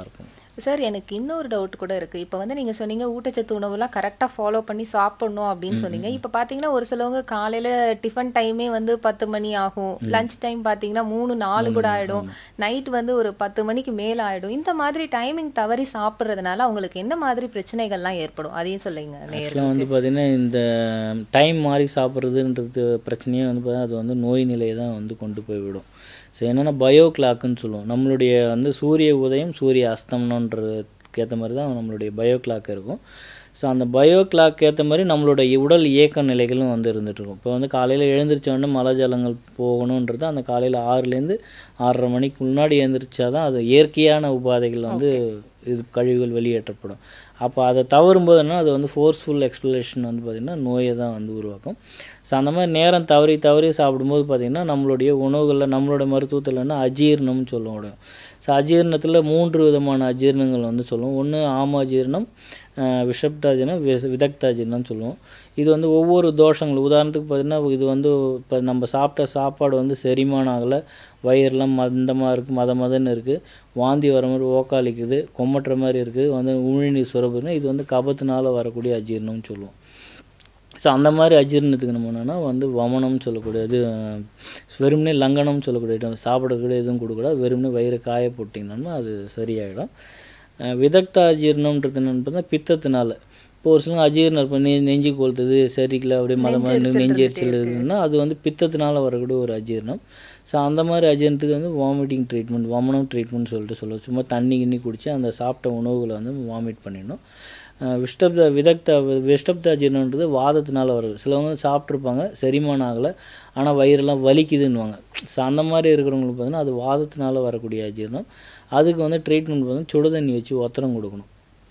சார் எனக்கு இன்னொரு டவுட் கூட இருக்கு இப்போ வந்து நீங்க சொன்னீங்க ஊட்டச்சத்து உணவுலாம் கரெக்டாக ஃபாலோ பண்ணி சாப்பிடணும் அப்படின்னு சொன்னீங்க இப்போ பார்த்தீங்கன்னா ஒரு சிலவங்க காலையில டிஃபன் டைமே வந்து பத்து மணி ஆகும் லஞ்ச் டைம் பார்த்தீங்கன்னா மூணு நாலு கூட ஆயிடும் நைட் வந்து ஒரு பத்து மணிக்கு மேல ஆயிடும் இந்த மாதிரி டைமிங் தவறி சாப்பிட்றதுனால அவங்களுக்கு என்ன மாதிரி பிரச்சனைகள்லாம் ஏற்படும் அதையும் சொல்லுங்க நேர் ஆக்சுவலாக வந்து பார்த்திங்கன்னா இந்த டைம் மாறி சாப்பிட்றதுன்றது பிரச்சனையே வந்து பார்த்தீங்கன்னா அது வந்து நோய் நிலையை தான் வந்து கொண்டு போய் விடும் ஸோ என்னென்னா பயோ கிளாக்குன்னு சொல்லுவோம் நம்மளுடைய வந்து சூரிய உதயம் சூரிய அஸ்தமனன்றதுக்கு ஏற்ற மாதிரி தான் நம்மளுடைய பயோ கிளாக் இருக்கும் ஸோ அந்த பயோ கிளாக் ஏற்ற மாதிரி நம்மளோட உடல் இயக்க நிலைகளும் வந்து இருந்துட்டு இருக்கும் இப்போ வந்து காலையில் எழுந்திரிச்ச உடனே மலை ஜலங்கள் போகணுன்றது அந்த காலையில் ஆறுலேருந்து ஆறரை மணிக்கு முன்னாடி எழுந்திரிச்சா தான் அது இயற்கையான உபாதைகள் வந்து இது கழிவுகள் வெளியேற்றப்படும் அப்போ அதை தவறும்போது என்ன அது வந்து ஃபோர்ஸ்ஃபுல் எக்ஸ்பிளேஷன் வந்து பார்த்திங்கன்னா நோயை தான் வந்து உருவாக்கும் ஸோ அந்த மாதிரி நேரம் தவறி தவறி சாப்பிடும்போது பார்த்திங்கன்னா நம்மளுடைய உணவுகளில் நம்மளோட மருத்துவத்தில் என்ன அஜீரணம்னு சொல்லுவோம் ஸோ அஜீரணத்தில் மூன்று விதமான அஜீரணங்கள் வந்து சொல்லுவோம் ஒன்று ஆமாஜீரணம் விஷப்தாஜீரணம் விச விதக்தாஜீரணம்னு சொல்லுவோம் இது வந்து ஒவ்வொரு தோஷங்கள் உதாரணத்துக்கு பார்த்திங்கன்னா இது வந்து இப்போ நம்ம சாப்பிட்ட சாப்பாடு வந்து செரிமானம் ஆகலை வயிறுலாம் மந்தமாக இருக்குது மத மதன்னு இருக்குது வாந்தி வர மாதிரி ஓக்காளிக்குது கொமட்டுற மாதிரி இருக்குது வந்து உமிழ்நீர் சுரப்புன்னா இது வந்து கபத்தினால வரக்கூடிய அஜீரணம்னு சொல்லுவோம் ஸோ அந்த மாதிரி அஜீரணத்துக்கு நம்ம என்னென்னா வந்து வமனம்னு சொல்லக்கூடியது வெறுமனே லங்கனம்னு சொல்லக்கூடிய சாப்பிடக்கூடிய எதுவும் கொடுக்கூடாது வெறுமனே வயிறு காய போட்டிங்கன்னா அது சரியாயிடும் விதக்த அஜீரணம்ன்றது என்னென்னு பார்த்தா பித்தத்தினால இப்போ ஒரு சிலங்க அஜீரணம் இப்போ நெ நெஞ்சு கொளுத்துது சரிக்கல அப்படியே மத மத நெஞ்செரிச்சல் இருக்குதுன்னா அது வந்து பித்தத்தினால வரக்கூடிய ஒரு அஜீரணம் ஸோ அந்த மாதிரி அஜீரணத்துக்கு வந்து வாமிட்டிங் ட்ரீட்மெண்ட் வமனம் ட்ரீட்மெண்ட் சொல்லிட்டு சொல்லுவோம் சும்மா தண்ணி கிண்ணி குடித்து அந்த சாப்பிட்ட உணவுகளை வந்து வாமிட் பண்ணிடணும் விஷ்டப்த விதக்த விஷ்டப்த அஜீரணன்றது வாதத்தினால வருது சிலவங்க சாப்பிட்ருப்பாங்க செரிமானம் ஆகலை ஆனால் வயிறெல்லாம் வலிக்குதுன்னுவாங்க ஸோ அந்த மாதிரி இருக்கிறவங்களுக்கு பார்த்தீங்கன்னா அது வாதத்தினால வரக்கூடிய அஜீரணம் அதுக்கு வந்து ட்ரீட்மெண்ட் பார்த்தீங்கன்னா சுடு தண்ணி வச்சு ஒத்தரம் கொடுக்கணும்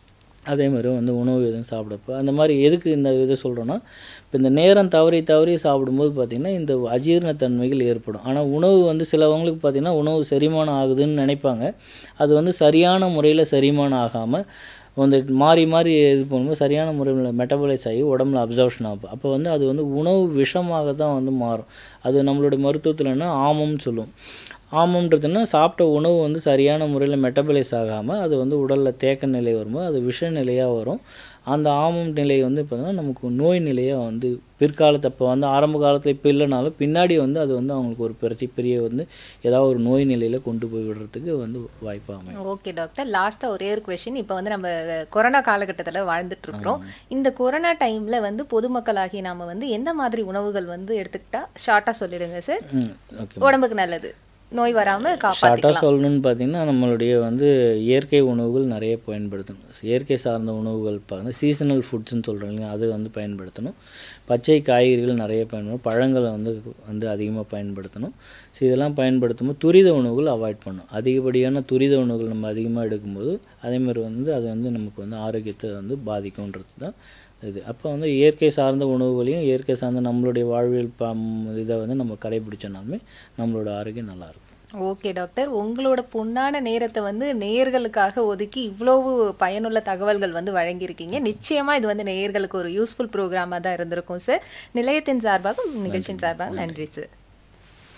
அதே மாதிரி வந்து உணவு எதுவும் சாப்பிடப்போ அந்த மாதிரி எதுக்கு இந்த இதை சொல்கிறோன்னா இப்போ இந்த நேரம் தவறி தவறி சாப்பிடும்போது பார்த்திங்கன்னா இந்த அஜீரணத்தன்மைகள் ஏற்படும் ஆனால் உணவு வந்து சிலவங்களுக்கு பார்த்திங்கன்னா உணவு செரிமானம் ஆகுதுன்னு நினைப்பாங்க அது வந்து சரியான முறையில் செரிமானம் ஆகாமல் வந்து மாறி மாறி இது பண்ணும்போது சரியான முறையில் மெட்டபலைஸ் ஆகி உடம்புல அப்சர்வேஷன் ஆகும் அப்போ வந்து அது வந்து உணவு விஷமாக தான் வந்து மாறும் அது நம்மளுடைய மருத்துவத்தில்னா ஆமம்னு சொல்லுவோம் ஆமம்ன்றதுன்னா சாப்பிட்ட உணவு வந்து சரியான முறையில் மெட்டபலைஸ் ஆகாமல் அது வந்து உடலில் தேக்க நிலை வரும்போது அது விஷ நிலையாக வரும் அந்த ஆமம் நிலை வந்து பார்த்தீங்கன்னா நமக்கு நோய் நிலையாக வந்து பிற்காலத்தை அப்போ வந்து ஆரம்ப காலத்தில் இப்போ இல்லைனாலும் பின்னாடி வந்து அது வந்து அவங்களுக்கு ஒரு பிரச்சனை பெரிய வந்து ஏதாவது ஒரு நோய் நிலையில் கொண்டு போய் விடுறதுக்கு வந்து வாய்ப்பு அமையும் ஓகே டாக்டர் லாஸ்ட்டாக ஒரே ஒரு கொஷின் இப்போ வந்து நம்ம கொரோனா காலகட்டத்தில் வாழ்ந்துட்டு இருக்கிறோம் இந்த கொரோனா டைமில் வந்து பொதுமக்களாகி நாம வந்து எந்த மாதிரி உணவுகள் வந்து எடுத்துக்கிட்டா ஷார்ட்டாக சொல்லிடுங்க சார் ஓகே உடம்புக்கு நல்லது நோய் வராமல் ஷார்ட்டாக காப்பாற்றிக்கலாம் சொல்லணும்னு பார்த்தீங்கன்னா நம்மளுடைய வந்து இயற்கை உணவுகள் நிறைய பயன்படுத்தணும் இயற்கை சார்ந்த உணவுகள் பார்த்தீங்கன்னா சீசனல் ஃபுட்ஸ்னு சொல்கிறோம் இல்லைங்க அது வந்து பயன்படுத்தணும் பச்சை காய்கறிகள் நிறைய பயன்படும் பழங்களை வந்து வந்து அதிகமாக பயன்படுத்தணும் ஸோ இதெல்லாம் பயன்படுத்தும் போது துரித உணவுகள் அவாய்ட் பண்ணணும் அதிகப்படியான துரித உணவுகள் நம்ம அதிகமாக எடுக்கும்போது அதேமாதிரி வந்து அது வந்து நமக்கு வந்து ஆரோக்கியத்தை வந்து பாதிக்கும்ன்றது தான் இது அப்போ வந்து இயற்கை சார்ந்த உணவுகளையும் இயற்கை சார்ந்த நம்மளுடைய வாழ்வியல் ப இதை வந்து நம்ம கடைபிடிச்சோனாலுமே நம்மளோட ஆரோக்கியம் நல்லாயிருக்கும் ஓகே டாக்டர் உங்களோட பொன்னான நேரத்தை வந்து நேயர்களுக்காக ஒதுக்கி இவ்வளவு பயனுள்ள தகவல்கள் வந்து வழங்கியிருக்கீங்க நிச்சயமா இது வந்து நேயர்களுக்கு ஒரு யூஸ்ஃபுல் ப்ரோக்ராமாக தான் இருந்திருக்கும் சார் நிலையத்தின் சார்பாக நிகழ்ச்சியின் சார்பாக நன்றி சார்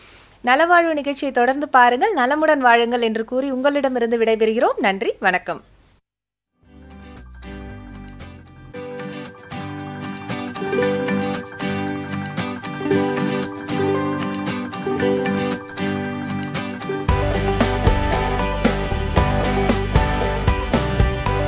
நலவாழ்வு நிகழ்ச்சியை தொடர்ந்து பாருங்கள் நலமுடன் வாழுங்கள் என்று கூறி உங்களிடமிருந்து விடைபெறுகிறோம் நன்றி வணக்கம்